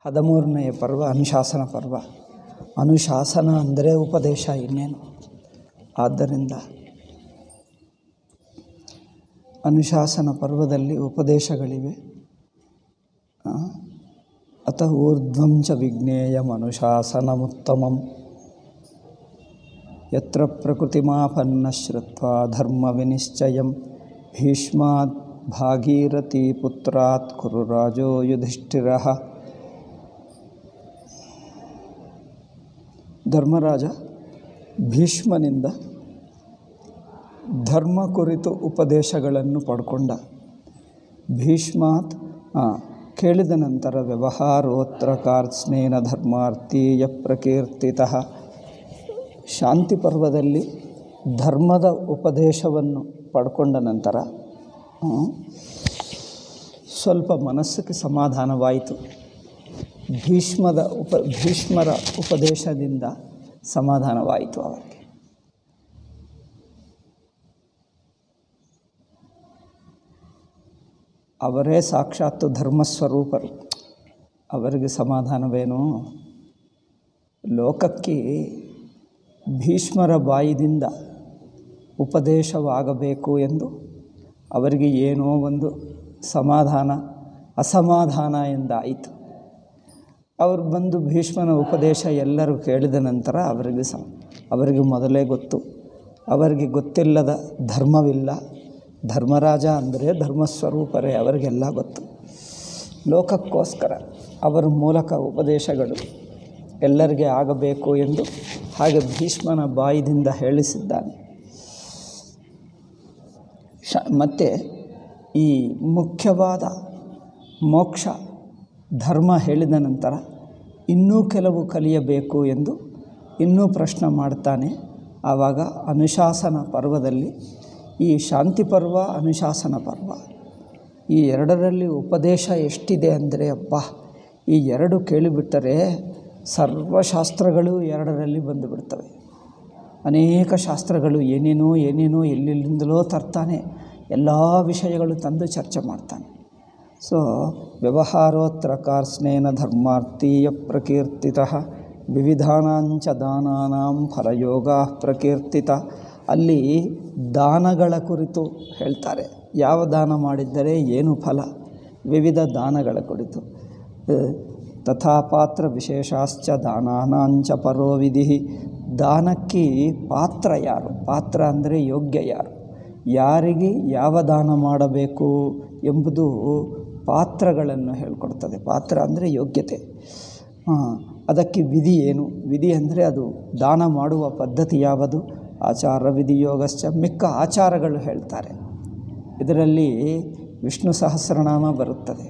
ಹದಿಮೂರನೆಯ ಪರ್ವ ಅನುಶಾಸನ ಪರ್ವ ಅನುಶಾಸನ ಅಂದರೆ ಉಪದೇಶ ಇನ್ನೇನು ಆದ್ದರಿಂದ ಅನುಶಾಸನ ಪರ್ವದಲ್ಲಿ ಉಪದೇಶಗಳಿವೆ ಆ, ಅತ ಊರ್ಧ್ವಂ ಚ ವಿಜ್ಞೇಯಂ ಅನುಶಾಸನಮುತ್ತಮಂ ಯತ್ರ ಪ್ರಕೃತಿಮಾಪನ್ನ ಶ್ರುತ್ವಾ ಧರ್ಮ ವಿನಿಶ್ಚಯಂ ಭೀಷ್ಮಾತ್ ಭಾಗೀರಥಿ ಪುತ್ರಾತ್ ಕುರು ರಾಜೋ ಯುಧಿಷ್ಠಿರಃ ಧರ್ಮರಾಜ ಭೀಷ್ಮನಿಂದ ಧರ್ಮ ಕುರಿತು ಉಪದೇಶಗಳನ್ನು ಪಡ್ಕೊಂಡ ಭೀಷ್ಮಾತ್ ಆ, ಕೇಳಿದ ನಂತರ ವ್ಯವಹಾರೋತ್ರ ಕಾರ್ತ್ಸ್ನೇನ ಧರ್ಮಾರ್ಥೀಯ ಪ್ರಕೀರ್ತಿತಃ ಶಾಂತಿ ಪರ್ವದಲ್ಲಿ ಧರ್ಮದ ಉಪದೇಶವನ್ನು ಪಡ್ಕೊಂಡ ನಂತರ ಆ, ಸ್ವಲ್ಪ ಮನಸ್ಸಿಗೆ ಸಮಾಧಾನವಾಯಿತು ಭೀಷ್ಮದ ಉಪ ಭೀಷ್ಮರ ಉಪದೇಶದಿಂದ ಸಮಾಧಾನವಾಯಿತು ಅವರಿಗೆ ಅವರೇ ಸಾಕ್ಷಾತ್ತು ಧರ್ಮಸ್ವರೂಪರು ಅವರಿಗೆ ಸಮಾಧಾನವೇನು ಲೋಕಕ್ಕೆ ಭೀಷ್ಮರ ಬಾಯಿದಿಂದ ಉಪದೇಶವಾಗಬೇಕು ಎಂದು ಅವರಿಗೆ ಏನೋ ಒಂದು ಸಮಾಧಾನ ಅಸಮಾಧಾನ ಎಂದಾಯಿತು ಅವರು ಬಂದು ಭೀಷ್ಮನ ಉಪದೇಶ ಎಲ್ಲರೂ ಕೇಳಿದ ನಂತರ ಅವರಿಗೆ ಸಮ ಅವರಿಗೆ ಮೊದಲೇ ಗೊತ್ತು ಅವರಿಗೆ ಗೊತ್ತಿಲ್ಲದ ಧರ್ಮವಿಲ್ಲ ಧರ್ಮರಾಜ ಅಂದರೆ ಧರ್ಮಸ್ವರೂಪರೇ ಅವರಿಗೆಲ್ಲ ಗೊತ್ತು ಲೋಕಕ್ಕೋಸ್ಕರ ಅವರ ಮೂಲಕ ಉಪದೇಶಗಳು ಎಲ್ಲರಿಗೆ ಆಗಬೇಕು ಎಂದು ಹಾಗೆ ಭೀಷ್ಮನ ಬಾಯಿದಿಂದ ಹೇಳಿಸಿದ್ದಾನೆ ಶ ಮತ್ತು ಈ ಮುಖ್ಯವಾದ ಮೋಕ್ಷ ಧರ್ಮ ಹೇಳಿದ ನಂತರ ಇನ್ನೂ ಕೆಲವು ಕಲಿಯಬೇಕು ಎಂದು ಇನ್ನೂ ಪ್ರಶ್ನೆ ಮಾಡ್ತಾನೆ ಆವಾಗ ಅನುಶಾಸನ ಪರ್ವದಲ್ಲಿ ಈ ಶಾಂತಿ ಪರ್ವ ಅನುಶಾಸನ ಪರ್ವ ಈ ಎರಡರಲ್ಲಿ ಉಪದೇಶ ಎಷ್ಟಿದೆ ಅಂದರೆ ಅಪ್ಪ ಈ ಎರಡು ಕೇಳಿಬಿಟ್ಟರೆ ಸರ್ವಶಾಸ್ತ್ರಗಳು ಎರಡರಲ್ಲಿ ಬಂದುಬಿಡ್ತವೆ ಅನೇಕ ಶಾಸ್ತ್ರಗಳು ಏನೇನೋ ಏನೇನೋ ಎಲ್ಲೆಲ್ಲಿಂದಲೋ ತರ್ತಾನೆ ಎಲ್ಲ ವಿಷಯಗಳು ತಂದು ಚರ್ಚೆ ಮಾಡ್ತಾನೆ ಸೊ ವ್ಯವಹಾರೋತ್ರ ಕಾರ್ಸ್ನೇನ ಧರ್ಮಾರ್ಥೀಯ ಪ್ರಕೀರ್ತಿತ ವಿವಿಧಾನಾಂಚ ದಾನಾನಾಂ ಫಲಯೋಗ ಪ್ರಕೀರ್ತಿತ ಅಲ್ಲಿ ದಾನಗಳ ಕುರಿತು ಹೇಳ್ತಾರೆ ಯಾವ ದಾನ ಮಾಡಿದ್ದರೆ ಏನು ಫಲ ವಿವಿಧ ದಾನಗಳ ಕುರಿತು ಅಹ್, ತಥಾ ಪಾತ್ರ ವಿಶೇಷಾಶ್ಚ ದಾನಾನಾಂಚ ಪರೋ ವಿಧಿ ದಾನಕ್ಕೆ ಪಾತ್ರ ಯಾರು ಪಾತ್ರ ಅಂದರೆ ಯೋಗ್ಯ ಯಾರು ಯಾರಿಗೆ ಯಾವ ದಾನ ಮಾಡಬೇಕು ಎಂಬುದು ಪಾತ್ರಗಳನ್ನು ಹೇಳ್ಕೊಡ್ತದೆ ಪಾತ್ರ ಅಂದರೆ ಯೋಗ್ಯತೆ ಆ, ಅದಕ್ಕೆ ವಿಧಿ ಏನು ವಿಧಿ ಅಂದರೆ ಅದು ದಾನ ಮಾಡುವ ಪದ್ಧತಿ ಯಾವುದು ಆಚಾರ ವಿಧಿ ಯೋಗಶ್ಚ ಮಿಕ್ಕ ಆಚಾರಗಳು ಹೇಳ್ತಾರೆ ಇದರಲ್ಲಿ ವಿಷ್ಣು ಸಹಸ್ರನಾಮ ಬರುತ್ತದೆ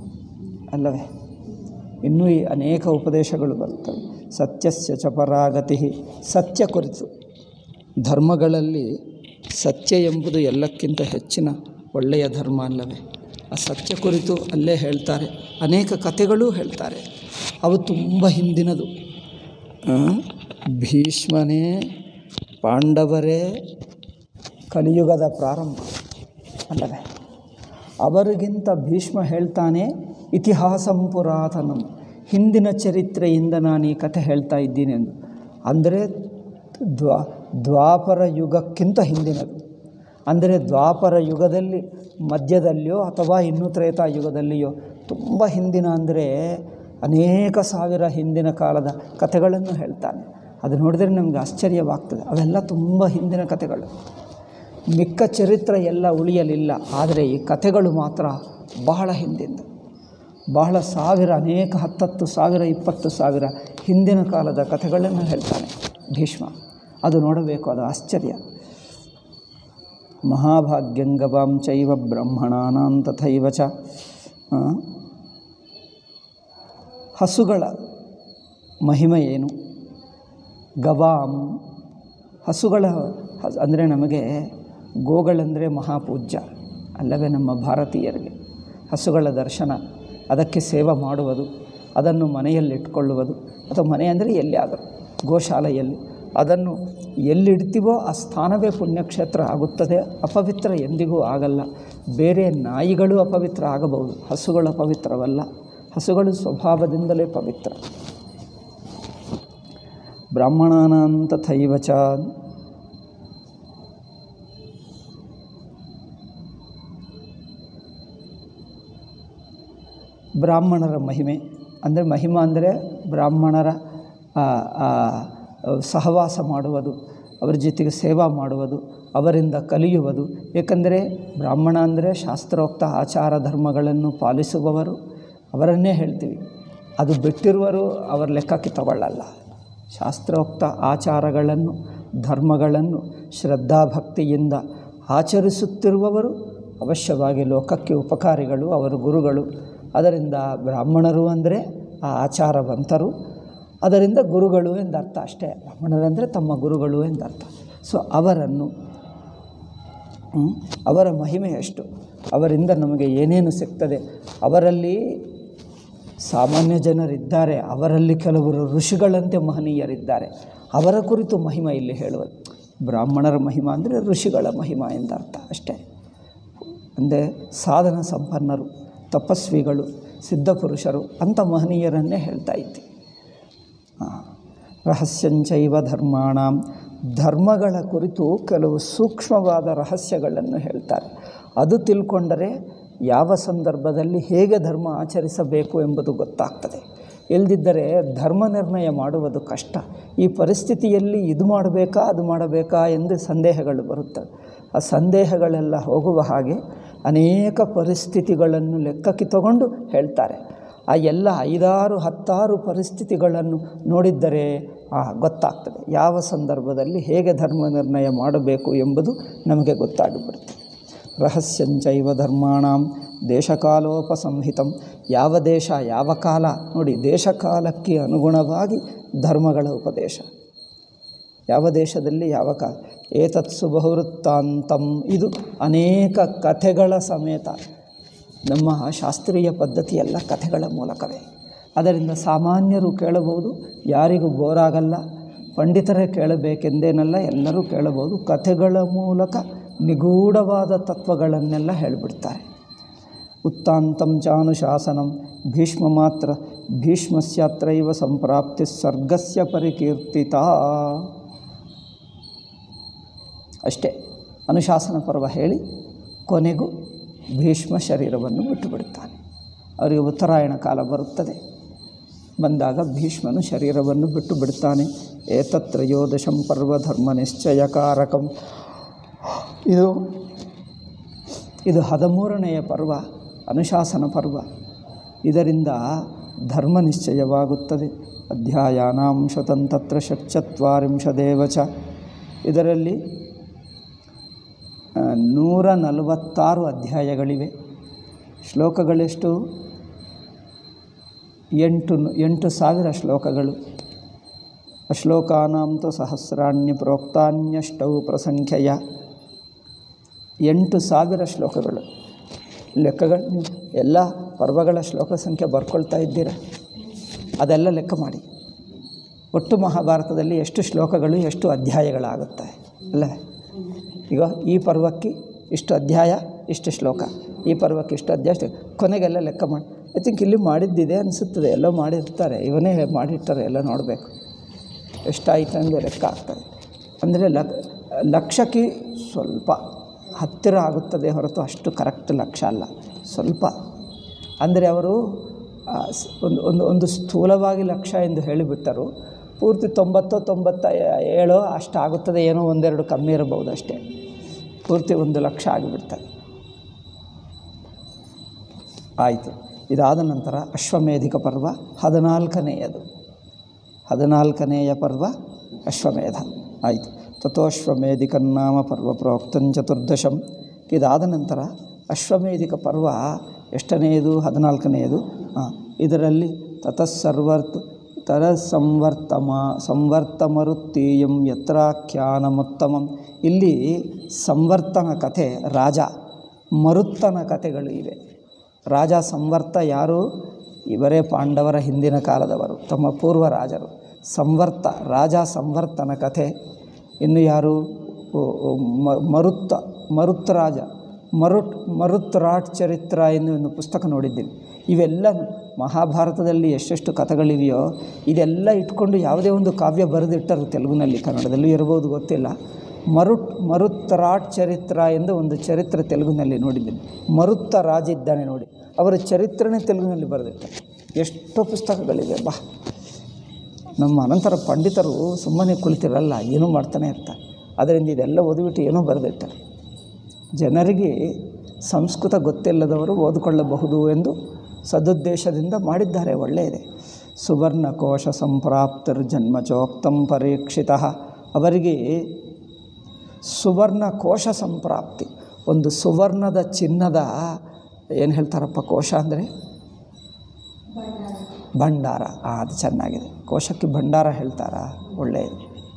ಅಲ್ಲವೇ ಇನ್ನೂ ಈ ಅನೇಕ ಉಪದೇಶಗಳು ಬರುತ್ತವೆ ಸತ್ಯಸ್ಯ ಚ ಪರಾಗತಿ ಸತ್ಯ ಕುರಿತು ಧರ್ಮಗಳಲ್ಲಿ ಸತ್ಯ ಎಂಬುದು ಎಲ್ಲಕ್ಕಿಂತ ಹೆಚ್ಚಿನ ಒಳ್ಳೆಯ ಧರ್ಮ ಅಲ್ಲವೇ ಆ ಸತ್ಯ ಕುರಿತು ಅಲ್ಲೇ ಹೇಳ್ತಾರೆ ಅನೇಕ ಕಥೆಗಳೂ ಹೇಳ್ತಾರೆ ಅವು ತುಂಬ ಹಿಂದಿನದು ಆ, ಭೀಷ್ಮನೇ ಪಾಂಡವರೇ ಕಲಿಯುಗದ ಪ್ರಾರಂಭ ಅಲ್ಲವೇ ಅವರಿಗಿಂತ ಭೀಷ್ಮ ಹೇಳ್ತಾನೆ ಇತಿಹಾಸಂ ಪುರಾತನಂ ಹಿಂದಿನ ಚರಿತ್ರೆಯಿಂದ ನಾನು ಈ ಕಥೆ ಹೇಳ್ತಾ ಇದ್ದೀನಿ ಎಂದು ಅಂದರೆ ದ್ವಾ ದ್ವಾಪರ ಯುಗಕ್ಕಿಂತ ಹಿಂದಿನದು ಅಂದರೆ ದ್ವಾಪರ ಯುಗದಲ್ಲಿ ಮಧ್ಯದಲ್ಲಿಯೋ ಅಥವಾ ಇನ್ನೂ ತ್ರೇತಾ ಯುಗದಲ್ಲಿಯೋ ತುಂಬ ಹಿಂದಿನ ಅಂದರೆ ಅನೇಕ ಸಾವಿರ ಹಿಂದಿನ ಕಾಲದ ಕಥೆಗಳನ್ನು ಹೇಳ್ತಾನೆ ಅದು ನೋಡಿದರೆ ನಮಗೆ ಆಶ್ಚರ್ಯವಾಗ್ತದೆ ಅವೆಲ್ಲ ತುಂಬ ಹಿಂದಿನ ಕಥೆಗಳು ಮಿಕ್ಕ ಚರಿತ್ರೆ ಎಲ್ಲ ಉಳಿಯಲಿಲ್ಲ ಆದರೆ ಈ ಕಥೆಗಳು ಮಾತ್ರ ಬಹಳ ಹಿಂದಿಂದು ಬಹಳ ಸಾವಿರ ಅನೇಕ ಹತ್ತತ್ತು ಸಾವಿರ ಇಪ್ಪತ್ತು ಸಾವಿರ ಹಿಂದಿನ ಕಾಲದ ಕಥೆಗಳನ್ನು ಹೇಳ್ತಾನೆ ಭೀಷ್ಮ ಅದು ನೋಡಬೇಕು ಅದು ಆಶ್ಚರ್ಯ ಮಹಾಭಾಗ್ಯಂಗವಾಂ ಚೈವ ಬ್ರಹ್ಮಣಾನಾಂ ತಥೈವ ಚ ಆ, ಹಸುಗಳ ಮಹಿಮೆ ಏನು ಗವಾಂ ಹಸುಗಳ ಅಂದರೆ ನಮಗೆ ಗೋಗಳಂದರೆ ಮಹಾಪೂಜ್ಯ ಅಲ್ಲವೇ ನಮ್ಮ ಭಾರತೀಯರಿಗೆ ಹಸುಗಳ ದರ್ಶನ ಅದಕ್ಕೆ ಸೇವೆ ಮಾಡುವುದು ಅದನ್ನು ಮನೆಯಲ್ಲಿಟ್ಕೊಳ್ಳುವುದು ಅಥವಾ ಮನೆ ಅಂದರೆ ಎಲ್ಲಿಯಾದರೂ ಗೋಶಾಲೆಯಲ್ಲಿ ಅದನ್ನು ಎಲ್ಲಿಡ್ತೀವೋ ಆ ಸ್ಥಾನವೇ ಪುಣ್ಯಕ್ಷೇತ್ರ ಆಗುತ್ತದೆ ಅಪವಿತ್ರ ಎಂದಿಗೂ ಆಗಲ್ಲ ಬೇರೆ ನಾಯಿಗಳು ಅಪವಿತ್ರ ಆಗಬಹುದು ಹಸುಗಳು ಅಪವಿತ್ರವಲ್ಲ ಹಸುಗಳು ಸ್ವಭಾವದಿಂದಲೇ ಪವಿತ್ರ ಬ್ರಾಹ್ಮಣಾನಾಂ ತಥೈವ ಚ ಬ್ರಾಹ್ಮಣರ ಮಹಿಮೆ ಅಂದರೆ ಮಹಿಮಾ ಅಂದರೆ ಬ್ರಾಹ್ಮಣರ ಆ, ಆ, ಸಹವಾಸ ಮಾಡುವುದು ಅವರ ಜೊತೆಗೆ ಸೇವಾ ಮಾಡುವುದು ಅವರಿಂದ ಕಲಿಯುವುದು ಏಕೆಂದರೆ ಬ್ರಾಹ್ಮಣ ಅಂದರೆ ಶಾಸ್ತ್ರೋಕ್ತ ಆಚಾರ ಧರ್ಮಗಳನ್ನು ಪಾಲಿಸುವವರು ಅವರನ್ನೇ ಹೇಳ್ತೀವಿ ಅದು ಬಿಟ್ಟಿರುವರು ಅವರ ಲೆಕ್ಕಕ್ಕೆ ತಗೊಳ್ಳಲ್ಲ ಶಾಸ್ತ್ರೋಕ್ತ ಆಚಾರಗಳನ್ನು ಧರ್ಮಗಳನ್ನು ಶ್ರದ್ಧಾಭಕ್ತಿಯಿಂದ ಆಚರಿಸುತ್ತಿರುವವರು ಅವಶ್ಯವಾಗಿ ಲೋಕಕ್ಕೆ ಉಪಕಾರಿಗಳು ಅವರು ಗುರುಗಳು ಅದರಿಂದ ಬ್ರಾಹ್ಮಣರು ಅಂದರೆ ಆ ಆಚಾರವಂತರು ಅದರಿಂದ ಗುರುಗಳು ಎಂದರ್ಥ ಅಷ್ಟೇ ಬ್ರಾಹ್ಮಣರಂದರೆ ತಮ್ಮ ಗುರುಗಳು ಎಂದರ್ಥ ಸೊ ಅವರನ್ನು ಹ್ಮ್, ಅವರ ಮಹಿಮೆ ಎಷ್ಟು ಅವರಿಂದ ನಮಗೆ ಏನೇನು ಸಿಗ್ತದೆ ಅವರಲ್ಲಿ ಸಾಮಾನ್ಯ ಜನರಿದ್ದಾರೆ ಅವರಲ್ಲಿ ಕೆಲವರು ಋಷಿಗಳಂತೆ ಮಹನೀಯರಿದ್ದಾರೆ ಅವರ ಕುರಿತು ಮಹಿಮೆ ಇಲ್ಲಿ ಹೇಳುವುದು ಬ್ರಾಹ್ಮಣರ ಮಹಿಮಾ ಅಂದರೆ ಋಷಿಗಳ ಮಹಿಮಾ ಎಂದರ್ಥ ಅಷ್ಟೇ ಅಂದರೆ ಸಾಧನ ಸಂಪನ್ನರು ತಪಸ್ವಿಗಳು ಸಿದ್ಧಪುರುಷರು ಅಂಥ ಮಹನೀಯರನ್ನೇ ಹೇಳ್ತಾ ಇದ್ದೆ ರಹಸ್ಯಂಚೈವ ಧರ್ಮಾಣಂ ಧರ್ಮಗಳ ಕುರಿತು ಕೆಲವು ಸೂಕ್ಷ್ಮವಾದ ರಹಸ್ಯಗಳನ್ನು ಹೇಳ್ತಾರೆ ಅದು ತಿಳ್ಕೊಂಡರೆ ಯಾವ ಸಂದರ್ಭದಲ್ಲಿ ಹೇಗೆ ಧರ್ಮ ಆಚರಿಸಬೇಕು ಎಂಬುದು ಗೊತ್ತಾಗ್ತದೆ ಇಲ್ಲದಿದ್ದರೆ ಧರ್ಮ ನಿರ್ಣಯ ಮಾಡುವುದು ಕಷ್ಟ ಈ ಪರಿಸ್ಥಿತಿಯಲ್ಲಿ ಇದು ಮಾಡಬೇಕಾ ಅದು ಮಾಡಬೇಕಾ ಎಂದು ಸಂದೇಹಗಳು ಬರುತ್ತವೆ ಆ ಸಂದೇಹಗಳೆಲ್ಲ ಹೋಗುವ ಹಾಗೆ ಅನೇಕ ಪರಿಸ್ಥಿತಿಗಳನ್ನು ಲೆಕ್ಕಕ್ಕೆ ತಗೊಂಡು ಹೇಳ್ತಾರೆ ಆ ಎಲ್ಲ ಐದಾರು ಹತ್ತಾರು ಪರಿಸ್ಥಿತಿಗಳನ್ನು ನೋಡಿದ್ದರೆ ಆ ಗೊತ್ತಾಗ್ತದೆ ಯಾವ ಸಂದರ್ಭದಲ್ಲಿ ಹೇಗೆ ಧರ್ಮ ನಿರ್ಣಯ ಮಾಡಬೇಕು ಎಂಬುದು ನಮಗೆ ಗೊತ್ತಾಗಿಬಿಡುತ್ತೆ ರಹಸ್ಯಂಚೈವ ಧರ್ಮಾಣಂ ದೇಶಕಾಲೋಪಸಂಹಿತಂ ಯಾವ ದೇಶ ಯಾವ ಕಾಲ ನೋಡಿ ದೇಶಕಾಲಕ್ಕೆ ಅನುಗುಣವಾಗಿ ಧರ್ಮಗಳ ಉಪದೇಶ ಯಾವ ದೇಶದಲ್ಲಿ ಯಾವ ಕಾಲ ಏತತ್ಸು ಬಹುವೃತ್ತಾಂತಂ ಇದು ಅನೇಕ ಕಥೆಗಳ ಸಮೇತ ನಮ್ಮ ಶಾಸ್ತ್ರೀಯ ಪದ್ಧತಿ ಎಲ್ಲ ಕಥೆಗಳ ಮೂಲಕವೇ ಅದರಿಂದ ಸಾಮಾನ್ಯರು ಕೇಳಬಹುದು ಯಾರಿಗೂ ಬೋರಾಗಲ್ಲ ಪಂಡಿತರೇ ಕೇಳಬೇಕೆಂದೇನಲ್ಲ ಎಲ್ಲರೂ ಕೇಳಬಹುದು ಕಥೆಗಳ ಮೂಲಕ ನಿಗೂಢವಾದ ತತ್ವಗಳನ್ನೆಲ್ಲ ಹೇಳಿಬಿಡ್ತಾರೆ ಉತ್ತಾಂತಂ ಚಾನುಶಾಸನಂ ಭೀಷ್ಮ ಮಾತ್ರ ಭೀಷ್ಮಸ್ಯಾತ್ರೈವ ಸಂಪ್ರಾಪ್ತಿ ಸರ್ಗಸ್ಯ ಪರಿಕೀರ್ತಿತ ಅಷ್ಟೇ ಅನುಶಾಸನ ಪರ್ವ ಹೇಳಿ ಕೊನೆಗೂ ಭೀಷ್ಮ ಶರೀರವನ್ನು ಬಿಟ್ಟು ಬಿಡುತ್ತಾನೆ ಅವರಿಗೆ ಉತ್ತರಾಯಣ ಕಾಲ ಬರುತ್ತದೆ ಬಂದಾಗ ಭೀಷ್ಮನು ಶರೀರವನ್ನು ಬಿಟ್ಟು ಬಿಡುತ್ತಾನೆ ಏತತ್ರಯೋದಶಂ ಪರ್ವ ಧರ್ಮ ನಿಶ್ಚಯಕಾರಕಂ ಇದು ಇದು ಹದಿಮೂರನೆಯ ಪರ್ವ ಅನುಶಾಸನ ಪರ್ವ ಇದರಿಂದ ಧರ್ಮ ನಿಶ್ಚಯವಾಗುತ್ತದೆ ಅಧ್ಯಾಯಾನಾಂಶತಂತತ್ರ ಷಟ್ಚತ್ವಾರಿಂಶದೇವ ಚ ಇದರಲ್ಲಿ ಆ, ನೂರ ನಲವತ್ತಾರು ಅಧ್ಯಾಯಗಳಿವೆ ಶ್ಲೋಕಗಳೆಷ್ಟು ಎಂಟು ಎಂಟು ಸಾವಿರ ಶ್ಲೋಕಗಳು ಅಶ್ಲೋಕಾನಾಂತು ಸಹಸ್ರಾಣ್ಯ ಪ್ರೋಕ್ತಾನ್ಯಷ್ಟೌ ಪ್ರಸಂಖ್ಯೆಯ ಎಂಟು ಸಾವಿರ ಶ್ಲೋಕಗಳು ಲೆಕ್ಕಗಳು ನೀವು ಎಲ್ಲ ಪರ್ವಗಳ ಶ್ಲೋಕ ಸಂಖ್ಯೆ ಬರ್ಕೊಳ್ತಾ ಇದ್ದೀರಾ ಅದೆಲ್ಲ ಲೆಕ್ಕ ಮಾಡಿ ಒಟ್ಟು ಮಹಾಭಾರತದಲ್ಲಿ ಎಷ್ಟು ಶ್ಲೋಕಗಳು ಎಷ್ಟು ಅಧ್ಯಾಯಗಳಾಗುತ್ತೆ ಅಲ್ಲವೇ ಈಗ ಈ ಪರ್ವಕ್ಕೆ ಇಷ್ಟು ಅಧ್ಯಾಯ ಇಷ್ಟು ಶ್ಲೋಕ ಈ ಪರ್ವಕ್ಕೆ ಇಷ್ಟು ಅಧ್ಯಾಯ ಇಷ್ಟು ಕೊನೆಗೆಲ್ಲ ಲೆಕ್ಕ ಮಾಡಿ ಐ ಥಿಂಕ್ ಇಲ್ಲಿ ಮಾಡಿದ್ದಿದೆ ಅನಿಸುತ್ತದೆ ಎಲ್ಲ ಮಾಡಿರ್ತಾರೆ ಇವನೇ ಮಾಡಿರ್ತಾರೆ ಎಲ್ಲ ನೋಡಬೇಕು ಎಷ್ಟಾಯಿತು ಅಂದರೆ ಲೆಕ್ಕ ಆಗ್ತದೆ ಅಂದರೆ ಲಕ್ ಲಕ್ಷಕ್ಕೆ ಸ್ವಲ್ಪ ಹತ್ತಿರ ಆಗುತ್ತದೆ ಹೊರತು ಅಷ್ಟು ಕರೆಕ್ಟ್ ಲಕ್ಷ ಅಲ್ಲ ಸ್ವಲ್ಪ ಅಂದರೆ ಅವರು ಆ, ಸ್- ಒಂದು ಒಂದು ಒಂದು ಸ್ಥೂಲವಾಗಿ ಲಕ್ಷ ಎಂದು ಹೇಳಿಬಿಟ್ಟರು ಪೂರ್ತಿ ತೊಂಬತ್ತೋ ತೊಂಬತ್ತ ಏಳೋ ಅಷ್ಟು ಆಗುತ್ತದೆ ಏನೋ ಒಂದೆರಡು ಕಮ್ಮಿ ಇರಬಹುದು ಅಷ್ಟೇ ಪೂರ್ತಿ ಒಂದು ಲಕ್ಷ ಆಗಿಬಿಡ್ತದೆ ಆಯಿತು ಇದಾದ ನಂತರ ಅಶ್ವಮೇಧಿಕ ಪರ್ವ ಹದಿನಾಲ್ಕನೆಯದು ಹದಿನಾಲ್ಕನೆಯ ಪರ್ವ ಅಶ್ವಮೇಧ ಆಯಿತು ತಥೋಶ್ವಮೇಧಿಕನ್ನಾಮ ಪರ್ವ ಪ್ರೋಕ್ತಂ ಚತುರ್ದಶಂ ಇದಾದ ನಂತರ ಅಶ್ವಮೇಧಿಕ ಪರ್ವ ಎಷ್ಟನೆಯದು ಹದಿನಾಲ್ಕನೆಯದು ಹಾಂ ಇದರಲ್ಲಿ ತತಸ್ಸರ್ವರ್ತ್ ತರ ಸಂವರ್ತಮ ಸಂವರ್ತಮರುತ್ತೀಯಂ ಯತ್ರಾಖ್ಯಾನಮುತ್ತಮಂ ಇಲ್ಲಿ ಸಂವರ್ತನ ಕಥೆ ರಾಜ ಮರುತ್ತನ ಕಥೆಗಳು ಇವೆ ರಾಜ ಸಂವರ್ತ ಯಾರು ಇವರೇ ಪಾಂಡವರ ಹಿಂದಿನ ಕಾಲದವರು ತಮ್ಮ ಪೂರ್ವ ರಾಜರು ಸಂವರ್ತ ರಾಜ ಸಂವರ್ತನ ಕಥೆ ಇನ್ನು ಯಾರು ಓ, ಓ, ಮ- ಮರುತ್ತ ಮರುತ್ ರಾಜ ಮರುಟ್ ಮರುತ್ ರಾಟ್ ಚರಿತ್ರ ಎನ್ನುವ ಒಂದು ಪುಸ್ತಕ ನೋಡಿದ್ದೀನಿ ಇವೆಲ್ಲ ಮಹಾಭಾರತದಲ್ಲಿ ಎಷ್ಟೆಷ್ಟು ಕಥೆಗಳಿವೆಯೋ ಇದೆಲ್ಲ ಇಟ್ಕೊಂಡು ಯಾವುದೇ ಒಂದು ಕಾವ್ಯ ಬರೆದಿಟ್ಟರು ತೆಲುಗಿನಲ್ಲಿ ಕನ್ನಡದಲ್ಲೂ ಇರ್ಬೋದು ಗೊತ್ತಿಲ್ಲ ಮರುಟ್ ಮರುತ್ತರಾಟ್ ಚರಿತ್ರ ಎಂದು ಒಂದು ಚರಿತ್ರೆ ತೆಲುಗಿನಲ್ಲಿ ನೋಡಿದ್ದೀನಿ ಮರುತ್ತ ರಾಜಿದ್ದಾನೆ ನೋಡಿ ಅವರ ಚರಿತ್ರೆನೇ ತೆಲುಗಿನಲ್ಲಿ ಬರೆದಿಟ್ಟಾರೆ ಎಷ್ಟೋ ಪುಸ್ತಕಗಳಿವೆ ಬಾ ನಮ್ಮ ಅನಂತರ ಪಂಡಿತರು ಸುಮ್ಮನೆ ಕುಳಿತಿರಲ್ಲ ಏನೂ ಮಾಡ್ತಾನೆ ಇರ್ತಾರೆ ಅದರಿಂದ ಇದೆಲ್ಲ ಓದಿಬಿಟ್ಟು ಏನೋ ಬರೆದಿಟ್ಟಾರೆ ಜನರಿಗೆ ಸಂಸ್ಕೃತ ಗೊತ್ತಿಲ್ಲದವರು ಓದಿಕೊಳ್ಳಬಹುದು ಎಂದು ಸದುದ್ದೇಶದಿಂದ ಮಾಡಿದ್ದಾರೆ ಒಳ್ಳೆಯದೇ ಸುವರ್ಣಕೋಶ ಸಂಪ್ರಾಪ್ತಿರ್ ಜನ್ಮಚೋಕ್ತಂ ಪರೀಕ್ಷಿತ ಅವರಿಗೆ ಸುವರ್ಣ ಕೋಶ ಸಂಪ್ರಾಪ್ತಿ ಒಂದು ಸುವರ್ಣದ ಚಿನ್ನದ ಏನು ಹೇಳ್ತಾರಪ್ಪ ಕೋಶ ಅಂದರೆ ಭಂಡಾರ ಆ, ಅದು ಚೆನ್ನಾಗಿದೆ ಕೋಶಕ್ಕೆ ಭಂಡಾರ ಹೇಳ್ತಾರಾ ಒಳ್ಳೆಯದು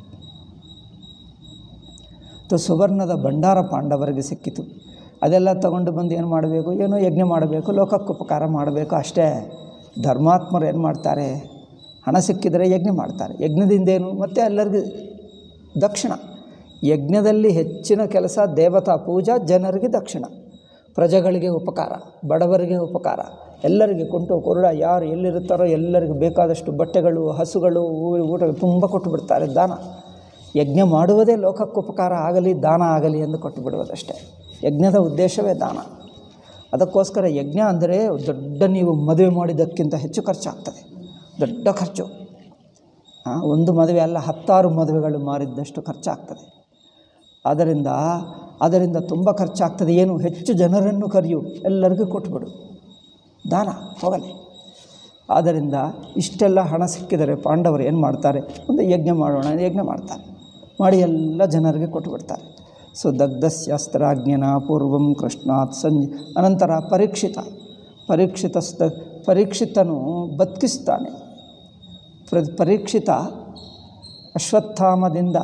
ಮತ್ತು ಸುವರ್ಣದ ಭಂಡಾರ ಪಾಂಡವರಿಗೆ ಸಿಕ್ಕಿತು ಅದೆಲ್ಲ ತಗೊಂಡು ಬಂದು ಏನು ಮಾಡಬೇಕು ಏನೋ ಯಜ್ಞ ಮಾಡಬೇಕು ಲೋಕಕ್ಕೆ ಉಪಕಾರ ಮಾಡಬೇಕು ಅಷ್ಟೇ ಧರ್ಮಾತ್ಮರು ಏನು ಮಾಡ್ತಾರೆ ಹಣ ಸಿಕ್ಕಿದರೆ ಯಜ್ಞ ಮಾಡ್ತಾರೆ ಯಜ್ಞದಿಂದೇನು ಮತ್ತು ಎಲ್ಲರಿಗೂ ದಕ್ಷಿಣ ಯಜ್ಞದಲ್ಲಿ ಹೆಚ್ಚಿನ ಕೆಲಸ ದೇವತಾ ಪೂಜಾ ಜನರಿಗೆ ದಕ್ಷಿಣ ಪ್ರಜೆಗಳಿಗೆ ಉಪಕಾರ ಬಡವರಿಗೆ ಉಪಕಾರ ಎಲ್ಲರಿಗೆ ಕುಂಟು ಕುರುಡ ಯಾರು ಎಲ್ಲಿರುತ್ತಾರೋ ಎಲ್ಲರಿಗೂ ಬೇಕಾದಷ್ಟು ಬಟ್ಟೆಗಳು ಹಸುಗಳು ಊ- ಊಟ ತುಂಬ ಕೊಟ್ಟು ಬಿಡ್ತಾರೆ ದಾನ ಯಜ್ಞ ಮಾಡುವುದೇ ಲೋಕಕ್ಕೆ ಉಪಕಾರ ಆಗಲಿ ದಾನ ಆಗಲಿ ಎಂದು ಕೊಟ್ಟು ಬಿಡುವುದಷ್ಟೇ ಯಜ್ಞದ ಉದ್ದೇಶವೇ ದಾನ ಅದಕ್ಕೋಸ್ಕರ ಯಜ್ಞ ಅಂದರೆ ದೊಡ್ಡ ನೀವು ಮದುವೆ ಮಾಡಿದ್ದಕ್ಕಿಂತ ಹೆಚ್ಚು ಖರ್ಚಾಗ್ತದೆ ದೊಡ್ಡ ಖರ್ಚು ಆ, ಒಂದು ಮದುವೆ ಅಲ್ಲ ಹತ್ತಾರು ಮದುವೆಗಳು ಮಾರಿದ್ದಷ್ಟು ಖರ್ಚಾಗ್ತದೆ ಆದ್ದರಿಂದ ಅದರಿಂದ ತುಂಬ ಖರ್ಚಾಗ್ತದೆ ಏನು ಹೆಚ್ಚು ಜನರನ್ನು ಕರೆಯು ಎಲ್ಲರಿಗೂ ಕೊಟ್ಬಿಡು ದಾನ ಹೋಗಲಿ ಆದ್ದರಿಂದ ಇಷ್ಟೆಲ್ಲ ಹಣ ಸಿಕ್ಕಿದರೆ ಪಾಂಡವರು ಏನು ಮಾಡ್ತಾರೆ ಒಂದು ಯಜ್ಞ ಮಾಡೋಣ ಯಜ್ಞ ಮಾಡ್ತಾರೆ ಮಾಡಿ ಎಲ್ಲ ಜನರಿಗೆ ಕೊಟ್ಟುಬಿಡ್ತಾರೆ ಸೊ ದಗ್ಧಸ್ಯಾಸ್ತ್ರಾಜ್ಞನ ಪೂರ್ವಂ ಕೃಷ್ಣಾತ್ ಸಂಜೆ ಅನಂತರ ಪರೀಕ್ಷಿತ ಪರೀಕ್ಷಿತಸ್ತ ಪರೀಕ್ಷಿತನು ಬದುಕಿಸ್ತಾನೆ ಪ್ರ ಪರೀಕ್ಷಿತ ಅಶ್ವತ್ಥಾಮದಿಂದ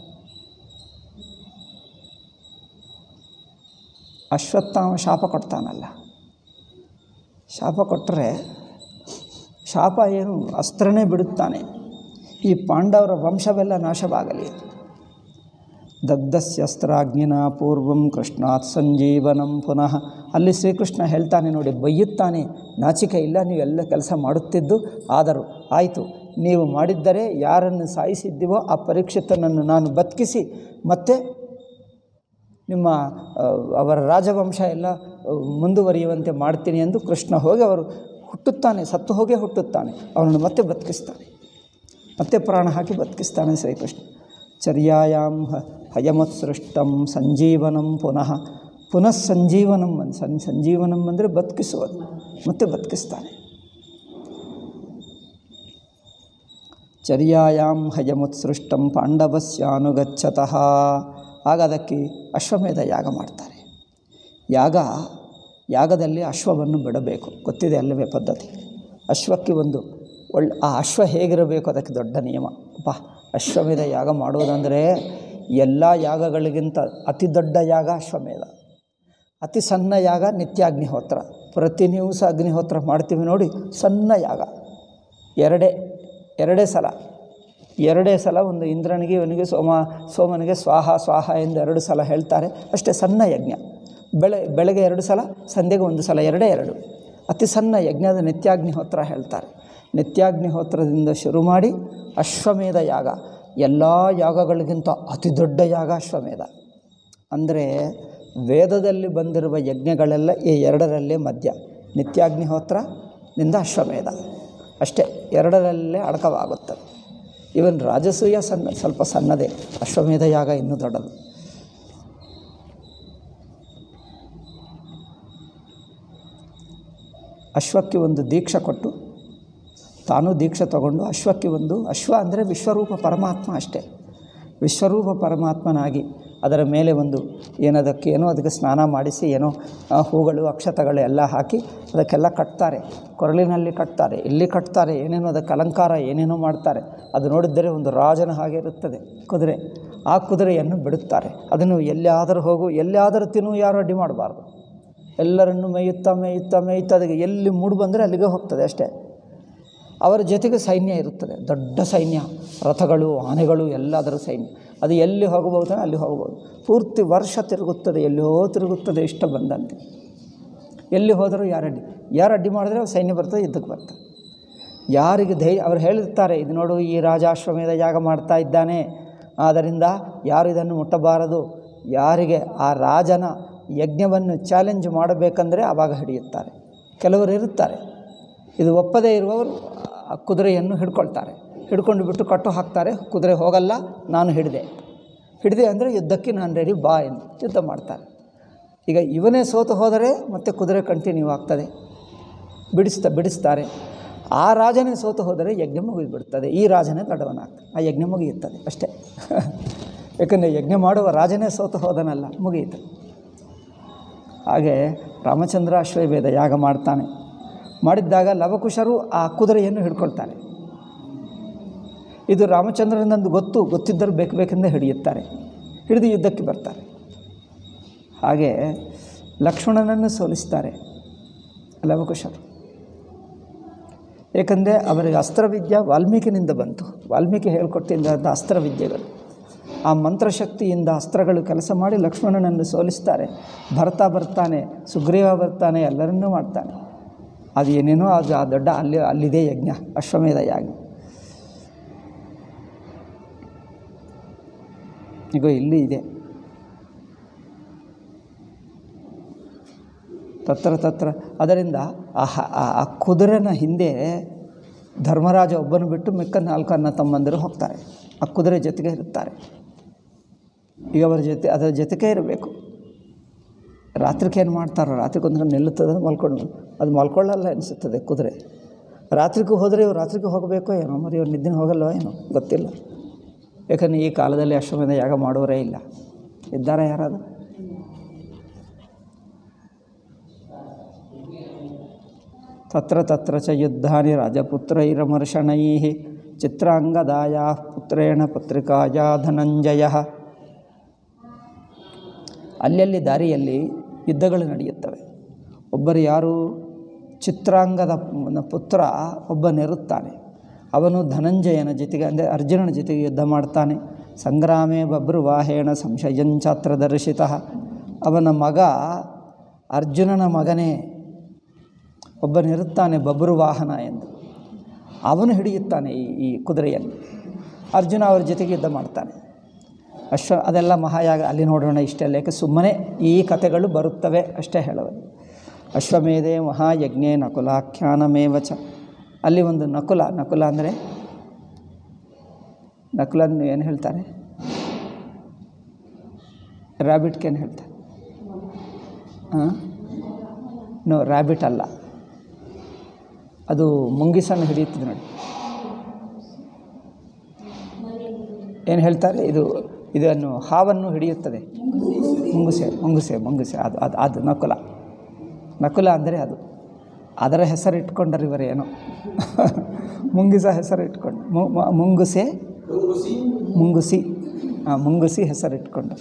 ಅಶ್ವತ್ಥಾಮ ಶಾಪ ಕೊಡ್ತಾನಲ್ಲ ಶಾಪ ಕೊಟ್ಟರೆ ಶಾಪ ಏನು ಅಸ್ತ್ರನೇ ಬಿಡುತ್ತಾನೆ ಈ ಪಾಂಡವರ ವಂಶವೆಲ್ಲ ನಾಶವಾಗಲಿ ದಗ್ಧಸ್ಯಸ್ತ್ರಾಜ್ಞಿನ ಪೂರ್ವಂ ಕೃಷ್ಣಾತ್ ಸಂಜೀವನಂ ಪುನಃ ಅಲ್ಲಿ ಶ್ರೀಕೃಷ್ಣ ಹೇಳ್ತಾನೆ ನೋಡಿ ಬೈಯುತ್ತಾನೆ ನಾಚಿಕೆ ಇಲ್ಲ ನೀವೆಲ್ಲ ಕೆಲಸ ಮಾಡುತ್ತಿದ್ದು ಆದರೂ ಆಯಿತು ನೀವು ಮಾಡಿದ್ದರೆ ಯಾರನ್ನು ಸಾಯಿಸಿದ್ದೀವೋ ಆ ಪರೀಕ್ಷಿತನನ್ನು ನಾನು ಬದುಕಿಸಿ ಮತ್ತೆ ನಿಮ್ಮ ಆ, ಅವರ ರಾಜವಂಶ ಎಲ್ಲ ಆ, ಮುಂದುವರಿಯುವಂತೆ ಮಾಡ್ತೀನಿ ಎಂದು ಕೃಷ್ಣ ಹೋಗಿ ಅವರು ಹುಟ್ಟುತ್ತಾನೆ ಸತ್ತು ಹೋಗೇ ಹುಟ್ಟುತ್ತಾನೆ ಅವನನ್ನು ಮತ್ತೆ ಬದುಕಿಸ್ತಾನೆ ಮತ್ತೆ ಪ್ರಾಣ ಹಾಕಿ ಬದುಕಿಸ್ತಾನೆ ಶ್ರೀಕೃಷ್ಣ ಚರ್ಯಾಯಾಂ ಹ ಹಯಮತ್ಸೃಷ್ಟಂ ಸಂಜೀವನಂ ಪುನಃ ಪುನಃ ಸಂಜೀವನಂ ಅನ್ ಸಂ ಸಂಜೀವನಂ ಅಂದರೆ ಬದುಕಿಸುವುದು ಮತ್ತೆ ಬದುಕಿಸ್ತಾನೆ ಚರ್ಯಾಯಾಂ ಹಯಮುತ್ಸೃಷ್ಟಂ ಪಾಂಡವಸ್ಯಾನುಗಚ್ಚತಃ ಆಗ ಅದಕ್ಕೆ ಅಶ್ವಮೇಧ ಯಾಗ ಮಾಡ್ತಾರೆ ಯಾಗ ಯಾಗದಲ್ಲಿ ಅಶ್ವವನ್ನು ಬಿಡಬೇಕು ಗೊತ್ತಿದೆ ಅಲ್ಲವೇ ಪದ್ಧತಿ ಅಶ್ವಕ್ಕೆ ಒಂದು ಒಳ್ಳೆ ಆ ಅಶ್ವ ಹೇಗಿರಬೇಕು ಅದಕ್ಕೆ ದೊಡ್ಡ ನಿಯಮ ಅಪ್ಪ ಅಶ್ವಮೇಧ ಯಾಗ ಮಾಡೋದಂದರೆ ಎಲ್ಲ ಯಾಗಗಳಿಗಿಂತ ಅತಿ ದೊಡ್ಡ ಯಾಗ ಅಶ್ವಮೇಧ ಅತಿ ಸಣ್ಣ ಯಾಗ ನಿತ್ಯಾಗ್ನಿಹೋತ್ರ ಪ್ರತಿ ದಿವಸ ಅಗ್ನಿಹೋತ್ರ ಮಾಡ್ತೀವಿ ನೋಡಿ ಸಣ್ಣ ಯಾಗ ಎರಡೇ ಎರಡೇ ಸಲ ಎರಡೇ ಸಲ ಒಂದು ಇಂದ್ರನಿಗೆ ಇವನಿಗೆ ಸೋಮ ಸೋಮನಿಗೆ ಸ್ವಾಹ ಸ್ವಾಹ ಎಂದು ಎರಡು ಸಲ ಹೇಳ್ತಾರೆ ಅಷ್ಟೇ ಸಣ್ಣ ಯಜ್ಞ ಬೆಳೆ ಬೆಳಗ್ಗೆ ಎರಡು ಸಲ ಸಂಧ್ಯೆಗೆ ಒಂದು ಸಲ ಎರಡೇ ಎರಡು ಅತಿ ಸಣ್ಣ ಯಜ್ಞದ ನಿತ್ಯಾಗ್ನಿಹೋತ್ರ ಹೇಳ್ತಾರೆ ನಿತ್ಯಾಗ್ನಿಹೋತ್ರದಿಂದ ಶುರು ಮಾಡಿ ಅಶ್ವಮೇಧ ಯಾಗ ಎಲ್ಲ ಯಾಗಗಳಿಗಿಂತ ಅತಿ ದೊಡ್ಡ ಯಾಗ ಅಶ್ವಮೇಧ ಅಂದರೆ ವೇದದಲ್ಲಿ ಬಂದಿರುವ ಯಜ್ಞಗಳೆಲ್ಲ ಈ ಎರಡರಲ್ಲೇ ಮಧ್ಯ ನಿತ್ಯಾಗ್ನಿಹೋತ್ರನಿಂದ ಅಶ್ವಮೇಧ ಅಷ್ಟೇ ಎರಡರಲ್ಲೇ ಅಡಕವಾಗುತ್ತದೆ ಇವನ್ ರಾಜಸೂಯ ಸಣ್ಣ ಸ್ವಲ್ಪ ಸಣ್ಣದೇ ಅಶ್ವಮೇಧ ಯಾಗ ಇನ್ನೂ ದೊಡ್ಡದು ಅಶ್ವಕ್ಕೆ ಒಂದು ದೀಕ್ಷೆ ಕೊಟ್ಟು ತಾನೂ ದೀಕ್ಷೆ ತಗೊಂಡು ಅಶ್ವಕ್ಕೆ ಒಂದು ಅಶ್ವ ಅಂದರೆ ವಿಶ್ವರೂಪ ಪರಮಾತ್ಮ ಅಷ್ಟೇ ವಿಶ್ವರೂಪ ಪರಮಾತ್ಮನಾಗಿ ಅದರ ಮೇಲೆ ಒಂದು ಏನದಕ್ಕೆ ಏನೋ ಅದಕ್ಕೆ ಸ್ನಾನ ಮಾಡಿಸಿ ಏನೋ ಆ, ಹೂಗಳು ಅಕ್ಷತಗಳು ಎಲ್ಲ ಹಾಕಿ ಅದಕ್ಕೆಲ್ಲ ಕಟ್ತಾರೆ ಕೊರಳಿನಲ್ಲಿ ಕಟ್ತಾರೆ ಇಲ್ಲಿ ಕಟ್ತಾರೆ ಏನೇನೋ ಅದಕ್ಕೆ ಅಲಂಕಾರ ಏನೇನೋ ಮಾಡ್ತಾರೆ ಅದು ನೋಡಿದ್ದರೆ ಒಂದು ರಾಜನ ಹಾಗೆ ಇರುತ್ತದೆ ಕುದುರೆ ಆ ಕುದುರೆಯನ್ನು ಬಿಡುತ್ತಾರೆ ಅದನ್ನು ಎಲ್ಲಿಯಾದರೂ ಹೋಗು ಎಲ್ಲಿಯಾದರೂ ತಿನ್ನು ಯಾರು ಅಡ್ಡಿ ಮಾಡಬಾರ್ದು ಎಲ್ಲರನ್ನು ಮೇಯುತ್ತಾ ಮೇಯುತ್ತಾ ಮೇಯುತ್ತಾ ಅದಕ್ಕೆ ಎಲ್ಲಿ ಮೂಡು ಬಂದರೆ ಅಲ್ಲಿಗೆ ಹೋಗ್ತದೆ ಅಷ್ಟೇ ಅವರ ಜೊತೆಗೆ ಸೈನ್ಯ ಇರುತ್ತದೆ ದೊಡ್ಡ ಸೈನ್ಯ ರಥಗಳು ಆನೆಗಳು ಎಲ್ಲದರ ಸೈನ್ಯ ಅದು ಎಲ್ಲಿ ಹೋಗಬಹುದು ಅಲ್ಲಿ ಹೋಗ್ಬೋದು ಪೂರ್ತಿ ವರ್ಷ ತಿರುಗುತ್ತದೆ ಎಲ್ಲೋ ತಿರುಗುತ್ತದೆ ಇಷ್ಟ ಬಂದಂತೆ ಎಲ್ಲಿ ಹೋದರೂ ಯಾರು ಅಡ್ಡಿ ಯಾರು ಅಡ್ಡಿ ಮಾಡಿದ್ರೆ ಅವ್ರು ಸೈನ್ಯ ಬರ್ತದೆ ಯುದ್ಧಕ್ಕೆ ಬರ್ತದೆ ಯಾರಿಗೆ ಧೈರ್ಯ ಅವ್ರು ಹೇಳಿರ್ತಾರೆ ಇದು ನೋಡು ಈ ರಾಜಾಶ್ವಮೇಧ ಯಾಗ ಮಾಡ್ತಾ ಇದ್ದಾನೆ ಆದ್ದರಿಂದ ಯಾರು ಇದನ್ನು ಮುಟ್ಟಬಾರದು ಯಾರಿಗೆ ಆ ರಾಜನ ಯಜ್ಞವನ್ನು ಚಾಲೆಂಜ್ ಮಾಡಬೇಕಂದ್ರೆ ಆವಾಗ ಹಿಡಿಯುತ್ತಾರೆ ಕೆಲವರು ಇರುತ್ತಾರೆ ಇದು ಒಪ್ಪದೇ ಇರುವವರು ಆ ಕುದುರೆಯನ್ನು ಹಿಡ್ಕೊಳ್ತಾರೆ ಹಿಡ್ಕೊಂಡು ಬಿಟ್ಟು ಕಟ್ಟು ಹಾಕ್ತಾರೆ ಕುದುರೆ ಹೋಗಲ್ಲ ನಾನು ಹಿಡಿದೆ ಹಿಡಿದೆ ಅಂದರೆ ಯುದ್ಧಕ್ಕೆ ನಾನು ರೆಡಿ ಬಾ ಎಂದು ಯುದ್ಧ ಮಾಡ್ತಾರೆ ಈಗ ಇವನೇ ಸೋತು ಹೋದರೆ ಮತ್ತೆ ಕುದುರೆ ಕಂಟಿನ್ಯೂ ಆಗ್ತದೆ ಬಿಡಿಸ್ತಾ ಬಿಡಿಸ್ತಾರೆ ಆ ರಾಜನೇ ಸೋತು ಹೋದರೆ ಯಜ್ಞ ಮುಗಿದುಬಿಡ್ತದೆ ಈ ರಾಜನೇ ದೊಡ್ಡವನಾಗ್ತದೆ ಆ ಯಜ್ಞ ಮುಗಿಯುತ್ತದೆ ಅಷ್ಟೇ ಯಾಕಂದರೆ ಯಜ್ಞ ಮಾಡುವ ರಾಜನೇ ಸೋತು ಹೋದನಲ್ಲ ಮುಗಿಯಿತು ಹಾಗೆ ರಾಮಚಂದ್ರ ಅಶ್ವಭೇದ ಯಾಗ ಮಾಡ್ತಾನೆ ಮಾಡಿದ್ದಾಗ ಲವಕುಶರು ಆ ಕುದುರೆಯನ್ನು ಹಿಡ್ಕೊಳ್ತಾರೆ ಇದು ರಾಮಚಂದ್ರನಂದು ಗೊತ್ತು ಗೊತ್ತಿದ್ದರೂ ಬೇಕು ಬೇಕೆಂದೇ ಹಿಡಿಯುತ್ತಾರೆ ಹಿಡಿದು ಯುದ್ಧಕ್ಕೆ ಬರ್ತಾರೆ ಹಾಗೆ ಲಕ್ಷ್ಮಣನನ್ನು ಸೋಲಿಸ್ತಾರೆ ಲವಕುಶರು ಏಕೆಂದರೆ ಅವರಿಗೆ ಅಸ್ತ್ರವಿದ್ಯೆ ವಾಲ್ಮೀಕಿನಿಂದ ಬಂತು ವಾಲ್ಮೀಕಿ ಹೇಳ್ಕೊಟ್ಟಿದ್ದ ಅಸ್ತ್ರವಿದ್ಯೆಗಳು ಆ ಮಂತ್ರಶಕ್ತಿಯಿಂದ ಅಸ್ತ್ರಗಳು ಕೆಲಸ ಮಾಡಿ ಲಕ್ಷ್ಮಣನನ್ನು ಸೋಲಿಸ್ತಾರೆ ಭರತ ಬರ್ತಾನೆ ಸುಗ್ರೀವ ಬರ್ತಾನೆ ಎಲ್ಲರನ್ನೂ ಮಾಡ್ತಾನೆ ಅದು ಏನೇನೋ ಅದು ಆ ದೊಡ್ಡ ಅಲ್ಲಿ ಅಲ್ಲಿದೆ ಯಜ್ಞ ಅಶ್ವಮೇಧ ಯಾಗ ಈಗ ಇಲ್ಲಿ ಇದೆ ತತ್ರ ತತ್ರ ಅದರಿಂದ ಆ ಹ- ಆ ಆ ಕುದುರೆನ ಹಿಂದೆ ಧರ್ಮರಾಜ ಒಬ್ಬನು ಬಿಟ್ಟು ಮಿಕ್ಕ ನಾಲ್ಕು ಅನ್ನ ತಮ್ಮಂದಿರು ಹೋಗ್ತಾರೆ ಆ ಕುದುರೆ ಜೊತೆಗೆ ಇರುತ್ತಾರೆ ಈಗ ಅವರ ಜೊತೆ ಅದರ ಜೊತೆಗೆ ಇರಬೇಕು ರಾತ್ರಿಗೆ ಏನು ಮಾಡ್ತಾರೋ ರಾತ್ರಿಗೆ ಒಂದು ನಿಲ್ಲುತ್ತದೆ ಮಲ್ಕೊಂಡು ಅದು ಮಲ್ಕೊಳ್ಳಲ್ಲ ಅನಿಸುತ್ತದೆ ಕುದುರೆ ರಾತ್ರಿಗೂ ಹೋದರೆ ಇವ್ರು ರಾತ್ರಿಗೆ ಹೋಗಬೇಕೋ ಏನೋ ಮರಿ ಇವ್ರು ನಿದ್ದೆ ಹೋಗಲ್ವೋ ಏನೋ ಗೊತ್ತಿಲ್ಲ ಯಾಕಂದರೆ ಈ ಕಾಲದಲ್ಲಿ ಅಶ್ವಮೇಧ ಯಾಗ ಮಾಡುವರೇ ಇಲ್ಲ ಇದ್ದಾರೆ ಯಾರಾದರೂ ತತ್ರ ತತ್ರ ಚ ಯುದ್ಧಾನಿ ರಾಜಪುತ್ರೈರಮರ್ಷಣೈ ಚಿತ್ರಾಂಗದಾಯ ಪುತ್ರೇಣ ಪತ್ರಿಕಾಯ ಧನಂಜಯ ಅಲ್ಲಲ್ಲಿ ದಾರಿಯಲ್ಲಿ ಯುದ್ಧಗಳು ನಡೆಯುತ್ತವೆ ಒಬ್ಬರು ಯಾರು ಚಿತ್ರಾಂಗದ ಪುತ್ರ ಒಬ್ಬನಿರುತ್ತಾನೆ ಅವನು ಧನಂಜಯನ ಜೊತೆಗೆ ಅಂದರೆ ಅರ್ಜುನನ ಜೊತೆಗೆ ಯುದ್ಧ ಮಾಡ್ತಾನೆ ಸಂಗ್ರಾಮೇ ಬಭ್ರುವಾಹೇಣ ಸಂಶಯಂಚಾತ್ರ ದರ್ಶಿತ ಅವನ ಮಗ ಅರ್ಜುನನ ಮಗನೇ ಒಬ್ಬನಿರುತ್ತಾನೆ ಬಬ್ರು ವಾಹನ ಎಂದು ಅವನು ಹಿಡಿಯುತ್ತಾನೆ ಈ ಈ ಕುದುರೆಯನ್ನು ಅರ್ಜುನ ಅವ್ರ ಜೊತೆಗೆ ಯುದ್ಧ ಮಾಡ್ತಾನೆ ಅಶ್ವ ಅದೆಲ್ಲ ಮಹಾಯಾಗ ಅಲ್ಲಿ ನೋಡೋಣ ಇಷ್ಟೆಲ್ಲ ಯಾಕೆ ಸುಮ್ಮನೆ ಈ ಕಥೆಗಳು ಬರುತ್ತವೆ ಅಷ್ಟೇ ಹೇಳುವುದು ಅಶ್ವಮೇಧೆ ಮಹಾಯಜ್ಞೆ ನಕುಲಾಖ್ಯಾನಮೇವ ಚ ಅಲ್ಲಿ ಒಂದು ನಕುಲ ನಕುಲ ಅಂದರೆ ನಕುಲನ್ನು ಏನು ಹೇಳ್ತಾರೆ ರ್ಯಾಬಿಟ್ಗೆ ಏನು ಹೇಳ್ತಾರೆ ಹಾಂ ನೋ ರ್ಯಾಬಿಟ್ ಅಲ್ಲ ಅದು ಮುಂಗಿಸನ್ನು ಹಿಡಿಯುತ್ತದೆ ನೋಡಿ ಏನು ಹೇಳ್ತಾರೆ ಇದು ಇದನ್ನು ಹಾವನ್ನು ಹಿಡಿಯುತ್ತದೆ ಮುಂಗುಸೆ ಮುಂಗುಸೆ ಮುಂಗುಸೆ ಅದು ಅದು ಅದು ನಕುಲ ನಕುಲ ಅಂದರೆ ಅದು ಅದರ ಹೆಸರು ಇಟ್ಕೊಂಡರು ಇವರೇನೋ ಮುಂಗಿಸ ಹೆಸರು ಇಟ್ಕೊಂಡು ಮು- ಮ- ಮುಂಗುಸೆ ಮುಂಗುಸಿ ಹಾಂ ಮುಂಗುಸಿ ಹೆಸರು ಇಟ್ಕೊಂಡರು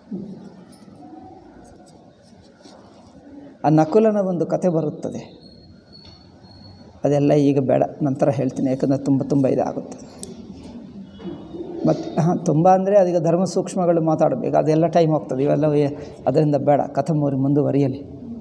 ಆ ನಕುಲನ ಒಂದು ಕತೆ ಬರುತ್ತದೆ ಅದೆಲ್ಲ ಈಗ ಬೇಡ ನಂತರ ಹೇಳ್ತೀನಿ ಯಾಕಂದರೆ ತುಂಬ ತುಂಬ ಇದಾಗುತ್ತೆ ಮತ್ತು ಹಾಂ ತುಂಬ ಅಂದರೆ ಅದೀಗ ಧರ್ಮ ಸೂಕ್ಷ್ಮಗಳು ಮಾತಾಡಬೇಕು ಅದೆಲ್ಲ ಟೈಮ್ ಹೋಗ್ತದೆ ಇವೆಲ್ಲ ಏ- ಅದರಿಂದ ಬೇಡ ಕಥೆ ಮೂರಿ ಮುಂದುವರಿಯಲಿ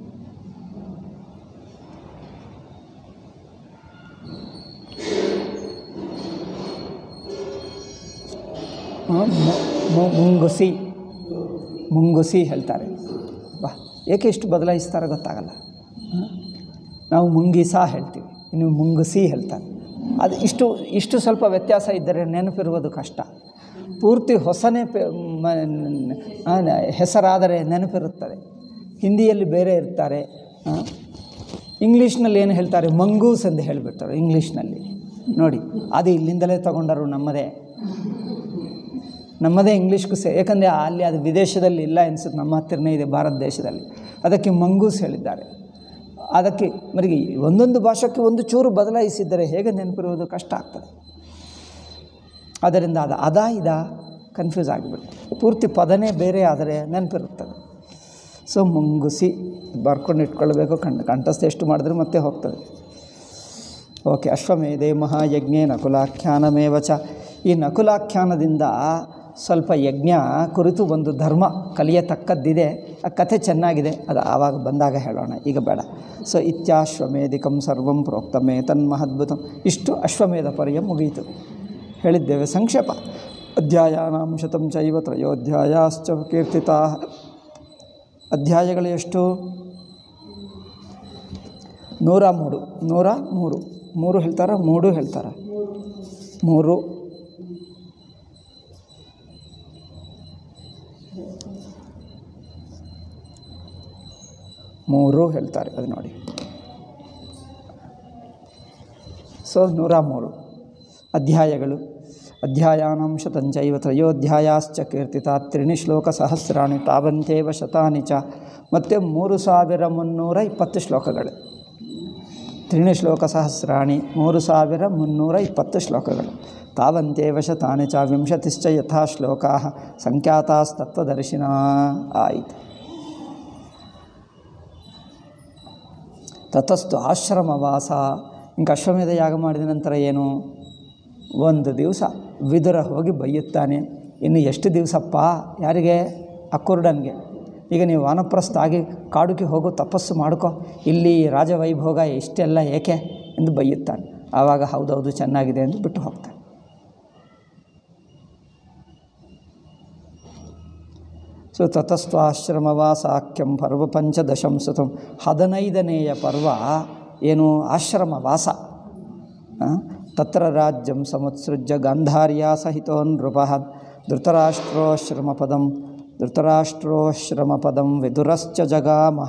ಹಾಂ, ಮು- ಮು- ಮುಂಗುಸಿ ಮುಂಗುಸಿ ಹೇಳ್ತಾರೆ ಬಾ ಏಕೆ ಇಷ್ಟು ಬದಲಾಯಿಸ್ತಾರೆ ಗೊತ್ತಾಗಲ್ಲ ಹಾಂ? ನಾವು ಮುಂಗಿಸ ಹೇಳ್ತೀವಿ ಇನ್ನು ಮುಂಗುಸಿ ಹೇಳ್ತಾರೆ ಅದು ಇಷ್ಟು ಇಷ್ಟು ಸ್ವಲ್ಪ ವ್ಯತ್ಯಾಸ ಇದ್ದರೆ ನೆನಪಿರುವುದು ಕಷ್ಟ ಪೂರ್ತಿ ಹೊಸನೇ ಪೆ- ಮ- ಆ, ನ- ಹೆಸರಾದರೆ ನೆನಪಿರುತ್ತದೆ ಹಿಂದಿಯಲ್ಲಿ ಬೇರೆ ಇರ್ತಾರೆ ಆ, ಇಂಗ್ಲೀಷ್ನಲ್ಲಿ ಏನು ಹೇಳ್ತಾರೆ ಮಂಗೂಸ್ ಎಂದು ಹೇಳಿಬಿಡ್ತಾರೆ ಇಂಗ್ಲೀಷ್ನಲ್ಲಿ ನೋಡಿ ಅದು ಇಲ್ಲಿಂದಲೇ ತಗೊಂಡರು ನಮ್ಮದೇ ನಮ್ಮದೇ ಇಂಗ್ಲೀಷ್ಗೂ ಸೇ ಯಾಕಂದರೆ ಅಲ್ಲಿ ಅದು ವಿದೇಶದಲ್ಲಿ ಇಲ್ಲ ಅನಿಸುತ್ತೆ ನಮ್ಮ ಹತ್ತಿರನೇ ಇದೆ ಭಾರತ ದೇಶದಲ್ಲಿ ಅದಕ್ಕೆ ಮಂಗೂಸ್ ಹೇಳಿದ್ದಾರೆ ಅದಕ್ಕೆ ಮರಿಗೆ ಒಂದೊಂದು ಭಾಷೆಗೆ ಒಂದು ಚೂರು ಬದಲಾಯಿಸಿದ್ದರೆ ಹೇಗೆ ನೆನಪಿರುವುದು ಕಷ್ಟ ಆಗ್ತದೆ ಅದರಿಂದ ಅದು ಅದ ಇದ ಕನ್ಫ್ಯೂಸ್ ಆಗಿಬಿಡುತ್ತೆ ಪೂರ್ತಿ ಪದನೇ ಬೇರೆ ಆದರೆ ನೆನಪಿರುತ್ತದೆ ಸೊ ಮುಂಗುಸಿ ಬರ್ಕೊಂಡು ಇಟ್ಕೊಳ್ಬೇಕು ಕಂಡ ಕಂಠಸ್ಥ ಎಷ್ಟು ಮಾಡಿದ್ರೆ ಮತ್ತೆ ಹೋಗ್ತದೆ ಓಕೆ ಅಶ್ವಮೇಧೆ ಮಹಾಯಜ್ಞೆ ನಕುಲಾಖ್ಯಾನಮೇವ ಚ ಈ ನಕುಲಾಖ್ಯಾನದಿಂದ ಸ್ವಲ್ಪ ಯಜ್ಞ ಕುರಿತು ಒಂದು ಧರ್ಮ ಕಲಿಯತಕ್ಕದ್ದಿದೆ ಆ ಕಥೆ ಚೆನ್ನಾಗಿದೆ ಅದು ಆವಾಗ ಬಂದಾಗ ಹೇಳೋಣ ಈಗ ಬೇಡ ಸೊ ಇತ್ಯಾಶ್ವಮೇಧಿಕಂ ಸರ್ವಂ ಪ್ರೋಕ್ತಮೇ ತನ್ಮಹದ್ಭುತಂ ಇಷ್ಟು ಅಶ್ವಮೇಧ ಪರ್ಯ ಮುಗಿಯಿತು ಹೇಳಿದ್ದೇವೆ ಸಂಕ್ಷೇಪ ಅಧ್ಯಾಯಾನಾಂ ಶತಂ ಚೈವ ತ್ರಯೋಧ್ಯಾಯಾಶ್ಚ ಕೀರ್ತಿತಾ ಅಧ್ಯಾಯಗಳು ಎಷ್ಟು ನೂರ ಮೂರು ನೂರ ಮೂರು ಮೂರು ಹೇಳ್ತಾರ ಮೂರು ಹೇಳ್ತಾರೆ ಮೂರು ಮೂರು ಹೇಳ್ತಾರೆ ಅದು ನೋಡಿ ಸೊ ನೂರ ಮೂರು ಅಧ್ಯಾಯಗಳು ಅಧ್ಯಾಯಾನಾಂ ಶತಂಚೈವ ತ್ರಯೋಧ್ಯಾಯಾಶ್ಚ ಕೀರ್ತಿತ ತ್ರಿಣಿ ಶ್ಲೋಕ ಸಹಸ್ರಾಣಿ ತಾವಂತೇವ ಶತಾನಿ ಚ ಮತ್ತು ಮೂರು ಸಾವಿರ ಮುನ್ನೂರ ಇಪ್ಪತ್ತು ಶ್ಲೋಕಗಳು ತ್ರಿಣಿ ಶ್ಲೋಕ ಸಹಸ್ರಾಣಿ ಮೂರು ಸಾವಿರ ಮುನ್ನೂರ ಇಪ್ಪತ್ತು ಶ್ಲೋಕಗಳು ತಾವಂತೇವ ಶತಾನಿ ಚ ವಿಂಶತಿಶ್ಚ ಯಥಾ ಶ್ಲೋಕಾ ಸಂಖ್ಯಾತಾಸ್ತತ್ವದರ್ಶಿನ ಆಯಿತು ತತಸ್ತು ಆಶ್ರಮವಾಸ ಇಂಕ ಅಶ್ವಮೇಧ ಯಾಗ ಮಾಡಿದ ನಂತರ ಏನು ಒಂದು ದಿವಸ ವಿದುರ ಹೋಗಿ ಬೈಯುತ್ತಾನೆ ಇನ್ನು ಎಷ್ಟು ದಿವಸಪ್ಪ ಯಾರಿಗೆ ಅಕುರ್ಡನ್ಗೆ ಈಗ ನೀವು ವಾನಪ್ರಸ್ಥ ಆಗಿ ಕಾಡುಗೆ ಹೋಗೋ ತಪಸ್ಸು ಮಾಡ್ಕೊ ಇಲ್ಲಿ ರಾಜವೈಭೋಗ ಇಷ್ಟೆಲ್ಲ ಏಕೆ ಎಂದು ಬೈಯುತ್ತಾನೆ ಆವಾಗ ಹೌದೌದು ಚೆನ್ನಾಗಿದೆ ಎಂದು ಬಿಟ್ಟು ಹೋಗ್ತಾನೆ ಸೊ ತತಸ್ತ್ವಾಶ್ರಮವಾಸಾಖ್ಯಂ ಪರ್ವ ಪಂಚದಶಂ ಸುತಂ ಹದಿನೈದನೆಯ ಪರ್ವ ಏನು ಆಶ್ರಮವಾಸ ಆ? ತತ್ರ ರಾಜ್ಯಂ ಸಮುತ್ಸೃಜ್ಯ ಗಾಂಧಾರ್ಯ ಸಹಿತೋ ನೃಪ ಧೃತರಾಷ್ಟ್ರೋಶ್ರಮಪದಂ ಧೃತರಾಷ್ಟ್ರೋಶ್ರಮಪದಂ ವಿದುರಶ್ಚ ಜಗಾಮಹ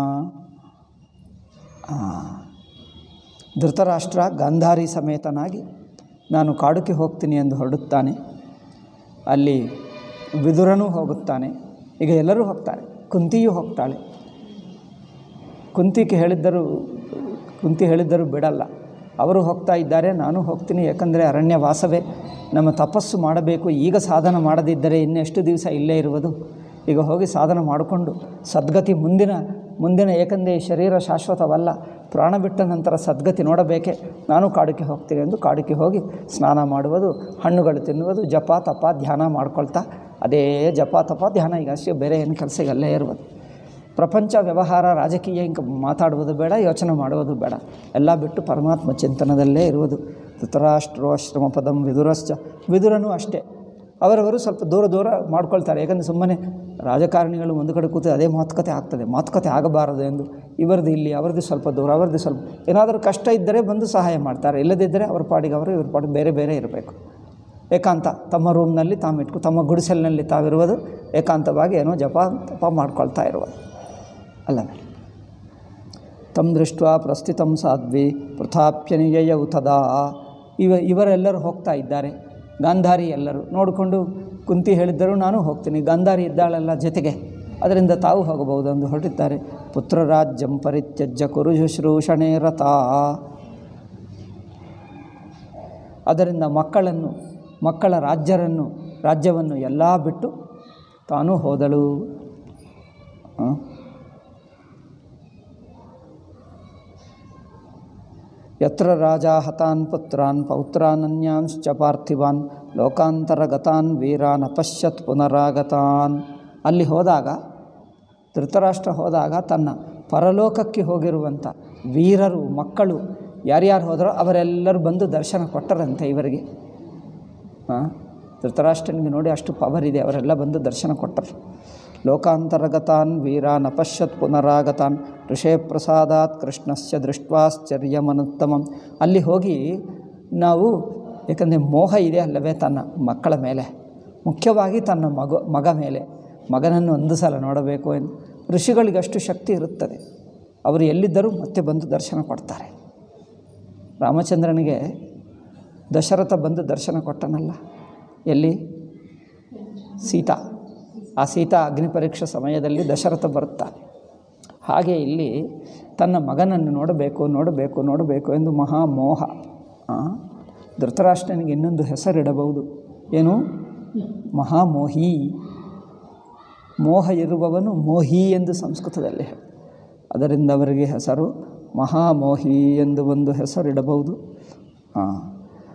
ಆ. ಧೃತರಾಷ್ಟ್ರ ಗಾಂಧಾರಿ ಸಮೇತನಾಗಿ ನಾನು ಕಾಡುಗೆ ಹೋಗ್ತೀನಿ ಎಂದು ಹೊರಡುತ್ತಾನೆ ಅಲ್ಲಿ ವಿದುರನೂ ಹೋಗುತ್ತಾನೆ ಈಗ ಎಲ್ಲರೂ ಹೋಗ್ತಾರೆ ಕುಂತಿಯೂ ಹೋಗ್ತಾಳೆ ಕುಂತಿಗೆ ಹೇಳಿದ್ದರು ಕುಂತಿ ಹೇಳಿದ್ದರು ಬಿಡಲ್ಲ ಅವರು ಹೋಗ್ತಾ ಇದ್ದಾರೆ ನಾನು ಹೋಗ್ತೀನಿ ಯಾಕಂದರೆ ಅರಣ್ಯವಾಸವೇ ನಮ್ಮ ತಪಸ್ಸು ಮಾಡಬೇಕು ಈಗ ಸಾಧನ ಮಾಡದಿದ್ದರೆ ಇನ್ನೆಷ್ಟು ದಿವಸ ಇಲ್ಲೇ ಇರುವುದು ಈಗ ಹೋಗಿ ಸಾಧನ ಮಾಡಿಕೊಂಡು ಸದ್ಗತಿ ಮುಂದಿನ ಮುಂದಿನ ಏಕೆಂದರೆ ಈ ಶರೀರ ಶಾಶ್ವತವಲ್ಲ ಪ್ರಾಣ ಬಿಟ್ಟ ನಂತರ ಸದ್ಗತಿ ನೋಡಬೇಕೆ ನಾನು ಕಾಡಿಗೆ ಹೋಗ್ತೀನಿ ಎಂದು ಕಾಡಿಗೆ ಹೋಗಿ ಸ್ನಾನ ಮಾಡುವುದು ಹಣ್ಣುಗಳು ತಿನ್ನುವುದು ಜಪ ತಪ ಧ್ಯಾನ ಮಾಡ್ಕೊಳ್ತಾ ಅದೇ ಜಪ ತಪ ಧ್ಯಾನ ಈಗ ಅಷ್ಟೇ ಬೇರೆ ಏನು ಕೆಲಸ ಈಗ ಅಲ್ಲೇ ಇರುವುದು ಪ್ರಪಂಚ ವ್ಯವಹಾರ ರಾಜಕೀಯ ಹಿಂಗೆ ಮಾತಾಡುವುದು ಬೇಡ ಯೋಚನೆ ಮಾಡುವುದು ಬೇಡ ಎಲ್ಲ ಬಿಟ್ಟು ಪರಮಾತ್ಮ ಚಿಂತನದಲ್ಲೇ ಇರುವುದು ಧೃತರಾಷ್ಟ್ರೋಶ್ರಮ ಪದಂ ವಿದುರಶ್ಚ ವಿದುರನೂ ಅಷ್ಟೇ ಅವರವರು ಸ್ವಲ್ಪ ದೂರ ದೂರ ಮಾಡ್ಕೊಳ್ತಾರೆ ಯಾಕಂದರೆ ಸುಮ್ಮನೆ ರಾಜಕಾರಣಿಗಳು ಒಂದು ಕಡೆ ಕೂತು ಅದೇ ಮಾತುಕತೆ ಆಗ್ತದೆ ಮಾತುಕತೆ ಆಗಬಾರದು ಎಂದು ಇವರದ್ದು ಇಲ್ಲಿ ಅವರದ್ದು ಸ್ವಲ್ಪ ದೂರ ಅವರದ್ದು ಸ್ವಲ್ಪ ಏನಾದರೂ ಕಷ್ಟ ಇದ್ದರೆ ಬಂದು ಸಹಾಯ ಮಾಡ್ತಾರೆ ಇಲ್ಲದಿದ್ದರೆ ಅವ್ರ ಪಾಡಿಗೆ ಅವರು ಇವ್ರ ಪಾಡಿಗೆ ಬೇರೆ ಬೇರೆ ಇರಬೇಕು ಏಕಾಂತ ತಮ್ಮ ರೂಮ್ನಲ್ಲಿ ತಾವಿಟ್ಕು ತಮ್ಮ ಗುಡಿಸಲಿನಲ್ಲಿ ತಾವಿರುವುದು ಏಕಾಂತವಾಗಿ ಏನೋ ಜಪ ತಪ ಮಾಡ್ಕೊಳ್ತಾ ಇರುವುದು ಅಲ್ಲವೇ ತಮ್ಮ ದೃಷ್ಟ ಪ್ರಸ್ಥಿತಂ ಸಾಧ್ವಿ ಪೃಥಾಪ್ಯನಿಯಯ ಉತದ ಇವ ಇವರೆಲ್ಲರೂ ಹೋಗ್ತಾ ಇದ್ದಾರೆ ಗಾಂಧಾರಿ ಎಲ್ಲರೂ ನೋಡಿಕೊಂಡು ಕುಂತಿ ಹೇಳಿದ್ದರು ನಾನು ಹೋಗ್ತೀನಿ ಗಾಂಧಾರಿ ಇದ್ದಾಳಲ್ಲ ಜೊತೆಗೆ ಅದರಿಂದ ತಾವು ಹೋಗಬಹುದು ಎಂದು ಹೊರಟಿದ್ದಾರೆ ಪುತ್ರರಾಜ್ಯಂ ಪರಿತ್ಯಜ್ಯ ಕುರು ಶುಶ್ರೂಷಣೆ ರಥ ಅದರಿಂದ ಮಕ್ಕಳನ್ನು ಮಕ್ಕಳ ರಾಜ್ಯರನ್ನು ರಾಜ್ಯವನ್ನು ಎಲ್ಲ ಬಿಟ್ಟು ತಾನೂ ಹೋದಳು ಆ? ಯತ್ರ ರಾಜ ಹತಾನ್ ಪುತ್ರಾನ್ ಪೌತ್ರಾನನ್ಯಾಂಶ್ಚ ಪಾರ್ಥಿವಾನ್ ಲೋಕಾಂತರಗತಾನ್ ವೀರಾನ್ ಅಪಶ್ಯತ್ ಪುನರಾಗತಾನ್ ಅಲ್ಲಿ ಹೋದಾಗ ಧೃತರಾಷ್ಟ್ರ ಹೋದಾಗ ತನ್ನ ಪರಲೋಕಕ್ಕೆ ಹೋಗಿರುವಂಥ ವೀರರು ಮಕ್ಕಳು ಯಾರ್ಯಾರು ಹೋದರೋ ಅವರೆಲ್ಲರೂ ಬಂದು ದರ್ಶನ ಕೊಟ್ಟರಂತೆ ಇವರಿಗೆ ಹಾಂ ಧೃತರಾಷ್ಟ್ರನಿಗೆ ನೋಡಿ ಅಷ್ಟು ಪವರ್ ಇದೆ ಅವರೆಲ್ಲ ಬಂದು ದರ್ಶನ ಕೊಟ್ಟರು ಲೋಕಾಂತರಗತಾನ್ ವೀರಾನ್ ಅಪಶ್ಯತ್ ಪುನರಾಗತಾನ್ ಋಷೇ ಪ್ರಸಾದಾತ್ ಕೃಷ್ಣಸ್ಯ ದೃಷ್ಟ್ವಾಶ್ಚರ್ಯಮನುತ್ತಮಂ ಅಲ್ಲಿ ಹೋಗಿ ನಾವು ಏಕೆಂದರೆ ಮೋಹ ಇದೆ ಅಲ್ಲವೇ ತನ್ನ ಮಕ್ಕಳ ಮೇಲೆ ಮುಖ್ಯವಾಗಿ ತನ್ನ ಮಗು ಮಗ ಮೇಲೆ ಮಗನನ್ನು ಒಂದು ಸಲ ನೋಡಬೇಕು ಎಂದು ಋಷಿಗಳಿಗೆ ಅಷ್ಟು ಶಕ್ತಿ ಇರುತ್ತದೆ ಅವರು ಎಲ್ಲಿದ್ದರೂ ಮತ್ತೆ ಬಂದು ದರ್ಶನ ಕೊಡ್ತಾರೆ ರಾಮಚಂದ್ರನಿಗೆ ದಶರಥ ಬಂದು ದರ್ಶನ ಕೊಟ್ಟನಲ್ಲ ಎಲ್ಲಿ ಸೀತಾ ಆ ಸೀತಾ ಅಗ್ನಿ ಪರೀಕ್ಷೆ ಸಮಯದಲ್ಲಿ ದಶರಥ ಬರುತ್ತಾನೆ ಹಾಗೆ ಇಲ್ಲಿ ತನ್ನ ಮಗನನ್ನು ನೋಡಬೇಕು ನೋಡಬೇಕು ನೋಡಬೇಕು ಎಂದು ಮಹಾಮೋಹ ಆ, ಧೃತರಾಷ್ಟ್ರನಿಗೆ ಇನ್ನೊಂದು ಹೆಸರಿಡಬಹುದು ಏನು ಮಹಾಮೋಹಿ ಮೋಹ ಇರುವವನು ಮೋಹಿ ಎಂದು ಸಂಸ್ಕೃತದಲ್ಲಿ ಹೇಳಿ ಅದರಿಂದ ಅವರಿಗೆ ಹೆಸರು ಮಹಾಮೋಹಿ ಎಂದು ಒಂದು ಹೆಸರಿಡಬಹುದು ಹಾಂ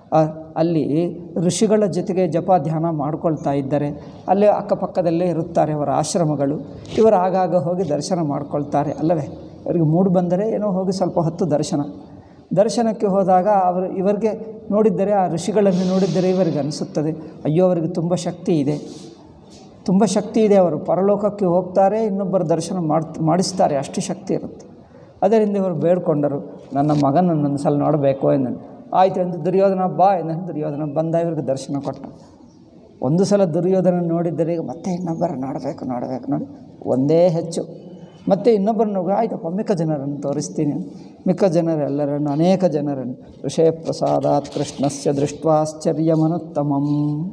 ಆ, ಅಲ್ಲಿ ಋಷಿಗಳ ಜೊತೆಗೆ ಜಪ ಧ್ಯಾನ ಮಾಡ್ಕೊಳ್ತಾ ಇದ್ದಾರೆ ಅಲ್ಲೇ ಅಕ್ಕಪಕ್ಕದಲ್ಲೇ ಇರುತ್ತಾರೆ ಅವರ ಆಶ್ರಮಗಳು ಇವರು ಆಗಾಗ ಹೋಗಿ ದರ್ಶನ ಮಾಡ್ಕೊಳ್ತಾರೆ ಅಲ್ಲವೇ ಅವರಿಗೆ ಮೂಡು ಬಂದರೆ ಏನೋ ಹೋಗಿ ಸ್ವಲ್ಪ ಹೊತ್ತು ದರ್ಶನ ದರ್ಶನಕ್ಕೆ ಹೋದಾಗ ಅವರು ಇವರಿಗೆ ನೋಡಿದ್ದರೆ ಆ ಋಷಿಗಳನ್ನು ನೋಡಿದ್ದರೆ ಇವರಿಗೆ ಅನಿಸುತ್ತದೆ ಅಯ್ಯೋ ಅವರಿಗೆ ತುಂಬ ಶಕ್ತಿ ಇದೆ ತುಂಬ ಶಕ್ತಿ ಇದೆ ಅವರು ಪರಲೋಕಕ್ಕೆ ಹೋಗ್ತಾರೆ ಇನ್ನೊಬ್ಬರ ದರ್ಶನ ಮಾಡ್ ಮಾಡಿಸ್ತಾರೆ ಅಷ್ಟು ಶಕ್ತಿ ಇರುತ್ತೆ ಅದರಿಂದ ಇವರು ಬೇಡ್ಕೊಂಡರು ನನ್ನ ಮಗನನ್ನು ಸಲ ನೋಡಬೇಕು ಎಂದನು ಆಯಿತು ಎಂದು ದುರ್ಯೋಧನ ಬಾ ಎಂದನು ದುರ್ಯೋಧನ ಬಂದ ಇವರಿಗೆ ದರ್ಶನ ಕೊಟ್ಟ ಒಂದು ಸಲ ದುರ್ಯೋಧನ ನೋಡಿದ್ದರೆ ಈಗ ಮತ್ತೆ ಇನ್ನೊಬ್ಬರ ನೋಡಬೇಕು ನೋಡಬೇಕು ನೋಡಿ ಒಂದೇ ಹೆಚ್ಚು ಮತ್ತೆ ಇನ್ನೊಬ್ಬರನ್ನು ಆಯ್ತಪ್ಪ ಮಿಕ್ಕ ಜನರನ್ನು ತೋರಿಸ್ತೀನಿ ಮಿಕ್ಕ ಜನರೆಲ್ಲರನ್ನು ಅನೇಕ ಜನರನ್ನು ಋಷಯ ಪ್ರಸಾದಾತ್ ಕೃಷ್ಣಸ್ಯ ದೃಷ್ಟ್ವಾಶ್ಚರ್ಯಮನುತ್ತಮಂ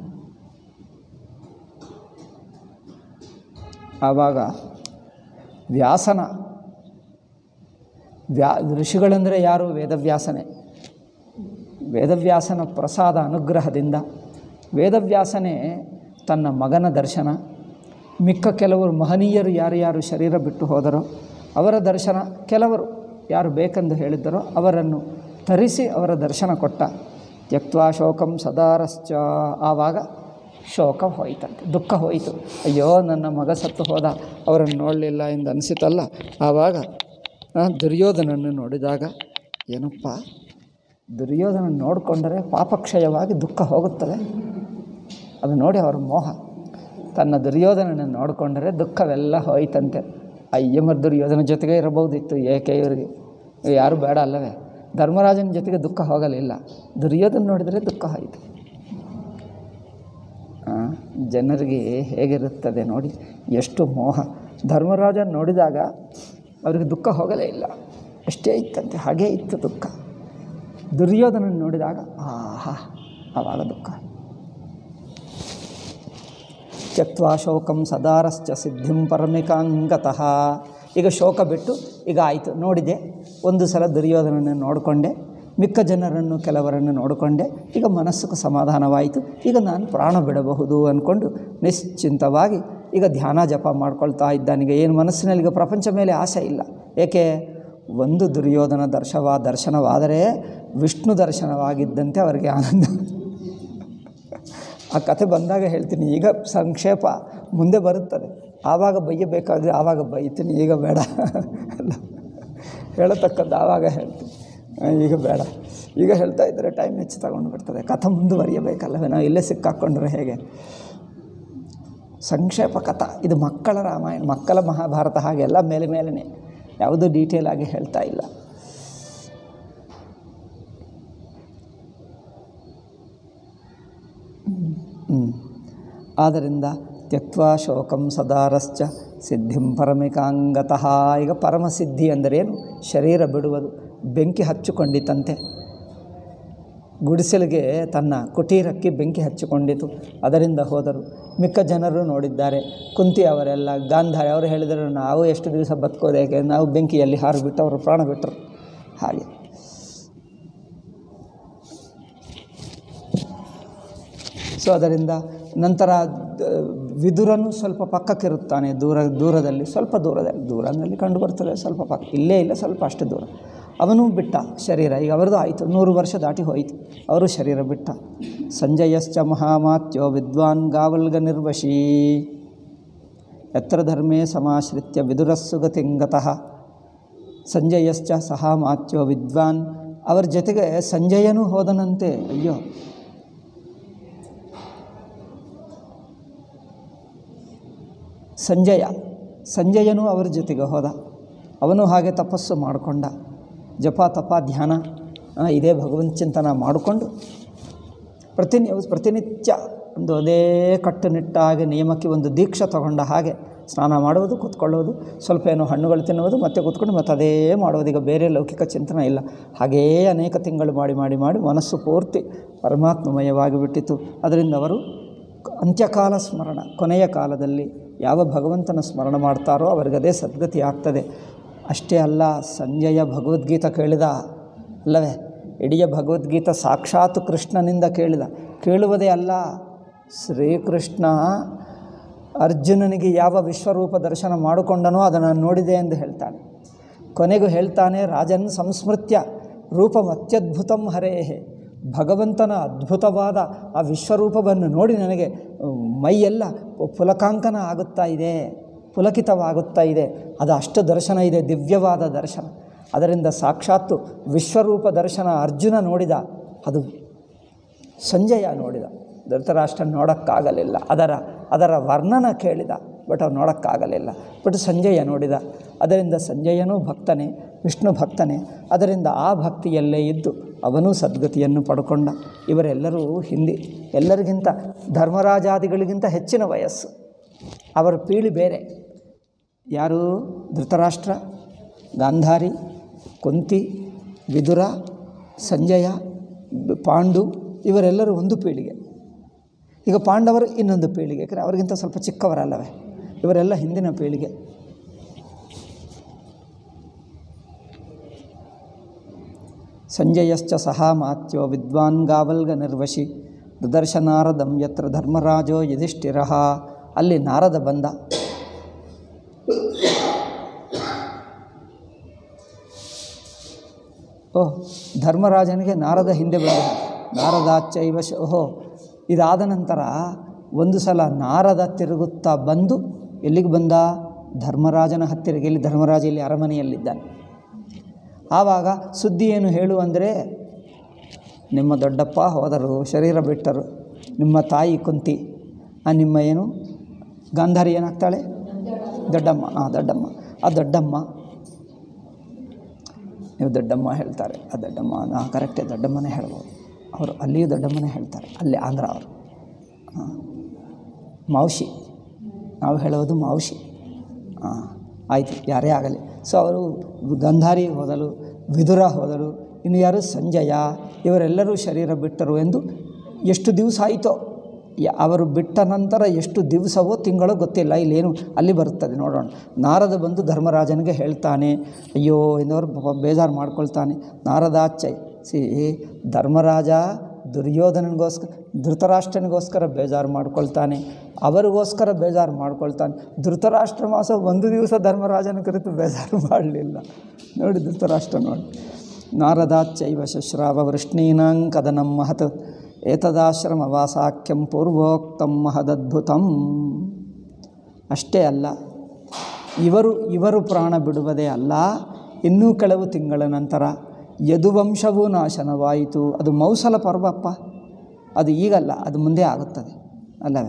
ಆವಾಗ ವ್ಯಾಸನ ವ್ಯಾ ಋಷಿಗಳಂದರೆ ಯಾರು ವೇದವ್ಯಾಸನೇ ವೇದವ್ಯಾಸನ ಪ್ರಸಾದ ಅನುಗ್ರಹದಿಂದ ವೇದವ್ಯಾಸನೇ ತನ್ನ ಮಗನ ದರ್ಶನ ಮಿಕ್ಕ ಕೆಲವರು ಮಹನೀಯರು ಯಾರು ಯಾರು ಶರೀರ ಬಿಟ್ಟು ಹೋದರೋ ಅವರ ದರ್ಶನ ಕೆಲವರು ಯಾರು ಬೇಕೆಂದು ಹೇಳಿದ್ದರೋ ಅವರನ್ನು ತರಿಸಿ ಅವರ ದರ್ಶನ ಕೊಟ್ಟ ತ್ಯಕ್ವಾ ಶೋಕಂ ಸದಾರಶ್ಚ ಆವಾಗ ಶೋಕ ಹೋಯ್ತಂತೆ ದುಃಖ ಹೋಯಿತು ಅಯ್ಯೋ ನನ್ನ ಮಗ ಸತ್ತು ಹೋದ ಅವರನ್ನು ನೋಡಲಿಲ್ಲ ಎಂದು ಅನಿಸಿತಲ್ಲ ಆವಾಗ ಆ, ದುರ್ಯೋಧನನ್ನು ನೋಡಿದಾಗ ಏನಪ್ಪ ದುರ್ಯೋಧನ ನೋಡಿಕೊಂಡರೆ ಪಾಪಕ್ಷಯವಾಗಿ ದುಃಖ ಹೋಗುತ್ತದೆ ಅದು ನೋಡಿ ಅವರ ಮೋಹ ತನ್ನ ದುರ್ಯೋಧನನ್ನು ನೋಡಿಕೊಂಡರೆ ದುಃಖವೆಲ್ಲ ಹೋಯ್ತಂತೆ ಅಯ್ಯಮರ್ ದುರ್ಯೋಧನ ಜೊತೆಗೆ ಇರಬಹುದಿತ್ತು ಏಕೆ ಇವರಿಗೆ ಇವ್ ಯಾರು ಬೇಡ ಅಲ್ಲವೇ ಧರ್ಮರಾಜನ ಜೊತೆಗೆ ದುಃಖ ಹೋಗಲಿಲ್ಲ ದುರ್ಯೋಧನ ನೋಡಿದರೆ ದುಃಖ ಹೋಯಿತು ಆ, ಜನರಿಗೆ ಹೇಗಿರುತ್ತದೆ ನೋಡಿ ಎಷ್ಟು ಮೋಹ ಧರ್ಮರಾಜ ನೋಡಿದಾಗ ಅವರಿಗೆ ದುಃಖ ಹೋಗಲೇ ಇಲ್ಲ ಅಷ್ಟೇ ಇತ್ತಂತೆ ಹಾಗೇ ಇತ್ತು ದುಃಖ ದುರ್ಯೋಧನ ನೋಡಿದಾಗ ಆಹಾ ಆವಾಗ ದುಃಖ ತ್ಯಕ್ವಾ ಶೋಕಂ ಸದಾರಶ್ಚ ಸಿದ್ಧಿಂ ಪರಮಿಕಾಂಗತಃ ಈಗ ಶೋಕ ಬಿಟ್ಟು ಈಗ ಆಯಿತು ನೋಡಿದೆ ಒಂದು ಸಲ ದುರ್ಯೋಧನನ್ನು ನೋಡಿಕೊಂಡೆ ಮಿಕ್ಕ ಜನರನ್ನು ಕೆಲವರನ್ನು ನೋಡಿಕೊಂಡೆ ಈಗ ಮನಸ್ಸಿಗೆ ಸಮಾಧಾನವಾಯಿತು ಈಗ ನಾನು ಪ್ರಾಣ ಬಿಡಬಹುದು ಅಂದ್ಕೊಂಡು ನಿಶ್ಚಿಂತವಾಗಿ ಈಗ ಧ್ಯಾನ ಜಪ ಮಾಡ್ಕೊಳ್ತಾ ಇದ್ದಾನೀಗ ಏನು ಮನಸ್ಸಿನಲ್ಲಿ ಈಗ ಪ್ರಪಂಚ ಮೇಲೆ ಆಸೆ ಇಲ್ಲ ಏಕೆ ಒಂದು ದುರ್ಯೋಧನ ದರ್ಶವ ದರ್ಶನವಾದರೆ ವಿಷ್ಣು ದರ್ಶನವಾಗಿದ್ದಂತೆ ಅವರಿಗೆ ಆನಂದ ಆ ಕಥೆ ಬಂದಾಗ ಹೇಳ್ತೀನಿ ಈಗ ಸಂಕ್ಷೇಪ ಮುಂದೆ ಬರುತ್ತದೆ ಆವಾಗ ಬೈಯಬೇಕಾದ್ರೆ ಆವಾಗ ಬೈತೀನಿ ಈಗ ಬೇಡ ಅಲ್ಲ ಹೇಳತಕ್ಕದ್ದು ಆವಾಗ ಹೇಳ್ತೀನಿ ಆ, ಈಗ ಬೇಡ ಈಗ ಹೇಳ್ತಾ ಇದ್ದರೆ ಟೈಮ್ ಹೆಚ್ಚು ತಗೊಂಡು ಬಿಡ್ತದೆ ಕಥೆ ಮುಂದುವರಿಯಬೇಕಲ್ಲವೇ ನಾವು ಇಲ್ಲೇ ಸಿಕ್ಕಾಕ್ಕೊಂಡ್ರೆ ಹೇಗೆ ಸಂಕ್ಷೇಪ ಕಥಾ ಇದು ಮಕ್ಕಳ ರಾಮಾಯಣ ಮಕ್ಕಳ ಮಹಾಭಾರತ ಹಾಗೆಲ್ಲ ಮೇಲೆ ಮೇಲೇ ಯಾವುದೂ ಡೀಟೇಲ್ ಆಗಿ ಹೇಳ್ತಾ ಇಲ್ಲ ಹ್ಮ್. ಆದ್ದರಿಂದ ತ್ಯಕ್ವಾ ಶೋಕಂ ಸದಾರಶ್ಚ ಸಿದ್ಧಿಂ ಪರಮಿಕಾಂಗತಃ ಈಗ ಪರಮಸಿದ್ಧಿ ಅಂದರೇನು ಶರೀರ ಬಿಡುವುದು ಬೆಂಕಿ ಹಚ್ಚಿಕೊಂಡಿತಂತೆ ಗುಡಿಸಲಿಗೆ ತನ್ನ ಕುಟೀರಕ್ಕೆ ಬೆಂಕಿ ಹಚ್ಚಿಕೊಂಡಿತು ಅದರಿಂದ ಹೋದರು ಮಿಕ್ಕ ಜನರು ನೋಡಿದ್ದಾರೆ ಕುಂತಿ ಅವರೆಲ್ಲ ಗಾಂಧಾರಿ ಅವರು ಹೇಳಿದರು ನಾವು ಎಷ್ಟು ದಿವಸ ಬದುಕೋದು ಯಾಕೆ ನಾವು ಬೆಂಕಿಯಲ್ಲಿ ಹಾರಿಬಿಟ್ಟು ಅವರು ಪ್ರಾಣ ಬಿಟ್ಟರು ಹಾಗೆ ಸೊ ಅದರಿಂದ ನಂತರ ದ- ವಿದುರನು ಸ್ವಲ್ಪ ಪಕ್ಕಕ್ಕಿರುತ್ತಾನೆ ದೂರ ದೂರದಲ್ಲಿ ಸ್ವಲ್ಪ ದೂರದಲ್ಲಿ ದೂರದಲ್ಲಿ ಕಂಡು ಬರ್ತದೆ ಸ್ವಲ್ಪ ಪಕ್ಕ ಇಲ್ಲೇ ಇಲ್ಲ ಸ್ವಲ್ಪ ಅಷ್ಟು ದೂರ ಅವನು ಬಿಟ್ಟ ಶರೀರ ಈಗ ಅವರದು ಆಯಿತು ನೂರು ವರ್ಷ ದಾಟಿ ಹೋಯಿತು ಅವರು ಶರೀರ ಬಿಟ್ಟ ಸಂಜಯಶ್ಚ ಮಹಾಮಾತ್ಯೋ ವಿದ್ವಾನ್ ಗಾವಲ್ಗ ನಿರ್ವಶೀ ಯತ್ರ ಧರ್ಮೇ ಸಮಾಶ್ರಿತ್ಯ ವಿದುರಸ್ಸುಗತಿಂಗತಃ ಸಂಜಯಶ್ಚ ಸಹ ಮಾತ್ಯೋ ವಿದ್ವಾನ್ ಅವರ ಜೊತೆಗೆ ಸಂಜಯನೂ ಹೋದನಂತೆ ಅಯ್ಯೋ ಸಂಜಯ ಸಂಜಯನೂ ಅವರ ಜೊತೆಗೆ ಹೋದ ಅವನು ಹಾಗೆ ತಪಸ್ಸು ಮಾಡಿಕೊಂಡ ಜಪ ತಪ ಧ್ಯಾನ ಆ, ಇದೇ ಭಗವಂತ ಚಿಂತನ ಮಾಡಿಕೊಂಡು ಪ್ರತಿನಿ ಪ್ರತಿನಿತ್ಯ ಒಂದು ಅದೇ ಕಟ್ಟುನಿಟ್ಟಾಗಿ ನಿಯಮಕ್ಕೆ ಒಂದು ದೀಕ್ಷೆ ತಗೊಂಡ ಹಾಗೆ ಸ್ನಾನ ಮಾಡುವುದು ಕೂತ್ಕೊಳ್ಳೋದು ಸ್ವಲ್ಪ ಏನೋ ಹಣ್ಣುಗಳು ತಿನ್ನುವುದು ಮತ್ತೆ ಕೂತ್ಕೊಂಡು ಮತ್ತೆ ಅದೇ ಮಾಡೋದು ಈಗ ಬೇರೆ ಲೌಕಿಕ ಚಿಂತನೆ ಇಲ್ಲ ಹಾಗೇ ಅನೇಕ ತಿಂಗಳು ಮಾಡಿ ಮಾಡಿ ಮಾಡಿ ಮನಸ್ಸು ಪೂರ್ತಿ ಪರಮಾತ್ಮಮಯವಾಗಿ ಬಿಟ್ಟಿತು ಅದರಿಂದ ಅವರು ಅಂತ್ಯಕಾಲ ಸ್ಮರಣ ಕೊನೆಯ ಕಾಲದಲ್ಲಿ ಯಾವ ಭಗವಂತನ ಸ್ಮರಣ ಮಾಡ್ತಾರೋ ಅವರಿಗೆ ಅದೇ ಸದ್ಗತಿ ಆಗ್ತದೆ ಅಷ್ಟೇ ಅಲ್ಲ ಸಂಜಯ ಭಗವದ್ಗೀತ ಕೇಳಿದ ಅಲ್ಲವೇ ಇಡೀ ಭಗವದ್ಗೀತ ಸಾಕ್ಷಾತ್ ಕೃಷ್ಣನಿಂದ ಕೇಳಿದ ಕೇಳುವುದೇ ಅಲ್ಲ ಶ್ರೀಕೃಷ್ಣ ಅರ್ಜುನನಿಗೆ ಯಾವ ವಿಶ್ವರೂಪ ದರ್ಶನ ಮಾಡಿಕೊಂಡನೋ ಅದನ್ನು ನೋಡಿದೆ ಎಂದು ಹೇಳ್ತಾನೆ ಕೊನೆಗೂ ಹೇಳ್ತಾನೆ ರಾಜನ್ ಸಂಸ್ಮೃತ್ಯ ರೂಪಂ ಅತ್ಯದ್ಭುತಂ ಹರೇಹೆ ಭಗವಂತನ ಅದ್ಭುತವಾದ ಆ ವಿಶ್ವರೂಪವನ್ನು ನೋಡಿ ನನಗೆ ಅಹ್, ಮೈಯೆಲ್ಲ ಪುಲಕಾಂಕನ ಆಗುತ್ತಾ ಇದೆ ಪುಲಕಿತವಾಗುತ್ತಾ ಇದೆ ಅದು ಅಷ್ಟು ದರ್ಶನ ಇದೆ ದಿವ್ಯವಾದ ದರ್ಶನ ಅದರಿಂದ ಸಾಕ್ಷಾತ್ತು ವಿಶ್ವರೂಪ ದರ್ಶನ ಅರ್ಜುನ ನೋಡಿದ ಅದು ಸಂಜಯ ನೋಡಿದ ಧೃತರಾಷ್ಟ್ರ ನೋಡೋಕ್ಕಾಗಲಿಲ್ಲ ಅದರ ಅದರ ವರ್ಣನ ಕೇಳಿದ ಬಟ್ ಅವ್ನು ನೋಡೋಕ್ಕಾಗಲಿಲ್ಲ ಬಟ್ ಸಂಜಯ ನೋಡಿದ ಅದರಿಂದ ಸಂಜಯನೂ ಭಕ್ತನೇ ವಿಷ್ಣು ಭಕ್ತನೇ ಅದರಿಂದ ಆ ಭಕ್ತಿಯಲ್ಲೇ ಇದ್ದು ಅವನೂ ಸದ್ಗತಿಯನ್ನು ಪಡ್ಕೊಂಡ ಇವರೆಲ್ಲರೂ ಹಿಂದಿ ಎಲ್ಲರಿಗಿಂತ ಧರ್ಮರಾಜಾದಿಗಳಿಗಿಂತ ಹೆಚ್ಚಿನ ವಯಸ್ಸು ಅವರ ಪೀಳಿ ಬೇರೆ ಯಾರು ಧೃತರಾಷ್ಟ್ರ ಗಾಂಧಾರಿ ಕುಂತಿ ವಿದುರ ಸಂಜಯ ಬ- ಪಾಂಡು ಇವರೆಲ್ಲರೂ ಒಂದು ಪೀಳಿಗೆ ಈಗ ಪಾಂಡವರು ಇನ್ನೊಂದು ಪೀಳಿಗೆ ಯಾಕಂದರೆ ಅವರಿಗಿಂತ ಸ್ವಲ್ಪ ಚಿಕ್ಕವರಲ್ಲವೇ ಇವರೆಲ್ಲ ಹಿಂದಿನ ಪೀಳಿಗೆ ಸಂಜಯಶ್ಚ ಸಹ ಮಾತ್ಯೋ ವಿದ್ವಾನ್ ಗಾವಲ್ಗ ನಿರ್ವಶಿ ದುದರ್ಶನಾರದಂ ಯತ್ರ ಧರ್ಮರಾಜೋ ಯುಧಿಷ್ಠಿರ ಅಲ್ಲಿ ನಾರದ ಬಂದ ಓಹ್ ಧರ್ಮರಾಜನಿಗೆ ನಾರದ ಹಿಂದೆ ಬಂದ ನಾರದಾಚೈವ ಶ ಓಹೋ ಇದಾದ ನಂತರ ಒಂದು ಸಲ ನಾರದ ತಿರುಗುತ್ತಾ ಬಂದು ಎಲ್ಲಿಗೆ ಬಂದ ಧರ್ಮರಾಜನ ಹತ್ತಿರಗೆ ಇಲ್ಲಿ ಧರ್ಮರಾಜ ಇಲ್ಲಿ ಅರಮನೆಯಲ್ಲಿದ್ದಾನೆ ಆವಾಗ ಸುದ್ದಿ ಏನು ಹೇಳು ಅಂದರೆ ನಿಮ್ಮ ದೊಡ್ಡಪ್ಪ ಹೋದರು ಶರೀರ ಬಿಟ್ಟರು ನಿಮ್ಮ ತಾಯಿ ಕುಂತಿ ಆ ನಿಮ್ಮ ಏನು ಗಾಂಧಾರಿ ಏನಾಗ್ತಾಳೆ ದೊಡ್ಡಮ್ಮ ಹಾಂ ದೊಡ್ಡಮ್ಮ ಆ ದೊಡ್ಡಮ್ಮ ನೀವು ದೊಡ್ಡಮ್ಮ ಹೇಳ್ತಾರೆ ಆ ದೊಡ್ಡಮ್ಮ ಹಾಂ ಕರೆಕ್ಟೇ ದೊಡ್ಡಮ್ಮನೇ ಹೇಳ್ಬೋದು ಅವರು ಅಲ್ಲಿಯೂ ದೊಡ್ಡಮ್ಮನೇ ಹೇಳ್ತಾರೆ ಅಲ್ಲಿ ಆಂಧ್ರ ಅವರು ಹಾಂ ಮಾವಶಿ ನಾವು ಹೇಳೋದು ಮಾವಶಿ ಹಾಂ ಆಯಿತು ಯಾರೇ ಆಗಲಿ ಸೊ ಅವರು ಗಂಧಾರಿ ಹೋದಲು ವಿದುರ ಹೋದಲು ಇನ್ನು ಯಾರು ಸಂಜಯ ಇವರೆಲ್ಲರೂ ಶರೀರ ಬಿಟ್ಟರು ಎಂದು ಎಷ್ಟು ದಿವಸ ಆಯಿತೋ ಯ- ಅವರು ಬಿಟ್ಟ ನಂತರ ಎಷ್ಟು ದಿವಸವೋ ತಿಂಗಳೋ ಗೊತ್ತಿಲ್ಲ ಇಲ್ಲೇನು ಅಲ್ಲಿ ಬರುತ್ತದೆ ನೋಡೋಣ ನಾರದ ಬಂದು ಧರ್ಮರಾಜನಿಗೆ ಹೇಳ್ತಾನೆ ಅಯ್ಯೋ ಎಂದವರು ಪಾಪ ಬೇಜಾರು ಮಾಡ್ಕೊಳ್ತಾನೆ ನಾರದಾಚೈ ಸಿ ಧರ್ಮರಾಜ ದುರ್ಯೋಧನನಿಗೋಸ್ಕರ ಧೃತರಾಷ್ಟ್ರನಿಗೋಸ್ಕರ ಬೇಜಾರು ಮಾಡ್ಕೊಳ್ತಾನೆ ಅವರಿಗೋಸ್ಕರ ಬೇಜಾರು ಮಾಡ್ಕೊಳ್ತಾನೆ ಧೃತರಾಷ್ಟ್ರ ಮಾಸ ಒಂದು ದಿವಸ ಧರ್ಮರಾಜನ ಕುರಿತು ಬೇಜಾರು ಮಾಡಲಿಲ್ಲ ನೋಡಿ ಧೃತರಾಷ್ಟ್ರ ನೋಡಿ ನಾರದಾಚೈವ ಶಶ್ರಾವ ವೃಷ್ಣೀನಾಂ ಕದನಂ ಮಹತ್ ಏತದಾಶ್ರಮ ವಾಸಾಖ್ಯಂ ಪೂರ್ವೋಕ್ತಂ ಮಹದದ್ಭುತಂ ಅಷ್ಟೇ ಅಲ್ಲ ಇವರು ಇವರು ಪ್ರಾಣ ಬಿಡುವುದೇ ಅಲ್ಲ ಇನ್ನೂ ಕೆಲವು ತಿಂಗಳ ನಂತರ ಯದುವಂಶವೂ ನಾಶನವಾಯಿತು ಅದು ಮೌಸಲ ಪರ್ವಪ್ಪ ಅದು ಈಗಲ್ಲ ಅದು ಮುಂದೆ ಆಗುತ್ತದೆ ಅಲ್ಲವೇ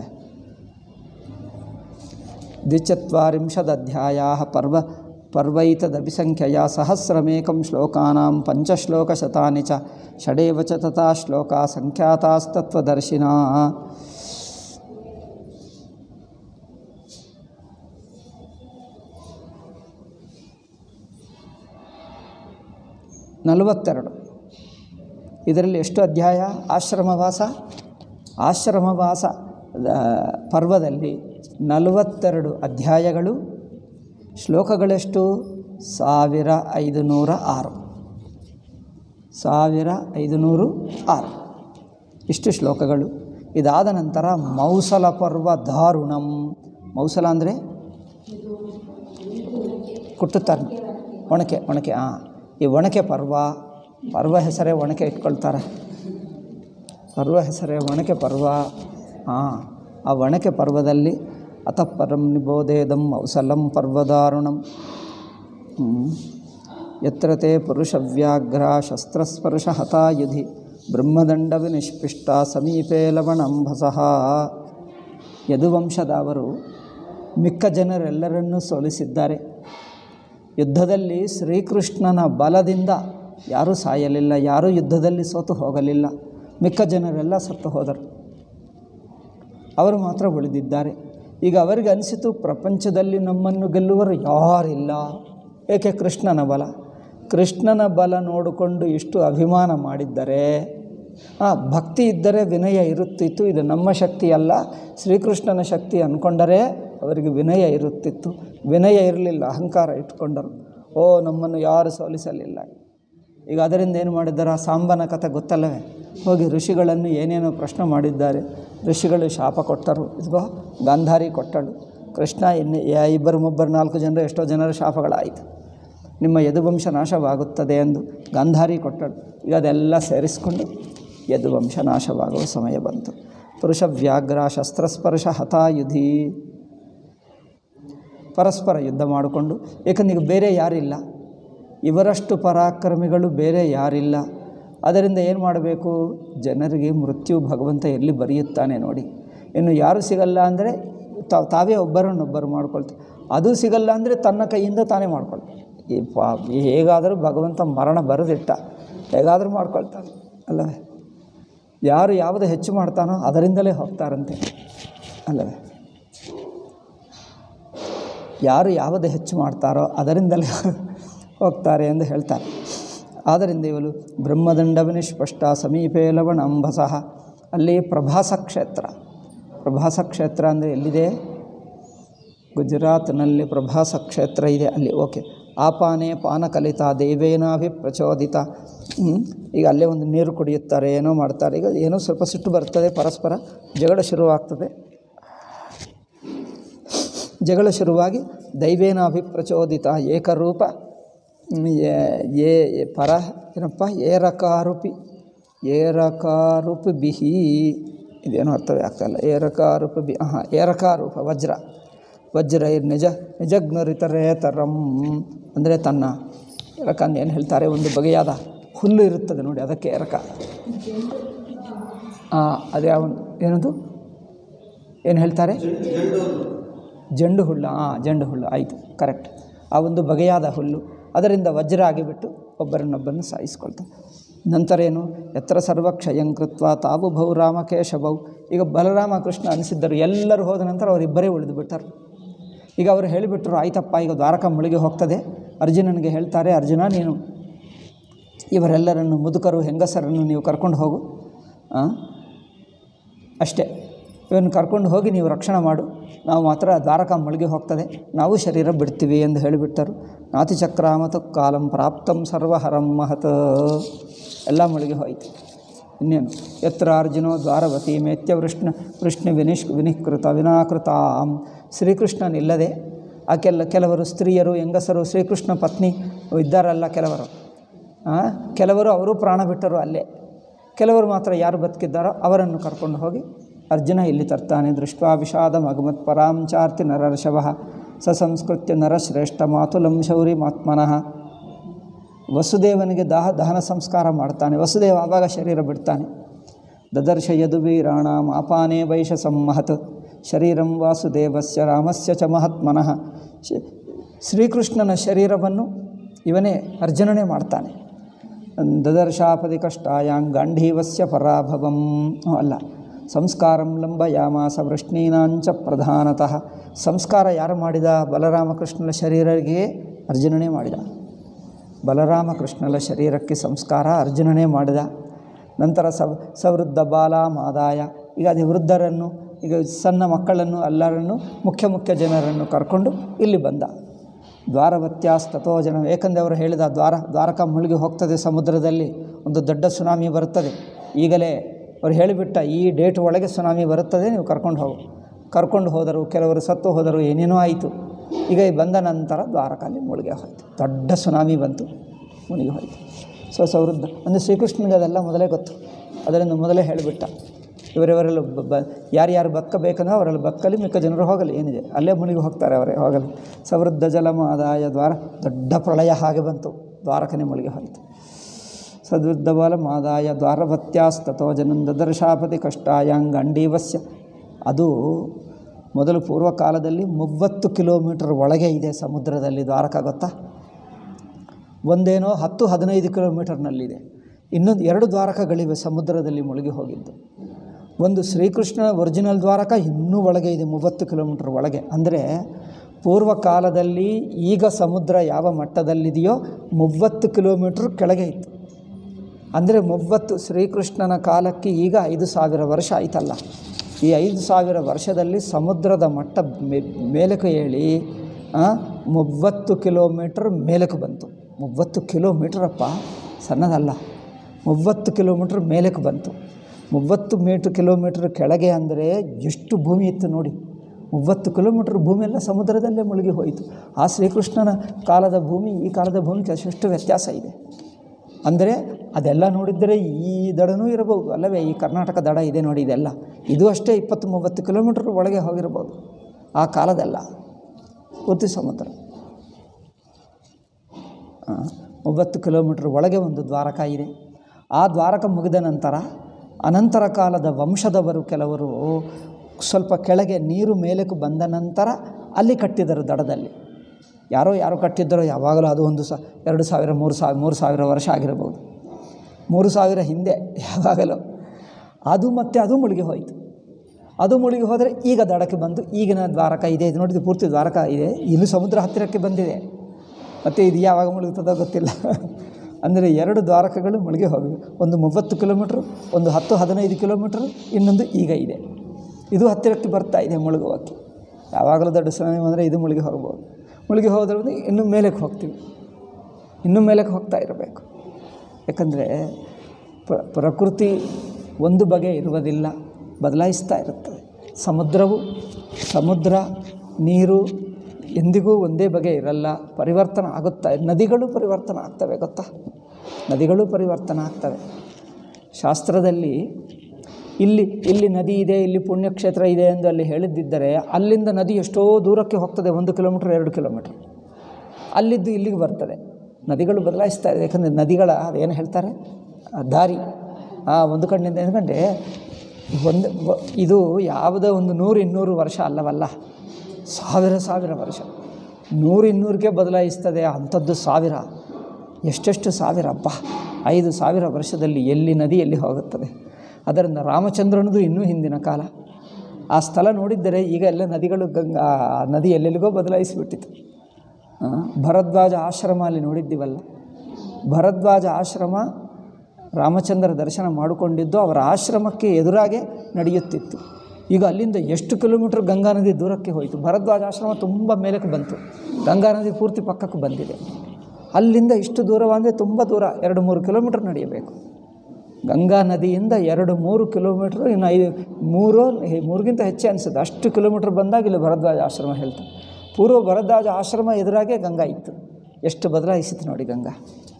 ದ್ವಿಚತ್ವರಿಂಶದಧ್ಯಾಯ ಪರ್ವ ಪರ್ವೈತದಭಿಸಂಖ್ಯೆಯ ಸಹಸ್ರಮೇಕಂ ಶ್ಲೋಕಾನಾಂ ಪಂಚಶ್ಲೋಕಶತಾನಿ ಚ ಷಡೇವ ಚ ತಥಾ ಶ್ಲೋಕಾ ಸಂಖ್ಯಾತಾಸ್ತತ್ವದರ್ಶಿನಾ ನಲವತ್ತೆರಡು ಇದರಲ್ಲಿ ಎಷ್ಟು ಅಧ್ಯಾಯ ಆಶ್ರಮವಾಸ ಆಶ್ರಮವಾಸ ಆ, ಪರ್ವದಲ್ಲಿ ನಲವತ್ತೆರಡು ಅಧ್ಯಾಯಗಳು ಶ್ಲೋಕಗಳೆಷ್ಟು ಸಾವಿರ ಐದುನೂರ ಆರು ಸಾವಿರ ಐದುನೂರು ಆರು ಇಷ್ಟು ಶ್ಲೋಕಗಳು ಇದಾದ ನಂತರ ಮೌಸಲ ಪರ್ವ ದಾರುಣಂ ಮೌಸಲ ಅಂದರೆ ಕುಟ್ಟುತ್ತಾರೆ ಒಣಕೆ ಒಣಕೆ ಹಾಂ ಈ ಒಣಕೆ ಪರ್ವ ಪರ್ವ ಹೆಸರೇ ಒಣಕೆ ಇಟ್ಕೊಳ್ತಾರೆ ಪರ್ವ ಹೆಸರೇ ಒಣಕೆ ಪರ್ವ ಹಾಂ ಆ ಒಣಕೆ ಪರ್ವದಲ್ಲಿ ಅತಃ ಪರಂ ನಿಬೋಧೇದಂ ಮೌಸಲಂ ಪರ್ವದಾರುಣಂ ಹ್ಮ್. ಯತ್ರ ತೇ ಪುರುಷವ್ಯಾಘ್ರ ಶಸ್ತ್ರಸ್ಪರ್ಶ ಹತಾಯುಧಿ ಬ್ರಹ್ಮದಂಡ ವಿನಿಷ್ಪಿಷ್ಟ ಸಮೀಪೇ ಲವಣಂಭಸಃ ಯದುವಂಶದವರು ಮಿಕ್ಕ ಜನರೆಲ್ಲರನ್ನೂ ಸೋಲಿಸಿದ್ದಾರೆ ಯುದ್ಧದಲ್ಲಿ ಶ್ರೀಕೃಷ್ಣನ ಬಲದಿಂದ ಯಾರೂ ಸಾಯಲಿಲ್ಲ ಯಾರೂ ಯುದ್ಧದಲ್ಲಿ ಸೋತು ಹೋಗಲಿಲ್ಲ ಮಿಕ್ಕ ಜನರೆಲ್ಲ ಸತ್ತು ಹೋದರು ಅವರು ಮಾತ್ರ ಉಳಿದಿದ್ದಾರೆ ಈಗ ಅವರಿಗೆ ಅನಿಸಿತು ಪ್ರಪಂಚದಲ್ಲಿ ನಮ್ಮನ್ನು ಗೆಲ್ಲುವರು ಯಾರಿಲ್ಲ ಏಕೆ ಕೃಷ್ಣನ ಬಲ ಕೃಷ್ಣನ ಬಲ ನೋಡಿಕೊಂಡು ಇಷ್ಟು ಅಭಿಮಾನ ಮಾಡಿದ್ದರೆ ಆ ಭಕ್ತಿ ಇದ್ದರೆ ವಿನಯ ಇರುತ್ತಿತ್ತು ಇದು ನಮ್ಮ ಶಕ್ತಿ ಅಲ್ಲ ಶ್ರೀಕೃಷ್ಣನ ಶಕ್ತಿ ಅಂದ್ಕೊಂಡರೆ ಅವರಿಗೆ ವಿನಯ ಇರುತ್ತಿತ್ತು ವಿನಯ ಇರಲಿಲ್ಲ ಅಹಂಕಾರ ಇಟ್ಕೊಂಡರು ಓ ನಮ್ಮನ್ನು ಯಾರು ಸೋಲಿಸಲಿಲ್ಲ ಈಗ ಅದರಿಂದ ಏನು ಮಾಡಿದ್ದಾರೆ ಆ ಸಾಂಬನ ಕಥೆ ಗೊತ್ತಲ್ಲವೇ ಹೋಗಿ ಋಷಿಗಳನ್ನು ಏನೇನೋ ಪ್ರಶ್ನೆ ಮಾಡಿದ್ದಾರೆ ಋಷಿಗಳು ಶಾಪ ಕೊಟ್ಟರು ಇದ್ಗೋ ಗಾಂಧಾರಿ ಕೊಟ್ಟಳು ಕೃಷ್ಣ ಇನ್ನು ಯಾ- ಇಬ್ಬರು ಮುಬ್ಬರು ನಾಲ್ಕು ಜನರು ಎಷ್ಟೋ ಜನರ ಶಾಪಗಳಾಯಿತು ನಿಮ್ಮ ಯದುವಂಶ ನಾಶವಾಗುತ್ತದೆ ಎಂದು ಗಾಂಧಾರಿ ಕೊಟ್ಟಳು ಈಗ ಅದೆಲ್ಲ ಸೇರಿಸ್ಕೊಂಡು ಯದುವಂಶ ನಾಶವಾಗುವ ಸಮಯ ಬಂತು ಪುರುಷ ವ್ಯಾಘ್ರ ಶಸ್ತ್ರಸ್ಪರ್ಶ ಹತಾಯುಧಿ ಪರಸ್ಪರ ಯುದ್ಧ ಮಾಡಿಕೊಂಡು ಏಕೆಂದ್ರೆ ಈಗ ಬೇರೆ ಯಾರಿಲ್ಲ ಇವರಷ್ಟು ಪರಾಕ್ರಮಿಗಳು ಬೇರೆ ಯಾರಿಲ್ಲ ಅದರಿಂದ ಏನು ಮಾಡಬೇಕು ಜನರಿಗೆ ಮೃತ್ಯು ಭಗವಂತ ಎಲ್ಲಿ ಬರೆಯುತ್ತಾನೆ ನೋಡಿ ಇನ್ನು ಯಾರು ಸಿಗಲ್ಲ ಅಂದರೆ ತಾವು ತಾವೇ ಒಬ್ಬರನ್ನೊಬ್ಬರು ಮಾಡ್ಕೊಳ್ತಾರೆ ಅದು ಸಿಗಲ್ಲ ಅಂದರೆ ತನ್ನ ಕೈಯಿಂದ ತಾನೇ ಮಾಡ್ಕೊಳ್ತಾರೆ ಈ ಪಾ ಹೇಗಾದರೂ ಭಗವಂತ ಮರಣ ಬರೆದಿಟ್ಟ ಹೇಗಾದರೂ ಮಾಡ್ಕೊಳ್ತಾನೆ ಅಲ್ಲವೇ ಯಾರು ಯಾವುದು ಹೆಚ್ಚು ಮಾಡ್ತಾನೋ ಅದರಿಂದಲೇ ಹೋಗ್ತಾರಂತೆ ಅಲ್ಲವೇ ಯಾರು ಯಾವುದು ಹೆಚ್ಚು ಮಾಡ್ತಾರೋ ಅದರಿಂದಲೇ ಹೋಗ್ತಾರೆ ಎಂದು ಹೇಳ್ತಾರೆ ಆದ್ದರಿಂದ ಇವಳು ಬ್ರಹ್ಮದಂಡವನಿಷ್ಪಷ್ಟ ಸಮೀಪೇ ಲವಣ ಅಂಬಸಃ ಅಲ್ಲಿ ಪ್ರಭಾಸ ಕ್ಷೇತ್ರ ಪ್ರಭಾಸ ಕ್ಷೇತ್ರ ಅಂದರೆ ಎಲ್ಲಿದೆ ಗುಜರಾತ್ನಲ್ಲಿ ಪ್ರಭಾಸ ಕ್ಷೇತ್ರ ಇದೆ ಅಲ್ಲಿ ಓಕೆ ಆಪಾನೆ ಪಾನಕಲಿತ ದೇವೇನಾಭಿ ಪ್ರಚೋದಿತ ಹ್ಮ್. ಈಗ ಅಲ್ಲೇ ಒಂದು ನೀರು ಕುಡಿಯುತ್ತಾರೆ ಏನೋ ಮಾಡ್ತಾರೆ ಈಗ ಏನೋ ಸ್ವಲ್ಪ ಸಿಟ್ಟು ಬರ್ತದೆ ಪರಸ್ಪರ ಜಗಳ ಶುರುವಾಗ್ತದೆ ಜಗಳ ಶುರುವಾಗಿ ದೈವೇನಾಭಿಪ್ರಚೋದಿತ ಏಕರೂಪ ಹ್ಮ್, ಏ- ಏ ಏ- ಪರ ಏನಪ್ಪ ಏರಕಾರುಪಿ ಏರಕಾರುಪಿ ಬಿಹಿ ಇದೇನೋ ಅರ್ಥವೇ ಆಗ್ತಾಯಿಲ್ಲ ಏರಕಾರುಪ ಬಿ ಹಾಂ ಏರಕಾರೂಪ ವಜ್ರ ವಜ್ರ ಇರ್ ನಿಜ ನಿಜಜ್ಞರಿತರೇತರಂ ಅಂದರೆ ತನ್ನ ಎರಕ ಅಂತ ಏನು ಹೇಳ್ತಾರೆ ಒಂದು ಬಗೆಯಾದ ಹುಲ್ಲು ಇರುತ್ತದೆ ನೋಡಿ ಅದಕ್ಕೆ ಎರಕ ಹಾಂ ಅದೇ ಅವನು ಏನದು ಏನು ಹೇಳ್ತಾರೆ ಜಂಡು ಹುಲ್ಲು ಹಾಂ ಜಂಡು ಹುಲ್ಲು ಆಯಿತು ಕರೆಕ್ಟ್ ಆ ಒಂದು ಬಗೆಯಾದ ಹುಲ್ಲು ಅದರಿಂದ ವಜ್ರ ಆಗಿಬಿಟ್ಟು ಒಬ್ಬರನ್ನೊಬ್ಬರನ್ನು ಸಾಯಿಸ್ಕೊಳ್ತಾರೆ ನಂತರ ಏನು ಎತ್ತರ ಸರ್ವಕ್ಷಯಂ ಕೃತ್ವ ತಾವು ಭೌ ರಾಮ ಕೇಶವೌ ಈಗ ಬಲರಾಮ ಕೃಷ್ಣ ಅನಿಸಿದ್ದರು ಎಲ್ಲರೂ ಹೋದ ನಂತರ ಅವರಿಬ್ಬರೇ ಉಳಿದು ಬಿಟ್ಟರು ಈಗ ಅವರು ಹೇಳಿಬಿಟ್ರು ಆಯ್ತಪ್ಪ ಈಗ ದ್ವಾರಕ ಮುಳುಗಿ ಹೋಗ್ತದೆ ಅರ್ಜುನನಿಗೆ ಹೇಳ್ತಾರೆ ಅರ್ಜುನ ನೀನು ಇವರೆಲ್ಲರನ್ನು ಮುದುಕರು ಹೆಂಗಸರನ್ನು ನೀವು ಕರ್ಕೊಂಡು ಹೋಗು ಆ? ಅಷ್ಟೇ ಇವನು ಕರ್ಕೊಂಡು ಹೋಗಿ ನೀವು ರಕ್ಷಣೆ ಮಾಡು ನಾವು ಮಾತ್ರ ದ್ವಾರಕ ಮುಳುಗಿ ಹೋಗ್ತದೆ ನಾವು ಶರೀರ ಬಿಡ್ತೀವಿ ಎಂದು ಹೇಳಿಬಿಟ್ಟರು ನಾತಿಚಕ್ರಾಮತು ಕಾಲಂ ಪ್ರಾಪ್ತಂ ಸರ್ವಹರಂ ಮಹತ್ ಎಲ್ಲ ಮುಳುಗಿ ಹೋಯಿತು ಇನ್ನೇನು ಯತ್ರ ಅರ್ಜುನೋ ದ್ವಾರವತಿ ಮೇತ್ಯ ವೃಷ್ಣ ವೃಷ್ಣಿ ವಿನಿಷ್ ವಿನಿಕೃತ ವಿನಾಕೃತಾಂ ಶ್ರೀಕೃಷ್ಣನಿಲ್ಲದೆ ಆ ಕೆಲ ಕೆಲವರು ಸ್ತ್ರೀಯರು ಹೆಂಗಸರು ಶ್ರೀಕೃಷ್ಣ ಪತ್ನಿ ಇದ್ದಾರಲ್ಲ ಕೆಲವರು ಆ, ಕೆಲವರು ಅವರು ಪ್ರಾಣ ಬಿಟ್ಟರು ಅಲ್ಲೇ ಕೆಲವರು ಮಾತ್ರ ಯಾರು ಬದುಕಿದ್ದಾರೋ ಅವರನ್ನು ಕರ್ಕೊಂಡು ಹೋಗಿ ಅರ್ಜುನ ಇಲ್ಲಿ ತರ್ತಾನೆ ದೃಷ್ಟ ವಿಷಾದ ಮಗಮತ್ ಪರಾಂ ಚಾರ್ತಿ ನರರ್ಷವ ಸ ಸಂಸ್ಕೃತ್ಯ ನರಶ್ರೇಷ್ಠ ಮಾತುಲಂ ಶೌರಿ ಮಾತ್ಮನಃ ವಸುದೇವನಿಗೆ ದಾಹ ದಹನ ಸಂಸ್ಕಾರ ಮಾಡ್ತಾನೆ ವಸುದೇವ ಆವಾಗ ಶರೀರ ಬಿಡ್ತಾನೆ ದದರ್ಶ ಯದು ವೀರಾಣಾಂ ಆಪಾನೇ ವೈಶ ಸಂಮಹತ್ ಶರೀರಂ ವಾಸುದೇವಸ್ಯ ರಾಮಸ್ಯ ಚ ಮಹಾತ್ಮನಃ ಶ- ಶ್ರೀಕೃಷ್ಣನ ಶರೀರವನ್ನು ಇವನೇ ಅರ್ಜುನನೇ ಮಾಡ್ತಾನೆ ದದರ್ಶಾಪದಿ ಕಷ್ಟಾಯಾಂಗ್ ಗಾಂಧೀವಸ್ಯ ಪರಾಭವಂ ಅಲ್ಲ ಸಂಸ್ಕಾರಂ ಲಂಬಯಾಮಾಸ ವೃಷ್ಣೀನಾಂಚ ಪ್ರಧಾನತಃ ಸಂಸ್ಕಾರ ಯಾರು ಮಾಡಿದ ಬಲರಾಮಕೃಷ್ಣನ ಶರೀರಕ್ಕೆ ಅರ್ಜುನನೇ ಮಾಡಿದ ಬಲರಾಮಕೃಷ್ಣನ ಶರೀರಕ್ಕೆ ಸಂಸ್ಕಾರ ಅರ್ಜುನನೇ ಮಾಡಿದ ನಂತರ ಸವ್ ಸವೃದ್ಧ ಬಾಲ ಮಾದಾಯ ಈಗ ಅದೇ ವೃದ್ಧರನ್ನು ಈಗ ಸಣ್ಣ ಮಕ್ಕಳನ್ನು ಎಲ್ಲರನ್ನು ಮುಖ್ಯ ಮುಖ್ಯ ಜನರನ್ನು ಕರ್ಕೊಂಡು ಇಲ್ಲಿ ಬಂದ ದ್ವಾರವತ್ಯಾಸ್ತತೋ ಜನ ಏಕೆಂದರೆ ಅವರು ಹೇಳಿದ ದ್ವಾರ ದ್ವಾರಕ ಮುಳುಗಿ ಹೋಗ್ತದೆ ಸಮುದ್ರದಲ್ಲಿ ಒಂದು ದೊಡ್ಡ ಸುನಾಮಿ ಬರುತ್ತದೆ ಈಗಲೇ ಅವ್ರು ಹೇಳಿಬಿಟ್ಟ ಈ ಡೇಟ್ ಒಳಗೆ ಸುನಾಮಿ ಬರುತ್ತದೆ ನೀವು ಕರ್ಕೊಂಡು ಹೋಗು ಕರ್ಕೊಂಡು ಹೋದರು ಕೆಲವರು ಸತ್ತು ಹೋದರು ಏನೇನೋ ಆಯಿತು ಈಗ ಈ ಬಂದ ನಂತರ ದ್ವಾರಕಾಲಿ ಮುಳುಗಿ ಹೋಯಿತು ದೊಡ್ಡ ಸುನಾಮಿ ಬಂತು ಮುಳುಗಿ ಹೋಯಿತು ಸೊ ಸವೃದ್ಧ ಅಂದರೆ ಶ್ರೀಕೃಷ್ಣನಿಗೆ ಅದೆಲ್ಲ ಮೊದಲೇ ಗೊತ್ತು ಅದರಿಂದ ಮೊದಲೇ ಹೇಳಿಬಿಟ್ಟ ಇವರಿವರೆಲ್ಲ ಬ ಬ ಯಾರ್ಯಾರು ಬದುಕಬೇಕಂದ್ರೆ ಅವರೆಲ್ಲ ಬದುಕಲಿ ಮಿಕ್ಕ ಜನರು ಹೋಗಲಿ ಏನಿದೆ ಅಲ್ಲೇ ಮುಳುಗಿ ಹೋಗ್ತಾರೆ ಅವರೇ ಹೋಗಲಿ ಸವೃದ್ಧ ಜಲಮ ಆದಾಯ ದ್ವಾರ ದೊಡ್ಡ ಪ್ರಳಯ ಹಾಗೆ ಬಂತು ದ್ವಾರಕನೇ ಮುಳುಗಿ ಹೋಯಿತು ಸದ್ವೃದ್ಧ ಬಲ ಮಾದಾಯ ದ್ವಾರಭತ್ಯಾಸ್ತತೋ ಜನಂದ ದರ್ಶಾಪತಿ ಕಷ್ಟಾಯಾಂಗ ಅಂಡೀವಸ್ಯ ಅದು ಮೊದಲು ಪೂರ್ವಕಾಲದಲ್ಲಿ ಮೂವತ್ತು ಕಿಲೋಮೀಟರ್ ಒಳಗೆ ಇದೆ ಸಮುದ್ರದಲ್ಲಿ ದ್ವಾರಕ ಗೊತ್ತಾ ಒಂದೇನೋ ಹತ್ತು ಹದಿನೈದು ಕಿಲೋಮೀಟರ್ನಲ್ಲಿದೆ ಇನ್ನೊಂದು ಎರಡು ದ್ವಾರಕಗಳಿವೆ ಸಮುದ್ರದಲ್ಲಿ ಮುಳುಗಿ ಹೋಗಿದ್ದು ಒಂದು ಶ್ರೀಕೃಷ್ಣನ ಒರಿಜಿನಲ್ ದ್ವಾರಕ ಇನ್ನೂ ಒಳಗೆ ಇದೆ ಮೂವತ್ತು ಕಿಲೋಮೀಟರ್ ಒಳಗೆ ಅಂದರೆ ಪೂರ್ವ ಕಾಲದಲ್ಲಿ ಈಗ ಸಮುದ್ರ ಯಾವ ಮಟ್ಟದಲ್ಲಿದೆಯೋ ಮೂವತ್ತು ಕಿಲೋಮೀಟ್ರ್ ಕೆಳಗೆ ಇತ್ತು ಅಂದರೆ ಮೂವತ್ತು ಶ್ರೀಕೃಷ್ಣನ ಕಾಲಕ್ಕೆ ಈಗ ಐದು ಸಾವಿರ ವರ್ಷ ಆಯ್ತಲ್ಲ ಈ ಐದು ಸಾವಿರ ವರ್ಷದಲ್ಲಿ ಸಮುದ್ರದ ಮಟ್ಟ ಮೇ- ಮೇಲಕ್ಕೆ ಏಳಿ ಆ, ಮೂವತ್ತು ಕಿಲೋಮೀಟ್ರ್ ಮೇಲಕ್ಕೆ ಬಂತು ಮೂವತ್ತು ಕಿಲೋಮೀಟ್ರಪ್ಪ ಸಣ್ಣದಲ್ಲ ಮೂವತ್ತು ಕಿಲೋಮೀಟ್ರ್ ಮೇಲಕ್ಕೆ ಬಂತು ಮೂವತ್ತು ಮೀಟ್ರ್ ಕಿಲೋಮೀಟ್ರ್ ಕೆಳಗೆ ಅಂದರೆ ಎಷ್ಟು ಭೂಮಿ ಇತ್ತು ನೋಡಿ ಮೂವತ್ತು ಕಿಲೋಮೀಟ್ರ್ ಭೂಮಿ ಎಲ್ಲ ಸಮುದ್ರದಲ್ಲೇ ಮುಳುಗಿ ಹೋಯಿತು ಆ ಶ್ರೀಕೃಷ್ಣನ ಕಾಲದ ಭೂಮಿ ಈ ಕಾಲದ ಭೂಮಿಗೆ ಎಷ್ಟು ವ್ಯತ್ಯಾಸ ಇದೆ ಅಂದರೆ ಅದೆಲ್ಲ ನೋಡಿದರೆ ಈ ದಡನೂ ಇರಬಹುದು ಅಲ್ಲವೇ ಈ ಕರ್ನಾಟಕ ದಡ ಇದೆ ನೋಡಿ ಇದೆಲ್ಲ ಇದು ಅಷ್ಟೇ ಇಪ್ಪತ್ತು ಮೂವತ್ತು ಕಿಲೋಮೀಟ್ರ್ ಒಳಗೆ ಹೋಗಿರ್ಬೋದು ಆ ಕಾಲದಲ್ಲ ಪೂರ್ತಿ ಸಮುದ್ರ ಆ, ಒಂಬತ್ತು ಕಿಲೋಮೀಟ್ರ್ ಒಳಗೆ ಒಂದು ದ್ವಾರಕ ಇದೆ ಆ ದ್ವಾರಕ ಮುಗಿದ ನಂತರ ಅನಂತರ ಕಾಲದ ವಂಶದವರು ಕೆಲವರು ಸ್ವಲ್ಪ ಕೆಳಗೆ ನೀರು ಮೇಲಕ್ಕೆ ಬಂದ ನಂತರ ಅಲ್ಲಿ ಕಟ್ಟಿದರು ದಡದಲ್ಲಿ ಯಾರೋ ಯಾರೋ ಕಟ್ಟಿದ್ದರೋ ಯಾವಾಗಲೂ ಅದು ಒಂದು ಸ ಎರಡು ಸಾವಿರ ಮೂರು ಸಾವಿರ ಮೂರು ಸಾವಿರ ವರ್ಷ ಆಗಿರಬಹುದು ಮೂರು ಸಾವಿರ ಹಿಂದೆ ಯಾವಾಗಲೂ ಅದು ಮತ್ತೆ ಅದು ಮುಳುಗಿ ಹೋಯಿತು ಅದು ಮುಳುಗಿ ಹೋದರೆ ಈಗ ದಡಕ್ಕೆ ಬಂದು ಈಗಿನ ದ್ವಾರಕ ಇದೆ ಇದು ನೋಡಿದ್ದು ಪೂರ್ತಿ ದ್ವಾರಕ ಇದೆ ಇಲ್ಲಿ ಸಮುದ್ರ ಹತ್ತಿರಕ್ಕೆ ಬಂದಿದೆ ಮತ್ತು ಇದು ಯಾವಾಗ ಮುಳುಗುತ್ತದೋ ಗೊತ್ತಿಲ್ಲ ಅಂದರೆ ಎರಡು ದ್ವಾರಕಗಳು ಮುಳುಗಿ ಹೋಗಿವೆ ಒಂದು ಮೂವತ್ತು ಕಿಲೋಮೀಟ್ರು ಒಂದು ಹತ್ತು ಹದಿನೈದು ಕಿಲೋಮೀಟ್ರು ಇನ್ನೊಂದು ಈಗ ಇದೆ ಇದು ಹತ್ತಿರಕ್ಕೆ ಬರ್ತಾ ಇದೆ ಮುಳುಗುವಕ್ಕೆ ಯಾವಾಗಲೂ ದೊಡ್ಡ ಸಮಯ ಅಂದರೆ ಇದು ಮುಳುಗಿ ಹೋಗ್ಬೋದು ಮುಳುಗಿ ಹೋದ್ರೆ ಇನ್ನೂ ಮೇಲಕ್ಕೆ ಹೋಗ್ತೀವಿ ಇನ್ನೂ ಮೇಲಕ್ಕೆ ಹೋಗ್ತಾ ಇರಬೇಕು ಯಾಕಂದರೆ ಪ್ರ ಪ್ರಕೃತಿ ಒಂದು ಬಗೆ ಇರುವುದಿಲ್ಲ ಬದಲಾಯಿಸ್ತಾ ಇರುತ್ತದೆ ಸಮುದ್ರವು ಸಮುದ್ರ ನೀರು ಎಂದಿಗೂ ಒಂದೇ ಬಗೆ ಇರಲ್ಲ ಪರಿವರ್ತನೆ ಆಗುತ್ತಾ ನದಿಗಳು ಪರಿವರ್ತನೆ ಆಗ್ತವೆ ಗೊತ್ತಾ ನದಿಗಳು ಪರಿವರ್ತನೆ ಆಗ್ತವೆ ಶಾಸ್ತ್ರದಲ್ಲಿ ಇಲ್ಲಿ ಇಲ್ಲಿ ನದಿ ಇದೆ ಇಲ್ಲಿ ಪುಣ್ಯಕ್ಷೇತ್ರ ಇದೆ ಎಂದು ಅಲ್ಲಿ ಹೇಳಿದ್ದಿದ್ದರೆ ಅಲ್ಲಿಂದ ನದಿ ಎಷ್ಟೋ ದೂರಕ್ಕೆ ಹೋಗ್ತದೆ ಒಂದು ಕಿಲೋಮೀಟ್ರ್ ಎರಡು ಕಿಲೋಮೀಟ್ರ್ ಅಲ್ಲಿದ್ದು ಇಲ್ಲಿಗೆ ಬರ್ತದೆ ನದಿಗಳು ಬದಲಾಯಿಸ್ತಾ ಇದೆ ಯಾಕಂದರೆ ನದಿಗಳ ಅದೇನು ಹೇಳ್ತಾರೆ ಆ ದಾರಿ ಆ ಒಂದು ಕಣ್ಣಿಂದ ఎందుకంటే ಒಂದು ವ- ಇದು ಯಾವುದೋ ಒಂದು ನೂರು ಇನ್ನೂರು ವರ್ಷ ಅಲ್ಲವಲ್ಲ ಸಾವಿರ ಸಾವಿರ ವರ್ಷ ನೂರು ಇನ್ನೂರಕ್ಕೆ ಬದಲಾಯಿಸ್ತದೆ ಅಂಥದ್ದು ಸಾವಿರ ಎಷ್ಟೆಷ್ಟು ಸಾವಿರ ಅಬ್ಬಾ ಐದು ಸಾವಿರ ವರ್ಷದಲ್ಲಿ ಎಲ್ಲಿ ನದಿ ಎಲ್ಲಿ ಹೋಗುತ್ತದೆ ಅದರಿಂದ ರಾಮಚಂದ್ರನದು ಇನ್ನೂ ಹಿಂದಿನ ಕಾಲ ಆ ಸ್ಥಳ ನೋಡಿದ್ದರೆ ಈಗ ಎಲ್ಲ ನದಿಗಳು ಗಂಗಾ ಆ ನದಿ ಎಲ್ಲೆಲ್ಲಿಗೋ ಬದಲಾಯಿಸಿಬಿಟ್ಟಿತು ಆ, ಭರದ್ವಾಜ ಆಶ್ರಮ ಅಲ್ಲಿ ನೋಡಿದ್ದೀವಲ್ಲ ಭರದ್ವಾಜ ಆಶ್ರಮ ರಾಮಚಂದ್ರ ದರ್ಶನ ಮಾಡಿಕೊಂಡಿದ್ದು ಅವರ ಆಶ್ರಮಕ್ಕೆ ಎದುರಾಗೆ ನಡೆಯುತ್ತಿತ್ತು ಈಗ ಅಲ್ಲಿಂದ ಎಷ್ಟು ಕಿಲೋಮೀಟ್ರ್ ಗಂಗಾ ನದಿ ದೂರಕ್ಕೆ ಹೋಯಿತು ಭರದ್ವಾಜ ಆಶ್ರಮ ತುಂಬ ಮೇಲಕ್ಕೆ ಬಂತು ಗಂಗಾ ನದಿ ಪೂರ್ತಿ ಪಕ್ಕಕ್ಕೆ ಬಂದಿದೆ ಅಲ್ಲಿಂದ ಇಷ್ಟು ದೂರವಂದರೆ ತುಂಬ ದೂರ ಎರಡು ಮೂರು ಕಿಲೋಮೀಟ್ರ್ ನಡೆಯಬೇಕು ಗಂಗಾ ನದಿಯಿಂದ ಎರಡು ಮೂರು ಕಿಲೋಮೀಟ್ರ್ ಇನ್ನು ಐದು ಮೂರು ಹೆ- ಮೂರಿಗಿಂತ ಹೆಚ್ಚೇ ಅನಿಸುತ್ತೆ ಅಷ್ಟು ಕಿಲೋಮೀಟ್ರ್ ಬಂದಾಗ ಇಲ್ಲಿ ಭರದ್ವಾಜ ಆಶ್ರಮ ಹೇಳ್ತಾರೆ ಪೂರ್ವ ಭರದ್ವಾಜ ಆಶ್ರಮ ಎದುರಾಗೆ ಗಂಗಾ ಇತ್ತು ಎಷ್ಟು ಬದಲಾಯಿಸಿತು ನೋಡಿ ಗಂಗಾ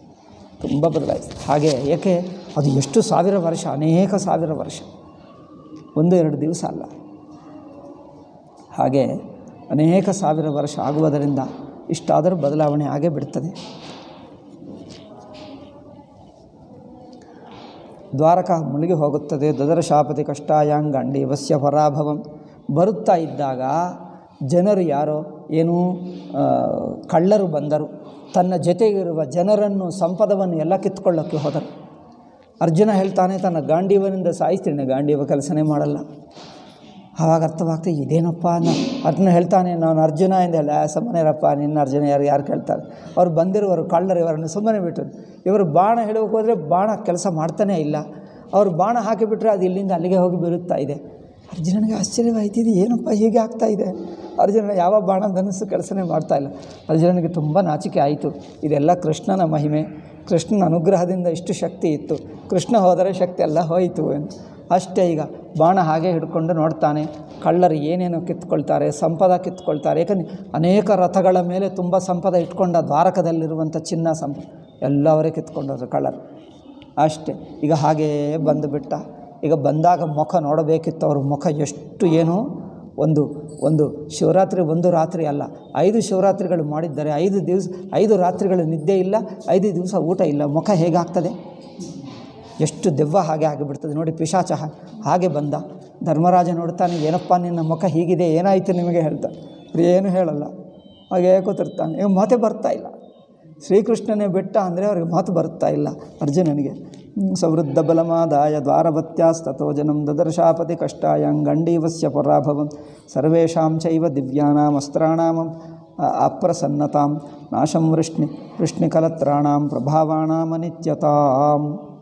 ತುಂಬ ಬದಲಾಯಿಸಿತು ಹಾಗೆ ಏಕೆ ಅದು ಎಷ್ಟು ಸಾವಿರ ವರ್ಷ ಅನೇಕ ಸಾವಿರ ವರ್ಷ ಒಂದು ಎರಡು ದಿವಸ ಅಲ್ಲ ಹಾಗೆ ಅನೇಕ ಸಾವಿರ ವರ್ಷ ಆಗುವುದರಿಂದ ಇಷ್ಟಾದರೂ ಬದಲಾವಣೆ ಆಗೇ ಬಿಡ್ತದೆ ದ್ವಾರಕ ಮುಳುಗಿ ಹೋಗುತ್ತದೆ ದದರ ಶಾಪತಿ ಕಷ್ಟಾಯಾಂಗಂಡಿ ವಸ್ಯ ಪರಾಭವಂ ಬರುತ್ತಾ ಇದ್ದಾಗ ಜನರು ಯಾರೋ ಏನೂ ಆ, ಕಳ್ಳರು ಬಂದರು ತನ್ನ ಜೊತೆಗಿರುವ ಜನರನ್ನು ಸಂಪದವನ್ನು ಎಲ್ಲ ಕಿತ್ಕೊಳ್ಳೋಕ್ಕೆ ಹೋದರು ಅರ್ಜುನ ಹೇಳ್ತಾನೆ ತನ್ನ ಗಾಂಡೀವನಿಂದ ಸಾಯಿಸ್ತೀನಿ ಗಾಂಡೀವ ಕೆಲಸನೇ ಮಾಡಲ್ಲ ಆವಾಗ ಅರ್ಥವಾಗ್ತದೆ ಇದೇನಪ್ಪ ನಾ ಅರ್ಜುನ ಹೇಳ್ತಾನೆ ನಾನು ಅರ್ಜುನ ಎಂದು ಹೇಳ ಸುಮ್ಮನೆರಪ್ಪ ನಿನ್ನ ಅರ್ಜುನ ಯಾರು ಯಾರು ಕೇಳ್ತಾರೆ ಅವ್ರು ಬಂದಿರುವರು ಕಳ್ಳರು ಇವರನ್ನು ಸುಮ್ಮನೆ ಬಿಟ್ಟರು ಇವರು ಬಾಣ ಹೇಳೋಕೆ ಹೋದರೆ ಬಾಣ ಕೆಲಸ ಮಾಡ್ತಾನೇ ಇಲ್ಲ ಅವರು ಬಾಣ ಹಾಕಿಬಿಟ್ರೆ ಅದು ಇಲ್ಲಿಂದ ಅಲ್ಲಿಗೆ ಹೋಗಿ ಬೀಳುತ್ತಾ ಇದೆ ಅರ್ಜುನನಿಗೆ ಆಶ್ಚರ್ಯವಾಯ್ತು ಇದು ಏನಪ್ಪ ಹೀಗೆ ಆಗ್ತಾ ಇದೆ ಅರ್ಜುನ ಯಾವ ಬಾಣ ಧನಸ್ಸು ಕೆಲಸನೇ ಮಾಡ್ತಾ ಇಲ್ಲ ಅರ್ಜುನನಿಗೆ ತುಂಬ ನಾಚಿಕೆ ಆಯಿತು ಇದೆಲ್ಲ ಕೃಷ್ಣನ ಮಹಿಮೆ ಕೃಷ್ಣನ ಅನುಗ್ರಹದಿಂದ ಇಷ್ಟು ಶಕ್ತಿ ಇತ್ತು ಕೃಷ್ಣ ಹೋದರೆ ಶಕ್ತಿ ಎಲ್ಲ ಹೋಯಿತು ಎಂದು ಅಷ್ಟೇ ಈಗ ಬಾಣ ಹಾಗೆ ಹಿಡ್ಕೊಂಡು ನೋಡ್ತಾನೆ ಕಳ್ಳರು ಏನೇನೋ ಕಿತ್ಕೊಳ್ತಾರೆ ಸಂಪದ ಕಿತ್ಕೊಳ್ತಾರೆ ಏಕೆಂದರೆ ಅನೇಕ ರಥಗಳ ಮೇಲೆ ತುಂಬ ಸಂಪದ ಇಟ್ಕೊಂಡ ದ್ವಾರಕದಲ್ಲಿರುವಂಥ ಚಿನ್ನ ಸಂಪ ಎಲ್ಲ ಅವರೇ ಕಿತ್ಕೊಂಡವ್ರು ಕಳ್ಳರು ಅಷ್ಟೇ ಈಗ ಹಾಗೇ ಬಂದುಬಿಟ್ಟ ಈಗ ಬಂದಾಗ ಮುಖ ನೋಡಬೇಕಿತ್ತು ಅವ್ರ ಮುಖ ಎಷ್ಟು ಏನು ಒಂದು ಒಂದು ಶಿವರಾತ್ರಿ ಒಂದು ರಾತ್ರಿ ಅಲ್ಲ ಐದು ಶಿವರಾತ್ರಿಗಳು ಮಾಡಿದ್ದಾರೆ ಐದು ದಿವಸ ಐದು ರಾತ್ರಿಗಳು ನಿದ್ದೆ ಇಲ್ಲ ಐದು ದಿವಸ ಊಟ ಇಲ್ಲ ಮುಖ ಹೇಗಾಗ್ತದೆ ಎಷ್ಟು ದೆವ್ವ ಹಾಗೆ ಆಗಿಬಿಡ್ತದೆ ನೋಡಿ ಪಿಶಾಚ ಹಾ- ಹಾಗೆ ಬಂದ ಧರ್ಮರಾಜ ನೋಡ್ತಾನೆ ಏನಪ್ಪ ನಿನ್ನ ಮುಖ ಹೀಗಿದೆ ಏನಾಯಿತು ನಿಮಗೆ ಹೇಳ್ತಾ ಏನು ಹೇಳಲ್ಲ ಹಾಗೆ ಕೂತಿರ್ತಾನೆ ಈಗ ಮಾತೆ ಬರ್ತಾ ಇಲ್ಲ ಶ್ರೀಕೃಷ್ಣನೇ ಬೆಟ್ಟ ಅಂದರೆ ಅವ್ರಿಗೆ ಮಾತು ಬರುತ್ತಾ ಇಲ್ಲ ಅರ್ಜುನನಿಗೆ ಹ್ಮ್, ಸವೃದ್ಧ ಬಲಮಾದಾಯ ದ್ವಾರವತ್ಯಾಸ್ತತೋ ಜನಂ ದದರ್ಶಾಪತಿ ಕಷ್ಟಾಯಂಗಂಡೀವಸ್ಯ ಪರಾಭವಂ ಸರ್ವೇಷಾಂ ಚೈವ ದಿವ್ಯಾನಾಂ ಅಸ್ತ್ರಾಣಾಮಂ ಅ- ಅಪ್ರಸನ್ನತಾಂ ನಾಶಂ ವೃಷ್ಣಿ ವೃಷ್ಣಿಕಲತ್ರಾಣಾಂ ಪ್ರಭಾವಾಣಾಮನಿತ್ಯತಾಂ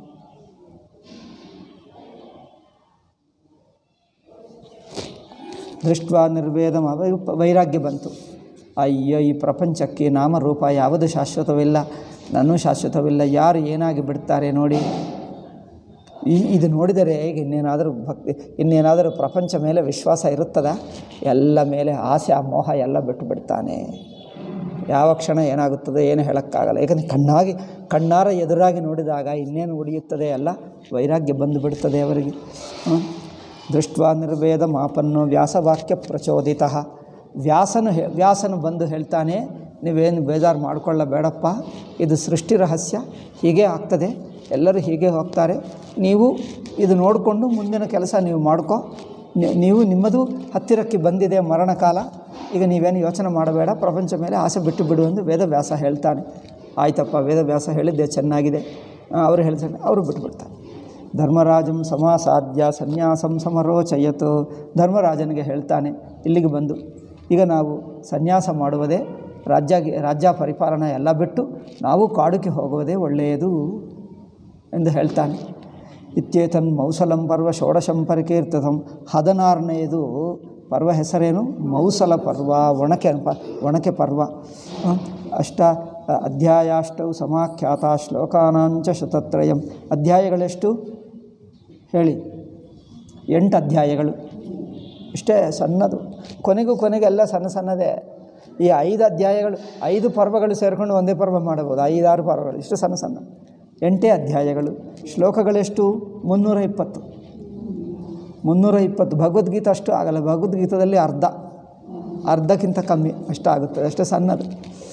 ದೃಷ್ಟ ನಿರ್ವೇದಂ ಅವ ವೈರಾಗ್ಯ ಬಂತು ಅಯ್ಯೋ ಈ ಪ್ರಪಂಚಕ್ಕೆ ನಾಮರೂಪ ಯಾವುದು ಶಾಶ್ವತವಿಲ್ಲ ನಾನು ಶಾಶ್ವತವಿಲ್ಲ ಯಾರು ಏನಾಗಿ ಬಿಡ್ತಾರೆ ನೋಡಿ ಈ ಇದು ನೋಡಿದರೆ ಈಗ ಇನ್ನೇನಾದರೂ ಭಕ್ತಿ ಇನ್ನೇನಾದರೂ ಪ್ರಪಂಚ ಮೇಲೆ ವಿಶ್ವಾಸ ಇರುತ್ತದ ಎಲ್ಲ ಮೇಲೆ ಆಸೆ ಆ ಮೋಹ ಎಲ್ಲ ಬಿಟ್ಟು ಬಿಡ್ತಾನೆ ಯಾವ ಕ್ಷಣ ಏನಾಗುತ್ತದೆ ಏನು ಹೇಳೋಕ್ಕಾಗಲ್ಲ ಯಾಕಂದರೆ ಕಣ್ಣಾಗಿ ಕಣ್ಣಾರ ಎದುರಾಗಿ ನೋಡಿದಾಗ ಇನ್ನೇನು ಉಳಿಯುತ್ತದೆ ಅಲ್ಲ ವೈರಾಗ್ಯ ಬಂದು ಬಿಡುತ್ತದೆ ಅವರಿಗೆ ಹ್ಮ್. ದೃಷ್ಟ್ವಾ ನಿರ್ವೇದ ಮಾಪನ್ನೋ ವ್ಯಾಸವಾಕ್ಯ ಪ್ರಚೋದಿತ ವ್ಯಾಸನು ಹೇ ವ್ಯಾಸನು ಬಂದು ಹೇಳ್ತಾನೆ ನೀವೇನು ಬೇಜಾರು ಮಾಡ್ಕೊಳ್ಳಬೇಡಪ್ಪ ಇದು ಸೃಷ್ಟಿ ರಹಸ್ಯ ಹೀಗೆ ಆಗ್ತದೆ ಎಲ್ಲರೂ ಹೀಗೆ ಹೋಗ್ತಾರೆ ನೀವು ಇದು ನೋಡಿಕೊಂಡು ಮುಂದಿನ ಕೆಲಸ ನೀವು ಮಾಡ್ಕೊ ನಿ- ನೀವು ನಿಮ್ಮದು ಹತ್ತಿರಕ್ಕೆ ಬಂದಿದೆ ಮರಣಕಾಲ ಈಗ ನೀವೇನು ಯೋಚನೆ ಮಾಡಬೇಡ ಪ್ರಪಂಚ ಮೇಲೆ ಆಸೆ ಬಿಟ್ಟು ಬಿಡು ಎಂದು ವೇದವ್ಯಾಸ ಹೇಳ್ತಾನೆ ಆಯ್ತಪ್ಪ ವೇದವ್ಯಾಸ ಹೇಳಿದ್ದೆ ಚೆನ್ನಾಗಿದೆ ಆ, ಅವರು ಹೇಳ್ತಾರೆ ಅವರು ಬಿಟ್ಟುಬಿಡ್ತಾರೆ ಧರ್ಮರಾಜಂ ಸಮಾಸಾಧ್ಯ ಸನ್ಯಾಸಂ ಸಮರೋಚಯತು ಧರ್ಮರಾಜನಿಗೆ ಹೇಳ್ತಾನೆ ಇಲ್ಲಿಗೆ ಬಂದು ಈಗ ನಾವು ಸನ್ಯಾಸ ಮಾಡುವುದೇ ರಾಜ್ಯ ರಾಜ್ಯ ಪರಿಪಾಲನೆ ಎಲ್ಲ ಬಿಟ್ಟು ನಾವು ಕಾಡುಗೆ ಹೋಗುವುದೇ ಒಳ್ಳೆಯದು ಎಂದು ಹೇಳ್ತಾನೆ ಇತ್ಯೇತನ್ ಮೌಸಲಂ ಪರ್ವ ಷೋಡಶಂ ಪರಿಕೀರ್ತತಂ ಹದಿನಾರನೆಯದು ಪರ್ವ ಹೆಸರೇನು ಮೌಸಲ ಪರ್ವ ಒಣಕೆ ಪ- ಒಣಕೆ ಪರ್ವ ಹ್ಮ್. ಅಷ್ಟ ಅಧ್ಯಾಯಾಷ್ಟವು ಸಮಾಖ್ಯಾತ ಶ್ಲೋಕಾನಾಂಚ ಶತತ್ರಯಂ ಅಧ್ಯಾಯಗಳೆಷ್ಟು ಹೇಳಿ ಎಂಟು ಅಧ್ಯಾಯಗಳು ಇಷ್ಟೇ ಸಣ್ಣದು ಕೊನೆಗೂ ಕೊನೆಗೆ ಎಲ್ಲ ಸಣ್ಣ ಸಣ್ಣದೇ ಈ ಐದು ಅಧ್ಯಾಯಗಳು ಐದು ಪರ್ವಗಳು ಸೇರಿಕೊಂಡು ಒಂದೇ ಪರ್ವ ಮಾಡಬಹುದು ಐದಾರು ಪರ್ವಗಳು ಇಷ್ಟು ಸಣ್ಣ ಸಣ್ಣ ಎಂಟೇ ಅಧ್ಯಾಯಗಳು ಶ್ಲೋಕಗಳೆಷ್ಟು ಮುನ್ನೂರ ಇಪ್ಪತ್ತು ಮುನ್ನೂರ ಇಪ್ಪತ್ತು ಭಗವದ್ಗೀತೆ ಅಷ್ಟು ಆಗಲ್ಲ ಭಗವದ್ಗೀತದಲ್ಲಿ ಅರ್ಧ ಅರ್ಧಕ್ಕಿಂತ ಕಮ್ಮಿ ಅಷ್ಟು ಆಗುತ್ತದೆ ಅಷ್ಟು ಸಣ್ಣದು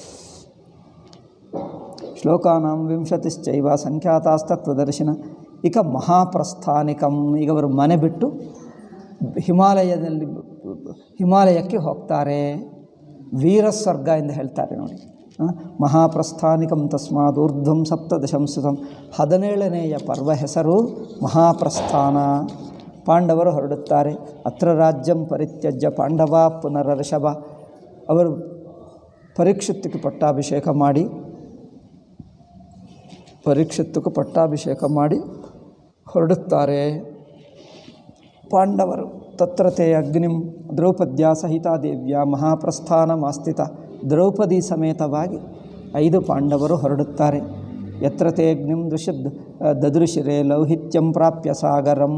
ಶ್ಲೋಕಾನಾಂ ವಿಂಶತಿಶ್ಚೈವ ಸಂಖ್ಯಾತಾಸ್ತತ್ವದರ್ಶನ ಇಕ ಮಹಾಪ್ರಸ್ಥಾನಿಕಂ ಈಗ ಅವರು ಮನೆ ಬಿಟ್ಟು ಹಿಮಾಲಯದಲ್ಲಿ ಹಿಮಾಲಯಕ್ಕೆ ಹೋಗ್ತಾರೆ ವೀರಸ್ವರ್ಗ ಎಂದು ಹೇಳ್ತಾರೆ ನೋಡಿ ಆ, ಮಹಾಪ್ರಸ್ಥಾನಿಕಂ ತಸ್ಮಾದ್ ಊರ್ಧ್ವಂ ಸಪ್ತದಶಂಸ್ಕೃತಂ ಹದಿನೇಳನೆಯ ಪರ್ವ ಹೆಸರು ಮಹಾಪ್ರಸ್ಥಾನ ಪಾಂಡವರು ಹೊರಡುತ್ತಾರೆ ಅತ್ರ ರಾಜ್ಯಂ ಪರಿತ್ಯಜ್ಯ ಪಾಂಡವ ಪುನರರ್ಷಭ ಅವರು ಪರೀಕ್ಷಿತ್ತಿಗೆ ಪಟ್ಟಾಭಿಷೇಕ ಮಾಡಿ ಪರೀಕ್ಷಿತ್ತಕ್ಕೂ ಪಟ್ಟಾಭಿಷೇಕ ಮಾಡಿ ಹೊರಡುತ್ತಾರೆ ಪಾಂಡವರು ತತ್ರ ತೇ ಅಗ್ನಿಂ ದ್ರೌಪದ್ಯ ಸಹಿತ ದೇವ್ಯ ಮಹಾಪ್ರಸ್ಥಾನ ಮಾಸ್ಥಿತ ದ್ರೌಪದಿ ಸಮೇತವಾಗಿ ಐದು ಪಾಂಡವರು ಹೊರಡುತ್ತಾರೆ ಯತ್ರ ತೇ ಅಗ್ನಿಂ ದೃಶ್ಯ ದದೃಶಿರೆ ಲೌಹಿತ್ಯಂ ಪ್ರಾಪ್ಯ ಸಾಗರಂ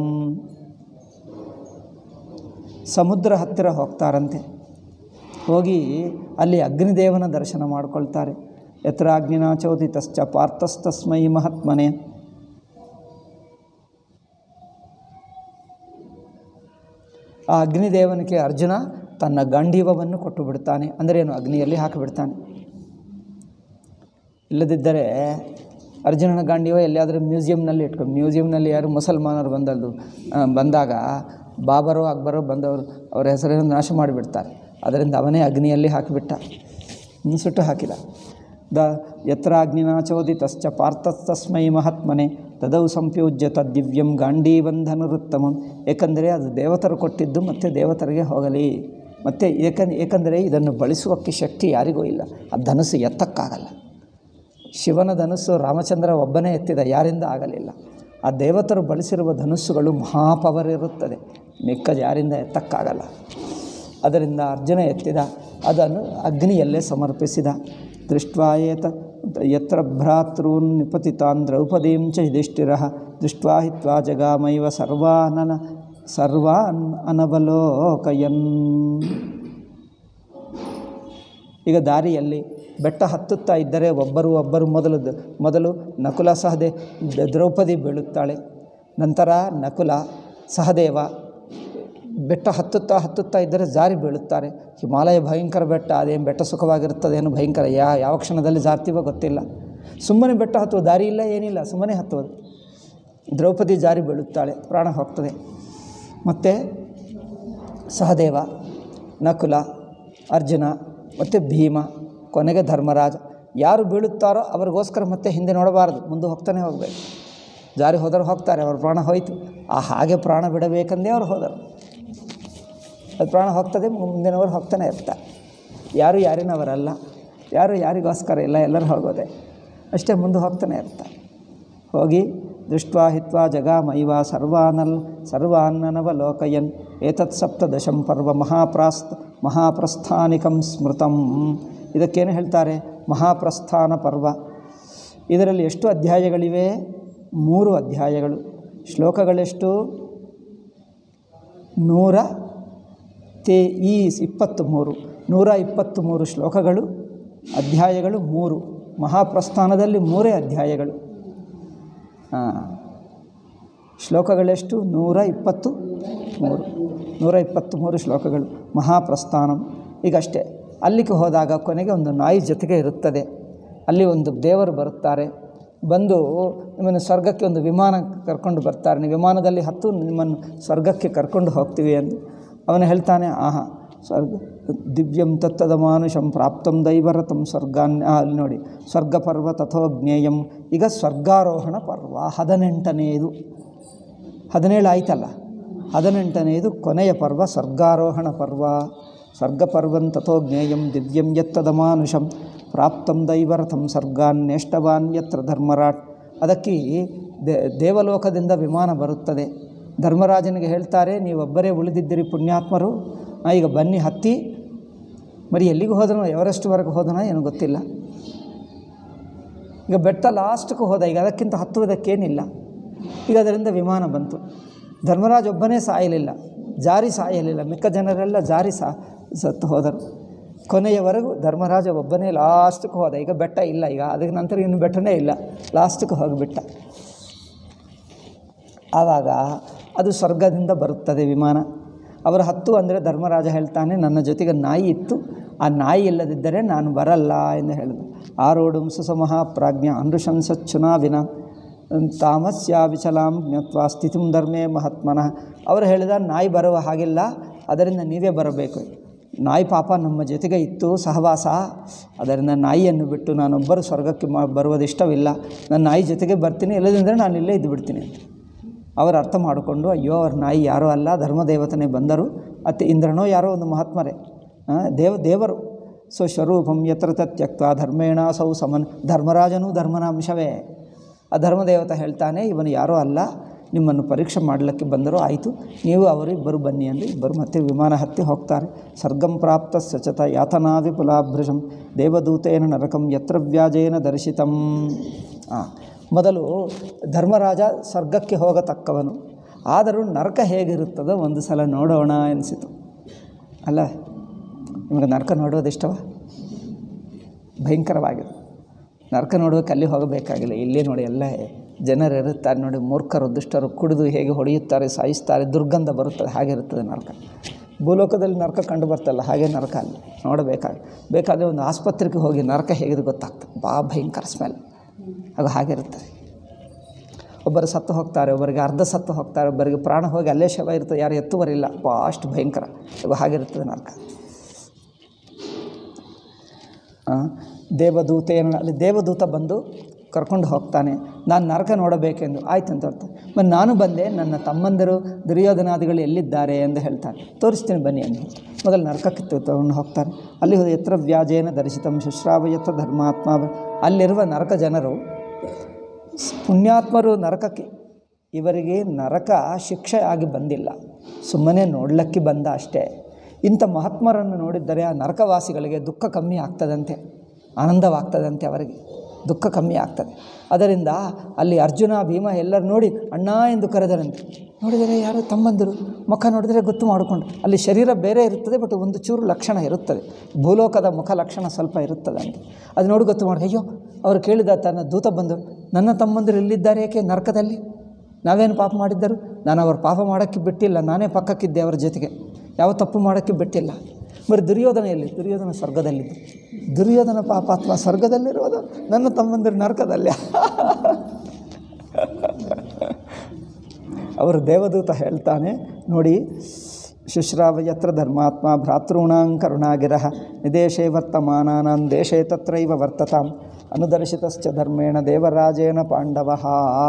ಸಮುದ್ರ ಹತ್ತಿರ ಹೋಗ್ತಾರಂತೆ ಹೋಗಿ ಅಲ್ಲಿ ಅಗ್ನಿದೇವನ ದರ್ಶನ ಮಾಡ್ಕೊಳ್ತಾರೆ ಯತ್ರ ಅಗ್ನಿನಾ ಚೋದಿತಶ್ಚ ಪಾರ್ಥಸ್ತಸ್ಮೈ ಮಹಾತ್ಮನೆ ಆ ಅಗ್ನಿದೇವನಿಗೆ ಅರ್ಜುನ ತನ್ನ ಗಾಂಡೀವವನ್ನು ಕೊಟ್ಟು ಬಿಡ್ತಾನೆ ಅಂದರೆ ಏನು ಅಗ್ನಿಯಲ್ಲಿ ಹಾಕಿಬಿಡ್ತಾನೆ ಇಲ್ಲದಿದ್ದರೆ ಅರ್ಜುನನ ಗಾಂಡೀವ ಎಲ್ಲಿಯಾದರೂ ಮ್ಯೂಸಿಯಂನಲ್ಲಿ ಇಟ್ಕೊಂಡು ಮ್ಯೂಸಿಯಂನಲ್ಲಿ ಯಾರು ಮುಸಲ್ಮಾನರು ಬಂದದ್ದು ಆ, ಬಂದಾಗ ಬಾಬರು ಅಕ್ಬರು ಬಂದವರು ಅವರ ಹೆಸರನ್ನು ನಾಶ ಮಾಡಿಬಿಡ್ತಾರೆ ಅದರಿಂದ ಅವನೇ ಅಗ್ನಿಯಲ್ಲಿ ಹಾಕಿಬಿಟ್ಟ ಹ್ಮ್, ಸುಟ್ಟು ಹಾಕಿದ ದ ಯತ್ರ ಅಗ್ನಿನಾ ಚೋದಿತಶ್ಚ ಪಾರ್ಥಸ್ತಸ್ಮೈ ಮಹಾತ್ಮನೆ ತದೌ ಸಂಪ್ಯೂಜ್ಯ ತದ್ದಿವ್ಯಂ ಗಾಂಡೀವಂಧನುರುತ್ತಮಂ ಏಕೆಂದರೆ ಅದು ದೇವತರು ಕೊಟ್ಟಿದ್ದು ಮತ್ತು ದೇವತರಿಗೆ ಹೋಗಲಿ ಮತ್ತು ಏಕನ್ ಏಕೆಂದರೆ ಇದನ್ನು ಬಳಸುವಕ್ಕೆ ಶಕ್ತಿ ಯಾರಿಗೂ ಇಲ್ಲ ಆ ಧನಸ್ಸು ಎತ್ತಕ್ಕಾಗಲ್ಲ ಶಿವನ ಧನುಸ್ಸು ರಾಮಚಂದ್ರ ಒಬ್ಬನೇ ಎತ್ತಿದ ಯಾರಿಂದ ಆಗಲಿಲ್ಲ ಆ ದೇವತರು ಬಳಸಿರುವ ಧನುಸ್ಸುಗಳು ಮಹಾಪವರ್ ಇರುತ್ತದೆ ಮಿಕ್ಕದ ಯಾರಿಂದ ಎತ್ತಕ್ಕಾಗಲ್ಲ ಅದರಿಂದ ಅರ್ಜುನ ಎತ್ತಿದ ಅದನ್ನು ಅಗ್ನಿಯಲ್ಲೇ ಸಮರ್ಪಿಸಿದ ದೃಷ್ಟ್ವಾಯೇತ ಯತ್ರ ಭ್ರಾತॄನ್ ನಿಪತಿತಾನ್ ದ್ರೌಪದೀಂ ಚ ಯುಧಿಷ್ಠಿರ ದೃಷ್ಟ್ವಾ ಹಿತ್ವಾ ಜಗಾಮೈವ ಸರ್ವಾನನ ಸರ್ವಾನ್ ಅನವಲೋಕಯನ್ ಈಗ ದಾರಿಯಲ್ಲಿ ಬೆಟ್ಟ ಹತ್ತುತ್ತಾ ಇದ್ದರೆ ಒಬ್ಬರು ಒಬ್ಬರು ಮೊದಲು ದ- ಮೊದಲು ನಕುಲ ಸಹದೇ ದ- ದ್ರೌಪದಿ ಬೀಳುತ್ತಾಳೆ ನಂತರ ನಕುಲ ಸಹದೇವ ಬೆಟ್ಟ ಹತ್ತುತ್ತಾ ಹತ್ತುತ್ತಾ ಇದ್ದರೆ ಜಾರಿ ಬೀಳುತ್ತಾರೆ ಹಿಮಾಲಯ ಭಯಂಕರ ಬೆಟ್ಟ ಅದೇನು ಬೆಟ್ಟ ಸುಖವಾಗಿರುತ್ತದೇನು ಭಯಂಕರ ಯಾ ಯಾವ ಕ್ಷಣದಲ್ಲಿ ಜಾರ್ತೀವೋ ಗೊತ್ತಿಲ್ಲ ಸುಮ್ಮನೆ ಬೆಟ್ಟ ಹತ್ತುವ ದಾರಿ ಇಲ್ಲ ಏನಿಲ್ಲ ಸುಮ್ಮನೆ ಹತ್ತುವುದು ದ್ರೌಪದಿ ಜಾರಿ ಬೀಳುತ್ತಾಳೆ ಪ್ರಾಣ ಹೋಗ್ತದೆ ಮತ್ತು ಸಹದೇವ ನಕುಲ ಅರ್ಜುನ ಮತ್ತು ಭೀಮ ಕೊನೆಗೆ ಧರ್ಮರಾಜ ಯಾರು ಬೀಳುತ್ತಾರೋ ಅವ್ರಿಗೋಸ್ಕರ ಮತ್ತೆ ಹಿಂದೆ ನೋಡಬಾರದು ಮುಂದೆ ಹೋಗ್ತಾನೆ ಹೋಗಬೇಕು ಜಾರಿ ಹೋದರು ಹೋಗ್ತಾರೆ ಅವ್ರ ಪ್ರಾಣ ಹೋಯಿತು ಆ ಹಾಗೆ ಪ್ರಾಣ ಬಿಡಬೇಕಂದೇ ಅವ್ರು ಹೋದರು ಅದು ಪ್ರಾಣ ಹೋಗ್ತದೆ ಮುಂದಿನವರು ಹೋಗ್ತಾನೆ ಇರ್ತಾರೆ ಯಾರು ಯಾರಿನವರಲ್ಲ ಯಾರು ಯಾರಿಗೋಸ್ಕರ ಇಲ್ಲ ಎಲ್ಲರೂ ಹೋಗೋದೆ ಅಷ್ಟೇ ಮುಂದೆ ಹೋಗ್ತಾನೆ ಇರ್ತಾರೆ ಹೋಗಿ ದೃಷ್ಟ್ವಾ ಹಿತ್ವಾ ಜಗಾಮೈವ ಸರ್ವಾನಲ್ ಸರ್ವಾನ್ನನವಲೋಕಯನ್ ಏತತ್ ಸಪ್ತದಶಂ ಪರ್ವ ಮಹಾಪ್ರಾಸ್ತ್ ಮಹಾಪ್ರಸ್ಥಾನಿಕಂ ಸ್ಮೃತಂ ಇದಕ್ಕೇನು ಹೇಳ್ತಾರೆ ಮಹಾಪ್ರಸ್ಥಾನ ಪರ್ವ ಇದರಲ್ಲಿ ಎಷ್ಟು ಅಧ್ಯಾಯಗಳಿವೆ ಮೂರು ಅಧ್ಯಾಯಗಳು ಶ್ಲೋಕಗಳೆಷ್ಟು ನೂರ ತೇ ಈ ಇಪ್ಪತ್ತು ಮೂರು ನೂರ ಇಪ್ಪತ್ತು ಮೂರು ಶ್ಲೋಕಗಳು ಅಧ್ಯಾಯಗಳು ಮೂರು ಮಹಾಪ್ರಸ್ಥಾನದಲ್ಲಿ ಮೂರೇ ಅಧ್ಯಾಯಗಳು ಹಾಂ ಶ್ಲೋಕಗಳೆಷ್ಟು ನೂರ ಇಪ್ಪತ್ತು ಮೂರು ನೂರ ಇಪ್ಪತ್ತ್ಮೂರು ಶ್ಲೋಕಗಳು ಮಹಾಪ್ರಸ್ಥಾನಂ ಈಗಷ್ಟೇ ಅಲ್ಲಿಗೆ ಹೋದಾಗ ಕೊನೆಗೆ ಒಂದು ನಾಯಿ ಜೊತೆಗೆ ಇರುತ್ತದೆ ಅಲ್ಲಿ ಒಂದು ದೇವರು ಬರುತ್ತಾರೆ ಬಂದು ನಿಮ್ಮನ್ನು ಸ್ವರ್ಗಕ್ಕೆ ಒಂದು ವಿಮಾನ ಕರ್ಕೊಂಡು ಬರ್ತಾರೆ ನೀವು ವಿಮಾನದಲ್ಲಿ ಹತ್ತು ನಿಮ್ಮನ್ನು ಸ್ವರ್ಗಕ್ಕೆ ಕರ್ಕೊಂಡು ಹೋಗ್ತೀವಿ ಎಂದು ಅವನು ಹೇಳ್ತಾನೆ ಆಹಾ ಸ್ವರ್ಗ ದಿವ್ಯಂ ತತ್ತದ ಮಾನುಷಂ ಪ್ರಾಪ್ತಂ ದೈವರತಂ ಸ್ವರ್ಗಾನ್ ಆ, ಅಲ್ಲಿ ನೋಡಿ ಸ್ವರ್ಗ ಪರ್ವ ತಥೋ ಜ್ಞೇಯಂ ಈಗ ಸ್ವರ್ಗಾರೋಹಣ ಪರ್ವ ಹದಿನೆಂಟನೆಯದು ಹದಿನೇಳು ಆಯ್ತಲ್ಲ ಹದಿನೆಂಟನೆಯದು ಕೊನೆಯ ಪರ್ವ ಸ್ವರ್ಗಾರೋಹಣ ಪರ್ವ ಸ್ವರ್ಗಪರ್ವಂ ತಥೋ ಜ್ಞೇಯಂ ದಿವ್ಯಂ ಯತ್ತದ ಮಾನುಷಂ ಪ್ರಾಪ್ತಂ ದೈವರಥಂ ಸ್ವರ್ಗಾನ್ಯಷ್ಟವಾನ್ ಯತ್ರ ಧರ್ಮರಾಟ್ ಅದಕ್ಕೆ ದೇ ದೇವಲೋಕದಿಂದ ವಿಮಾನ ಬರುತ್ತದೆ ಧರ್ಮರಾಜನಿಗೆ ಹೇಳ್ತಾರೆ ನೀವೊಬ್ಬರೇ ಉಳಿದಿದ್ದೀರಿ ಪುಣ್ಯಾತ್ಮರು ಆ, ಈಗ ಬನ್ನಿ ಹತ್ತಿ ಮರಿ ಎಲ್ಲಿಗೆ ಹೋದನೋ ಎವರೆಸ್ಟ್ವರೆಗೆ ಹೋದನೋ ಏನೋ ಗೊತ್ತಿಲ್ಲ ಈಗ ಬೆಟ್ಟ ಲಾಸ್ಟ್ಗೆ ಹೋದ ಈಗ ಅದಕ್ಕಿಂತ ಹತ್ತುವುದಕ್ಕೇನಿಲ್ಲ ಈಗ ಅದರಿಂದ ವಿಮಾನ ಬಂತು ಧರ್ಮರಾಜ್ ಒಬ್ಬನೇ ಸಾಯಲಿಲ್ಲ ಜಾರಿ ಸಾಯಲಿಲ್ಲ ಮಿಕ್ಕ ಜನರೆಲ್ಲ ಜಾರಿ ಸಾ ಸತ್ತು ಹೋದರು ಕೊನೆಯವರೆಗೂ ಧರ್ಮರಾಜ ಒಬ್ಬನೇ ಲಾಸ್ಟ್ಗೆ ಹೋದ ಈಗ ಬೆಟ್ಟ ಇಲ್ಲ ಈಗ ಅದಕ್ಕೆ ನಂತರ ಇನ್ನು ಬೆಟ್ಟನೇ ಇಲ್ಲ ಲಾಸ್ಟ್ಗೆ ಹೋಗಿಬಿಟ್ಟ ಆವಾಗ ಅದು ಸ್ವರ್ಗದಿಂದ ಬರುತ್ತದೆ ವಿಮಾನ ಅವರು ಹತ್ತು ಅಂದರೆ ಧರ್ಮರಾಜ ಹೇಳ್ತಾನೆ ನನ್ನ ಜೊತೆಗೆ ನಾಯಿ ಇತ್ತು ಆ ನಾಯಿ ಇಲ್ಲದಿದ್ದರೆ ನಾನು ಬರಲ್ಲ ಎಂದು ಹೇಳಿದ ಆರೋಢಂ ಸುಸಮಃ ಪ್ರಾಜ್ಞ ಅನೃಶಂಸಚ್ಚುನಾವಿನ ತಾಮಸ್ಯ ವಿಚಲಾಂ ಜ್ಞತ್ವ ಸ್ಥಿತಿಂ ಧರ್ಮೇ ಮಹಾತ್ಮನಃ ಅವರು ಹೇಳಿದ ನಾಯಿ ಬರುವ ಹಾಗಿಲ್ಲ ಅದರಿಂದ ನೀವೇ ಬರಬೇಕು ನಾಯಿ ಪಾಪ ನಮ್ಮ ಜೊತೆಗೆ ಇತ್ತು ಸಹವಾಸ ಅದರಿಂದ ನಾಯಿಯನ್ನು ಬಿಟ್ಟು ನಾನೊಬ್ಬರು ಸ್ವರ್ಗಕ್ಕೆ ಮಾ ಬರುವುದು ಇಷ್ಟವಿಲ್ಲ ನನ್ನ ನಾಯಿ ಜೊತೆಗೆ ಬರ್ತೀನಿ ಇಲ್ಲದಿದ್ದರೆ ನಾನು ಇಲ್ಲೇ ಇದ್ದು ಬಿಡ್ತೀನಿ ಅಂತ ಅವರು ಅರ್ಥ ಮಾಡಿಕೊಂಡು ಅಯ್ಯೋ ಅವ್ರ ನಾಯಿ ಯಾರೋ ಅಲ್ಲ ಧರ್ಮದೇವತನೇ ಬಂದರು ಅತಿ ಇಂದ್ರನೋ ಯಾರೋ ಒಂದು ಮಹಾತ್ಮರೇ ಆ, ದೇವ ದೇವರು ಸೊ ಸ್ವರೂಪಂ ಯತ್ರ ತತ್ಯಕ್ತ ಧರ್ಮೇಣ ಸೌ ಸಮನ್ ಧರ್ಮರಾಜನೂ ಧರ್ಮನ ಅಂಶವೇ ಆ ಧರ್ಮದೇವತ ಹೇಳ್ತಾನೆ ಇವನು ಯಾರೋ ಅಲ್ಲ ನಿಮ್ಮನ್ನು ಪರೀಕ್ಷೆ ಮಾಡಲಿಕ್ಕೆ ಬಂದರೂ ಆಯಿತು ನೀವು ಅವರು ಇಬ್ಬರು ಬನ್ನಿ ಎಂದು ಇಬ್ಬರು ಮತ್ತೆ ವಿಮಾನ ಹತ್ತಿ ಹೋಗ್ತಾರೆ ಸರ್ಗಂ ಪ್ರಾಪ್ತ ಸಚತ ಯಾತನಾ ವಿಪುಲಾಭೃಶಂ ದೇವದೂತೇನ ನರಕಂ ಯತ್ರ ವ್ಯಾಜೇನ ದರ್ಶಿತಂ ಆ, ಮೊದಲು ಧರ್ಮರಾಜ ಸ್ವರ್ಗಕ್ಕೆ ಹೋಗತಕ್ಕವನು ಆದರೂ ನರಕ ಹೇಗಿರುತ್ತದೋ ಒಂದು ಸಲ ನೋಡೋಣ ಎನಿಸಿತು ಅಲ್ಲ ನಿಮಗೆ ನರಕ ನೋಡೋದು ಇಷ್ಟವ ಭಯಂಕರವಾಗಿದೆ ನರಕ ನೋಡೋಕೆ ಅಲ್ಲಿ ಹೋಗಬೇಕಾಗಿಲ್ಲ ಇಲ್ಲೇ ನೋಡಿ ಎಲ್ಲ ಜನರು ಇರುತ್ತಾರೆ ನೋಡಿ ಮೂರ್ಖರು ದುಷ್ಟರು ಕುಡಿದು ಹೇಗೆ ಹೊಡೆಯುತ್ತಾರೆ ಸಾಯಿಸ್ತಾರೆ ದುರ್ಗಂಧ ಬರುತ್ತದೆ ಹಾಗೆ ಇರುತ್ತದೆ ನರಕ ಭೂಲೋಕದಲ್ಲಿ ನರಕ ಕಂಡು ಬರ್ತಲ್ಲ ಹಾಗೆ ನರಕ ಅಲ್ಲಿ ನೋಡಬೇಕಾಗಿ ಬೇಕಾದರೆ ಒಂದು ಆಸ್ಪತ್ರೆಗೆ ಹೋಗಿ ನರಕ ಹೇಗಿದೆ ಗೊತ್ತಾಗ್ತದೆ ಬಾ ಭಯಂಕರ ಸ್ಮೆಲ್ ಅದು ಹಾಗಿರುತ್ತದೆ ಒಬ್ಬರು ಸತ್ತು ಹೋಗ್ತಾರೆ ಒಬ್ಬರಿಗೆ ಅರ್ಧ ಸತ್ತು ಹೋಗ್ತಾರೆ ಒಬ್ಬರಿಗೆ ಪ್ರಾಣ ಹೋಗಿ ಅಲ್ಲೇ ಶವ ಇರ್ತದೆ ಯಾರು ಎತ್ತುವರಿಲ್ಲ ಬಾ ಅಷ್ಟು ಭಯಂಕರ ಅದು ಹಾಗಿರುತ್ತದೆ ನರಕ ಆ, ದೇವದೂತೇನ ಅಲ್ಲಿ ದೇವದೂತ ಬಂದು ಕರ್ಕೊಂಡು ಹೋಗ್ತಾನೆ ನಾನು ನರಕ ನೋಡಬೇಕೆಂದು ಆಯ್ತು ಅಂತ ಹೇಳ್ತಾನೆ ಮತ್ತು ನಾನು ಬಂದೆ ನನ್ನ ತಮ್ಮಂದಿರು ದುರ್ಯೋಧನಾದಿಗಳು ಎಲ್ಲಿದ್ದಾರೆ ಎಂದು ಹೇಳ್ತಾರೆ ತೋರಿಸ್ತೀನಿ ಬನ್ನಿ ಅಂತ ಹೇಳ್ತಾರೆ. ಮೊದಲು ನರಕಕ್ಕೆ ತ- ತಗೊಂಡು ಹೋಗ್ತಾರೆ ಅಲ್ಲಿ ಹೋದ ಎತ್ರ ವ್ಯಾಜೇನ ದರ್ಶಿತಂ ಶುಶ್ರಾವಯತ್ರ ಧರ್ಮಾತ್ಮ ಅಲ್ಲಿರುವ ನರಕ ಜನರು ಸ್- ಪುಣ್ಯಾತ್ಮರು ನರಕಕ್ಕೆ ಇವರಿಗೆ ನರಕ ಶಿಕ್ಷೆ ಆಗಿ ಬಂದಿಲ್ಲ ಸುಮ್ಮನೆ ನೋಡಲಿಕ್ಕೆ ಬಂದ ಅಷ್ಟೇ ಇಂಥ ಮಹಾತ್ಮರನ್ನು ನೋಡಿದ್ದರೆ ಆ ನರಕವಾಸಿಗಳಿಗೆ ದುಃಖ ಕಮ್ಮಿ ಆಗ್ತದಂತೆ ಆನಂದವಾಗ್ತದಂತೆ ಅವರಿಗೆ ದುಃಖ ಕಮ್ಮಿ ಆಗ್ತದೆ ಅದರಿಂದ ಅಲ್ಲಿ ಅರ್ಜುನ ಭೀಮ ಎಲ್ಲರೂ ನೋಡಿ ಅಣ್ಣ ಎಂದು ಕರೆದರಂತೆ ನೋಡಿದರೆ ಯಾರು ತಮ್ಮಂದಿರು ಮುಖ ನೋಡಿದರೆ ಗೊತ್ತು ಮಾಡಿಕೊಂಡು ಅಲ್ಲಿ ಶರೀರ ಬೇರೆ ಇರುತ್ತದೆ ಬಟ್ ಒಂದು ಚೂರು ಲಕ್ಷಣ ಇರುತ್ತದೆ ಭೂಲೋಕದ ಮುಖ ಲಕ್ಷಣ ಸ್ವಲ್ಪ ಇರುತ್ತದೆ ಅಂತ ಅದು ನೋಡಿ ಗೊತ್ತು ಮಾಡಿ ಅಯ್ಯೋ ಅವರು ಕೇಳಿದ ತನ್ನ ದೂತ ಬಂದರು ನನ್ನ ತಮ್ಮಂದಿರು ಎಲ್ಲಿದ್ದಾರೆ ಏಕೆ ನರಕದಲ್ಲಿ ನಾವೇನು ಪಾಪ ಮಾಡಿದ್ದರು ನಾನು ಅವ್ರ ಪಾಪ ಮಾಡೋಕ್ಕೆ ಬಿಟ್ಟಿಲ್ಲ ನಾನೇ ಪಕ್ಕಕ್ಕಿದ್ದೆ ಅವರ ಜೊತೆಗೆ ಯಾವ ತಪ್ಪು ಮಾಡೋಕ್ಕೆ ಬಿಟ್ಟಿಲ್ಲ ಬರೀ ದುರ್ಯೋಧನ ಎಲ್ಲಿ ದುರ್ಯೋಧನ ಸ್ವರ್ಗದಲ್ಲಿದ್ದ ದುರ್ಯೋಧನ ಪಾಪಾತ್ಮ ಸ್ವರ್ಗದಲ್ಲಿರೋದು ನನ್ನ ತಮ್ಮಂದಿರು ನರಕದಲ್ಲಿ ಅವರು ದೇವದೂತ ಹೇಳ್ತಾನೆ ನೋಡಿ ಶುಶ್ರಾವ ಯತ್ರ ಧರ್ಮಾತ್ಮ ಭ್ರಾತॄಣಾಂ ಕರುಣಾಗಿರ ನಿದೇಶೇ ವರ್ತಮಾನಾನಾಂ ದೇಶೇ ತತ್ರೈವ ವರ್ತತಾಂ ಅನುದರ್ಶಿತಶ್ಚ ಧರ್ಮೇಣ ದೇವರಾಜೇನ ಪಾಂಡವಃ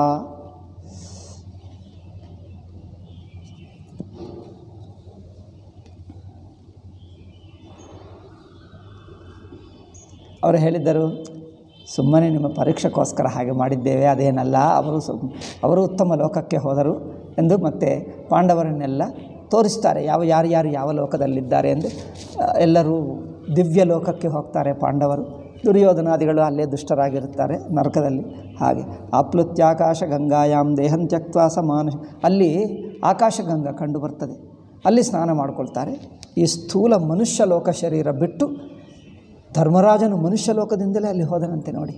ಅವರು ಹೇಳಿದ್ದರು ಸುಮ್ಮನೆ ನಿಮ್ಮ ಪರೀಕ್ಷೆಗೋಸ್ಕರ ಹಾಗೆ ಮಾಡಿದ್ದೇವೆ ಅದೇನಲ್ಲ ಅವರು ಸು ಅವರು ಉತ್ತಮ ಲೋಕಕ್ಕೆ ಹೋದರು ಎಂದು ಮತ್ತೆ ಪಾಂಡವರನ್ನೆಲ್ಲ ತೋರಿಸ್ತಾರೆ ಯಾವ ಯಾರು ಯಾರು ಯಾವ ಲೋಕದಲ್ಲಿದ್ದಾರೆ ಎಂದು ಆ, ಎಲ್ಲರೂ ದಿವ್ಯ ಲೋಕಕ್ಕೆ ಹೋಗ್ತಾರೆ ಪಾಂಡವರು ದುರ್ಯೋಧನಾದಿಗಳು ಅಲ್ಲೇ ದುಷ್ಟರಾಗಿರುತ್ತಾರೆ ನರಕದಲ್ಲಿ ಹಾಗೆ ಆಪ್ಲುತ್ಯಾಕಾಶ ಗಂಗಾಯಾಮ್ ದೇಹಂ ತ್ಯಕ್ತ ಸಮಾನ ಅಲ್ಲಿ ಆಕಾಶಗಂಗಾ ಕಂಡು ಬರ್ತದೆ ಅಲ್ಲಿ ಸ್ನಾನ ಮಾಡ್ಕೊಳ್ತಾರೆ ಈ ಸ್ಥೂಲ ಮನುಷ್ಯ ಲೋಕ ಶರೀರ ಬಿಟ್ಟು ಧರ್ಮರಾಜನು ಮನುಷ್ಯ ಲೋಕದಿಂದಲೇ ಅಲ್ಲಿ ಹೋದನಂತೆ ನೋಡಿ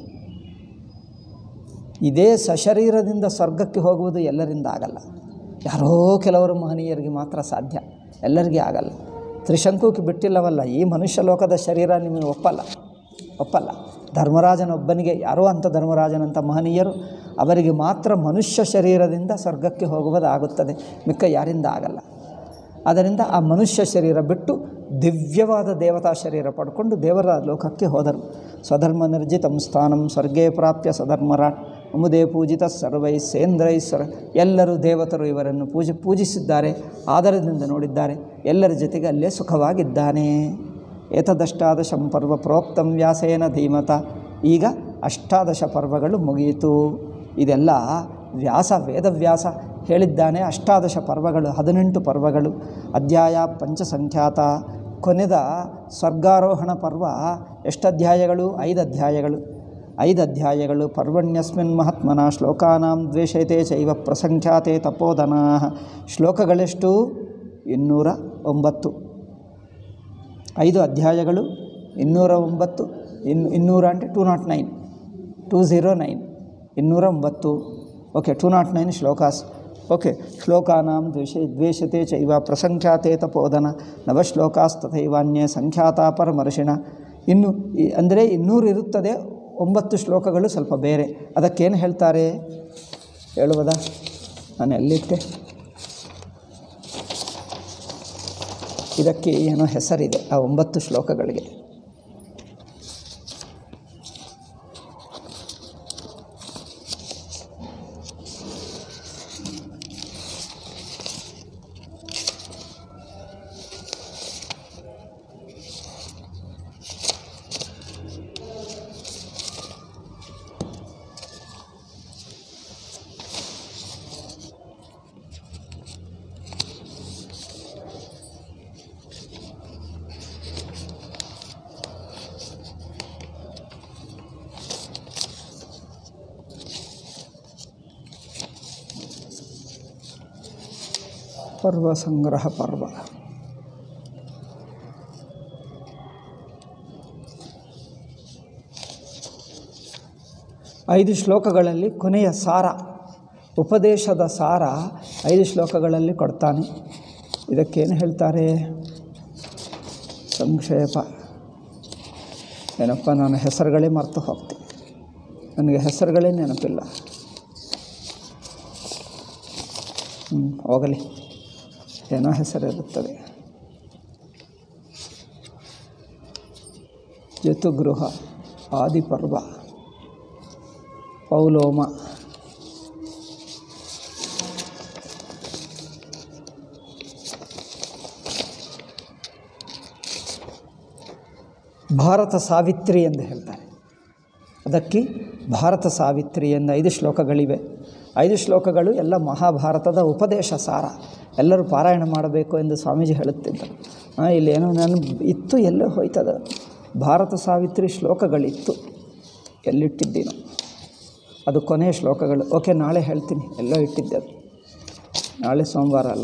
ಇದೇ ಸಶರೀರದಿಂದ ಸ್ವರ್ಗಕ್ಕೆ ಹೋಗುವುದು ಎಲ್ಲರಿಂದ ಆಗಲ್ಲ ಯಾರೋ ಕೆಲವರು ಮಹನೀಯರಿಗೆ ಮಾತ್ರ ಸಾಧ್ಯ ಎಲ್ಲರಿಗೆ ಆಗಲ್ಲ ತ್ರಿಶಂಕುಕ್ಕೆ ಬಿಟ್ಟಿಲ್ಲವಲ್ಲ ಈ ಮನುಷ್ಯ ಲೋಕದ ಶರೀರ ನಿಮಗೆ ಒಪ್ಪಲ್ಲ ಒಪ್ಪಲ್ಲ ಧರ್ಮರಾಜನೊಬ್ಬನಿಗೆ ಯಾರೋ ಅಂಥ ಧರ್ಮರಾಜನಂಥ ಮಹನೀಯರು ಅವರಿಗೆ ಮಾತ್ರ ಮನುಷ್ಯ ಶರೀರದಿಂದ ಸ್ವರ್ಗಕ್ಕೆ ಹೋಗುವುದಾಗುತ್ತದೆ ಮಿಕ್ಕ ಯಾರಿಂದ ಆಗಲ್ಲ ಆದ್ದರಿಂದ ಆ ಮನುಷ್ಯ ಶರೀರ ಬಿಟ್ಟು ದಿವ್ಯವಾದ ದೇವತಾ ಶರೀರ ಪಡ್ಕೊಂಡು ದೇವರ ಲೋಕಕ್ಕೆ ಹೋದರು ಸ್ವಧರ್ಮ ನಿರ್ಜಿತಂ ಸ್ಥಾನಂ ಸ್ವರ್ಗೇ ಪ್ರಾಪ್ಯ ಸ್ವಧರ್ಮರಾಟ್ ಮುದೇ ಪೂಜಿತ ಸರ್ವೈ ಸೇಂದ್ರೈ ಸರ್ ಎಲ್ಲರೂ ದೇವತರು ಇವರನ್ನು ಪೂಜೆ ಪೂಜಿಸಿದ್ದಾರೆ ಆದರದಿಂದ ನೋಡಿದ್ದಾರೆ ಎಲ್ಲರ ಜೊತೆಗೆ ಅಲ್ಲೇ ಸುಖವಾಗಿದ್ದಾನೆ ಏತದಷ್ಟಾದಶಂ ಪರ್ವ ಪ್ರೋಕ್ತಂ ವ್ಯಾಸೇನ ಧೀಮತ ಈಗ ಅಷ್ಟಾದಶ ಪರ್ವಗಳು ಮುಗಿಯಿತು ಇದೆಲ್ಲ ವ್ಯಾಸ ವೇದವ್ಯಾಸ ಹೇಳಿದ್ದಾನೆ ಅಷ್ಟಾದಶ ಪರ್ವಗಳು ಹದಿನೆಂಟು ಪರ್ವಗಳು ಅಧ್ಯಾಯ ಪಂಚಸಂಖ್ಯಾತ ಕೊನೆದ ಸ್ವರ್ಗಾರೋಹಣ ಪರ್ವ ಎಷ್ಟು ಅಧ್ಯಾಯಗಳು ಐದು ಅಧ್ಯಾಯಗಳು ಐದು ಅಧ್ಯಾಯಗಳು ಪರ್ವಣ್ಯಸ್ಮಿನ್ ಮಹಾತ್ಮನ ಶ್ಲೋಕಾನಾಂ ದ್ವೇಷತೆ ಚೈವ ಪ್ರಸಂಖ್ಯಾತೆ ತಪೋಧನಾ ಶ್ಲೋಕಗಳೆಷ್ಟು ಇನ್ನೂರ ಒಂಬತ್ತು ಐದು ಅಧ್ಯಾಯಗಳು ಇನ್ನೂರ ಒಂಬತ್ತು ಇನ್ನು ಇನ್ನೂರ ಅಂದರೆ two not nine two zero nine ಇನ್ನೂರ ಒಂಬತ್ತು ಓಕೆ ಟೂ ನಾಟ್ ನೈನ್ ಶ್ಲೋಕಾಸ್ ಓಕೆ ಶ್ಲೋಕಾನಾಂ ದ್ವೇಷ ದ್ವೇಷತೆ ಚೈವ ಪ್ರಸಂಖ್ಯಾತೆ ತಪೋಧನ ನವಶ್ಲೋಕಾಸ್ ತಥೈವಾನ್ಯೇ ಸಂಖ್ಯಾತ ಪರಮರ್ಷಿಣ ಇನ್ನು ಈ- ಅಂದರೆ ಇನ್ನೂರು ಇರುತ್ತದೆ ಒಂಬತ್ತು ಶ್ಲೋಕಗಳು ಸ್ವಲ್ಪ ಬೇರೆ ಅದಕ್ಕೇನು ಹೇಳ್ತಾರೆ ಹೇಳುವುದಾ ನಾನು ಎಲ್ಲಿಟ್ಟೆ ಇದಕ್ಕೆ ಏನೋ ಹೆಸರಿದೆ ಆ ಒಂಬತ್ತು ಶ್ಲೋಕಗಳಿಗೆ ಪರ್ವ ಸಂಗ್ರಹ ಪರ್ವ ಐದು ಶ್ಲೋಕಗಳಲ್ಲಿ ಕೊನೆಯ ಸಾರ ಉಪದೇಶದ ಸಾರ ಐದು ಶ್ಲೋಕಗಳಲ್ಲಿ ಕೊಡ್ತಾನೆ ಇದಕ್ಕೇನು ಹೇಳ್ತಾರೆ ಸಂಕ್ಷೇಪ ಏನಪ್ಪ ನಾನು ಹೆಸರುಗಳೇ ಮರೆತು ಹೋಗ್ತೀನಿ ನನಗೆ ಹೆಸರುಗಳೇ ನೆನಪಿಲ್ಲ ಹ್ಞೂ ಹೋಗಲಿ ಏನೋ ಹೆಸರಿರುತ್ತದೆ ಜತುಗೃಹ ಆದಿಪರ್ವ ಪೌಲೋಮ ಭಾರತ ಸಾವಿತ್ರಿ ಎಂದು ಹೇಳ್ತಾರೆ ಅದಕ್ಕೆ ಭಾರತ ಸಾವಿತ್ರಿ ಎಂದು ಐದು ಶ್ಲೋಕಗಳಿವೆ ಐದು ಶ್ಲೋಕಗಳು ಎಲ್ಲ ಮಹಾಭಾರತದ ಉಪದೇಶ ಸಾರ ಎಲ್ಲರೂ ಪಾರಾಯಣ ಮಾಡಬೇಕು ಎಂದು ಸ್ವಾಮೀಜಿ ಹೇಳುತ್ತಿದ್ದರು ಆ, ಇಲ್ಲೇನೋ ನಾನು ಇತ್ತು ಎಲ್ಲೋ ಹೋಯ್ತದ ಭಾರತ ಸಾವಿತ್ರಿ ಶ್ಲೋಕಗಳಿತ್ತು ಎಲ್ಲಿಟ್ಟಿದ್ದೀನೋ ಅದು ಕೊನೆಯ ಶ್ಲೋಕಗಳು ಓಕೆ ನಾಳೆ ಹೇಳ್ತೀನಿ ಎಲ್ಲೋ ಇಟ್ಟಿದ್ದೆ ಅದು ನಾಳೆ ಸೋಮವಾರ ಅಲ್ಲ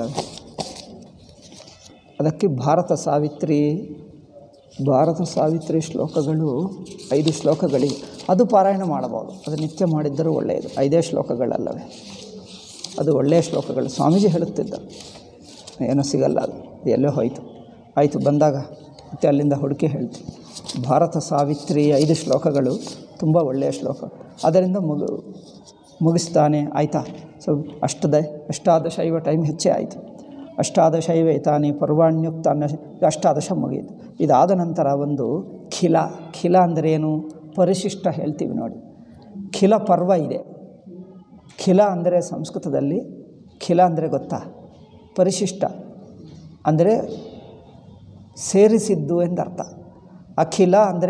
ಅದಕ್ಕೆ ಭಾರತ ಸಾವಿತ್ರಿ ಭಾರತ ಸಾವಿತ್ರಿ ಶ್ಲೋಕಗಳು ಐದು ಶ್ಲೋಕಗಳಿವೆ ಅದು ಪಾರಾಯಣ ಮಾಡಬಹುದು ಅದು ನಿತ್ಯ ಮಾಡಿದ್ದರೂ ಒಳ್ಳೆಯದು ಐದೇ ಶ್ಲೋಕಗಳಲ್ಲವೇ ಅದು ಒಳ್ಳೆಯ ಶ್ಲೋಕಗಳು ಸ್ವಾಮೀಜಿ ಹೇಳುತ್ತಿದ್ದರು ಏನೂ ಸಿಗಲ್ಲ ಅದು ಎಲ್ಲೋ ಹೋಯಿತು ಆಯಿತು ಬಂದಾಗ ಮತ್ತೆ ಅಲ್ಲಿಂದ ಹುಡುಕಿ ಹೇಳ್ತೀನಿ ಭಾರತ ಸಾವಿತ್ರಿ ಐದು ಶ್ಲೋಕಗಳು ತುಂಬ ಒಳ್ಳೆಯ ಶ್ಲೋಕ ಅದರಿಂದ ಮುಗು ಮುಗಿಸ್ತಾನೆ ಆಯಿತಾ ಸೊ ಅಷ್ಟದ ಅಷ್ಟಾದಶೈವ ಟೈಮ್ ಹೆಚ್ಚೇ ಆಯಿತು ಅಷ್ಟಾದಶೈವ ಏತಾನಿ ಪರ್ವಾಣ್ಯುಕ್ತ ಅನ್ನ ಅಷ್ಟಾದಶ ಮುಗಿಯಿತು ಇದಾದ ನಂತರ ಒಂದು ಖಿಲ ಖಿಲ ಅಂದರೆ ಏನು ಪರಿಶಿಷ್ಟ ಹೇಳ್ತೀವಿ ನೋಡಿ ಖಿಲ ಪರ್ವ ಇದೆ ಖಿಲ ಅಂದರೆ ಸಂಸ್ಕೃತದಲ್ಲಿ ಖಿಲ ಅಂದರೆ ಗೊತ್ತಾ ಪರಿಶಿಷ್ಟ ಅಂದರೆ ಸೇರಿಸಿದ್ದು ಎಂದರ್ಥ ಅಖಿಲ ಅಂದರೆ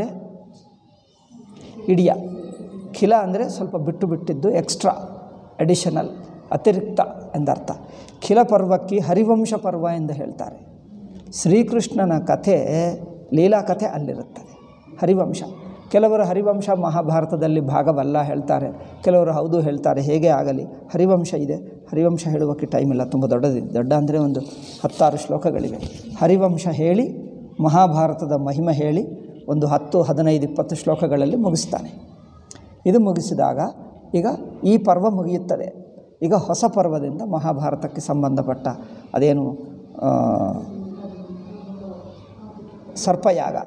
ಇಡಿಯ ಖಿಲ ಅಂದರೆ ಸ್ವಲ್ಪ ಬಿಟ್ಟು ಬಿಟ್ಟಿದ್ದು ಎಕ್ಸ್ಟ್ರಾ ಅಡಿಷನಲ್ ಅತಿರಿಕ್ತ ಎಂದರ್ಥ ಖಿಲ ಪರ್ವಕ್ಕೆ ಹರಿವಂಶ ಪರ್ವ ಎಂದು ಹೇಳ್ತಾರೆ ಶ್ರೀಕೃಷ್ಣನ ಕಥೆ ಲೀಲಾ ಕಥೆ ಅಲ್ಲಿರುತ್ತದೆ ಹರಿವಂಶ ಕೆಲವರು ಹರಿವಂಶ ಮಹಾಭಾರತದಲ್ಲಿ ಭಾಗವಲ್ಲ ಹೇಳ್ತಾರೆ ಕೆಲವರು ಹೌದು ಹೇಳ್ತಾರೆ ಹೇಗೆ ಆಗಲಿ ಹರಿವಂಶ ಇದೆ ಹರಿವಂಶ ಹೇಳುವಕ್ಕೆ ಟೈಮ್ ಇಲ್ಲ ತುಂಬ ದೊಡ್ಡದಿದೆ ದೊಡ್ಡ ಅಂದರೆ ಒಂದು ಹತ್ತಾರು ಶ್ಲೋಕಗಳಿವೆ ಹರಿವಂಶ ಹೇಳಿ ಮಹಾಭಾರತದ ಮಹಿಮೆ ಹೇಳಿ ಒಂದು ಹತ್ತು ಹದಿನೈದು ಇಪ್ಪತ್ತು ಶ್ಲೋಕಗಳಲ್ಲಿ ಮುಗಿಸ್ತಾನೆ ಇದು ಮುಗಿಸಿದಾಗ ಈಗ ಈ ಪರ್ವ ಮುಗಿಯುತ್ತದೆ ಈಗ ಹೊಸ ಪರ್ವದಿಂದ ಮಹಾಭಾರತಕ್ಕೆ ಸಂಬಂಧಪಟ್ಟ ಅದೇನು ಆ, ಸರ್ಪಯಾಗ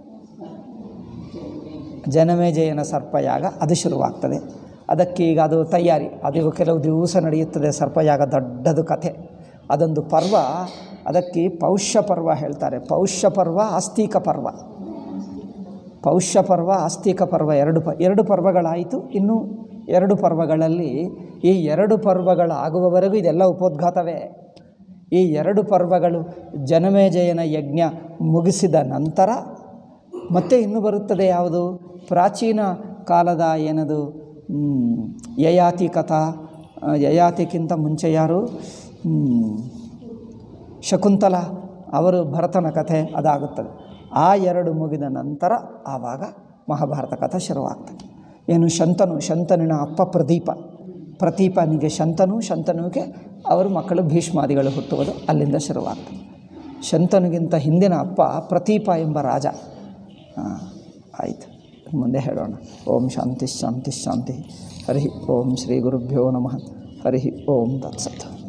ಜನಮೇಜಯನ ಸರ್ಪಯಾಗ ಅದು ಶುರುವಾಗ್ತದೆ ಅದಕ್ಕೆ ಈಗ ಅದು ತಯಾರಿ ಅದು ಕೆಲವು ದಿವಸ ನಡೆಯುತ್ತದೆ ಸರ್ಪಯಾಗ ದೊಡ್ಡದು ಕಥೆ ಅದೊಂದು ಪರ್ವ ಅದಕ್ಕೆ ಪೌಷ್ಯ ಪರ್ವ ಹೇಳ್ತಾರೆ ಪೌಷ್ಯ ಪರ್ವ ಆಸ್ತಿಕ ಪರ್ವ ಪೌಷ್ಯ ಪರ್ವ ಆಸ್ತಿಕ ಪರ್ವ ಎರಡು ಪ ಎರಡು ಪರ್ವಗಳಾಯಿತು ಇನ್ನು ಎರಡು ಪರ್ವಗಳಲ್ಲಿ ಈ ಎರಡು ಪರ್ವಗಳಾಗುವವರೆಗೂ ಇದೆಲ್ಲ ಉಪೋದ್ಘಾತವೇ ಈ ಎರಡು ಪರ್ವಗಳು ಜನಮೇಜಯನ ಯಜ್ಞ ಮುಗಿಸಿದ ನಂತರ ಮತ್ತೆ ಇನ್ನು ಬರುತ್ತದೆ ಯಾವುದು ಪ್ರಾಚೀನ ಕಾಲದ ಏನದು ಹ್ಮ್, ಯಯಾತಿ ಕಥಾ ಆ, ಯಯಾತಿಕ್ಕಿಂತ ಮುಂಚೆ ಯಾರು ಹ್ಮ್, ಶಕುಂತಲ ಅವರು ಭರತನ ಕಥೆ ಅದಾಗುತ್ತದೆ ಆ ಎರಡು ಮುಗಿದ ನಂತರ ಆವಾಗ ಮಹಾಭಾರತ ಕಥೆ ಶುರುವಾಗ್ತದೆ ಏನು ಶಂತನು ಶಂತನಿನ ಅಪ್ಪ ಪ್ರದೀಪ ಪ್ರದೀಪನಿಗೆ ಶಂತನು ಶಂತನುವಿಗೆ ಅವರು ಮಕ್ಕಳು ಭೀಷ್ಮಾದಿಗಳು ಹುಟ್ಟುವುದು ಅಲ್ಲಿಂದ ಶುರುವಾಗ್ತದೆ ಶಂತನಿಗಿಂತ ಹಿಂದಿನ ಅಪ್ಪ ಪ್ರತೀಪ ಎಂಬ ರಾಜ ಹಾಂ ಆಯಿತು ಮುಂದೆ ಹೇಳೋಣ ಓಂ ಶಾಂತಿ ಶಾಂತಿ ಶಾಂತಿ ಹರಿ ಓಂ ಶ್ರೀ ಗುರುಭ್ಯೋ ನಮಃ ಹರಿ ಓಂ ತತ್ಸತ್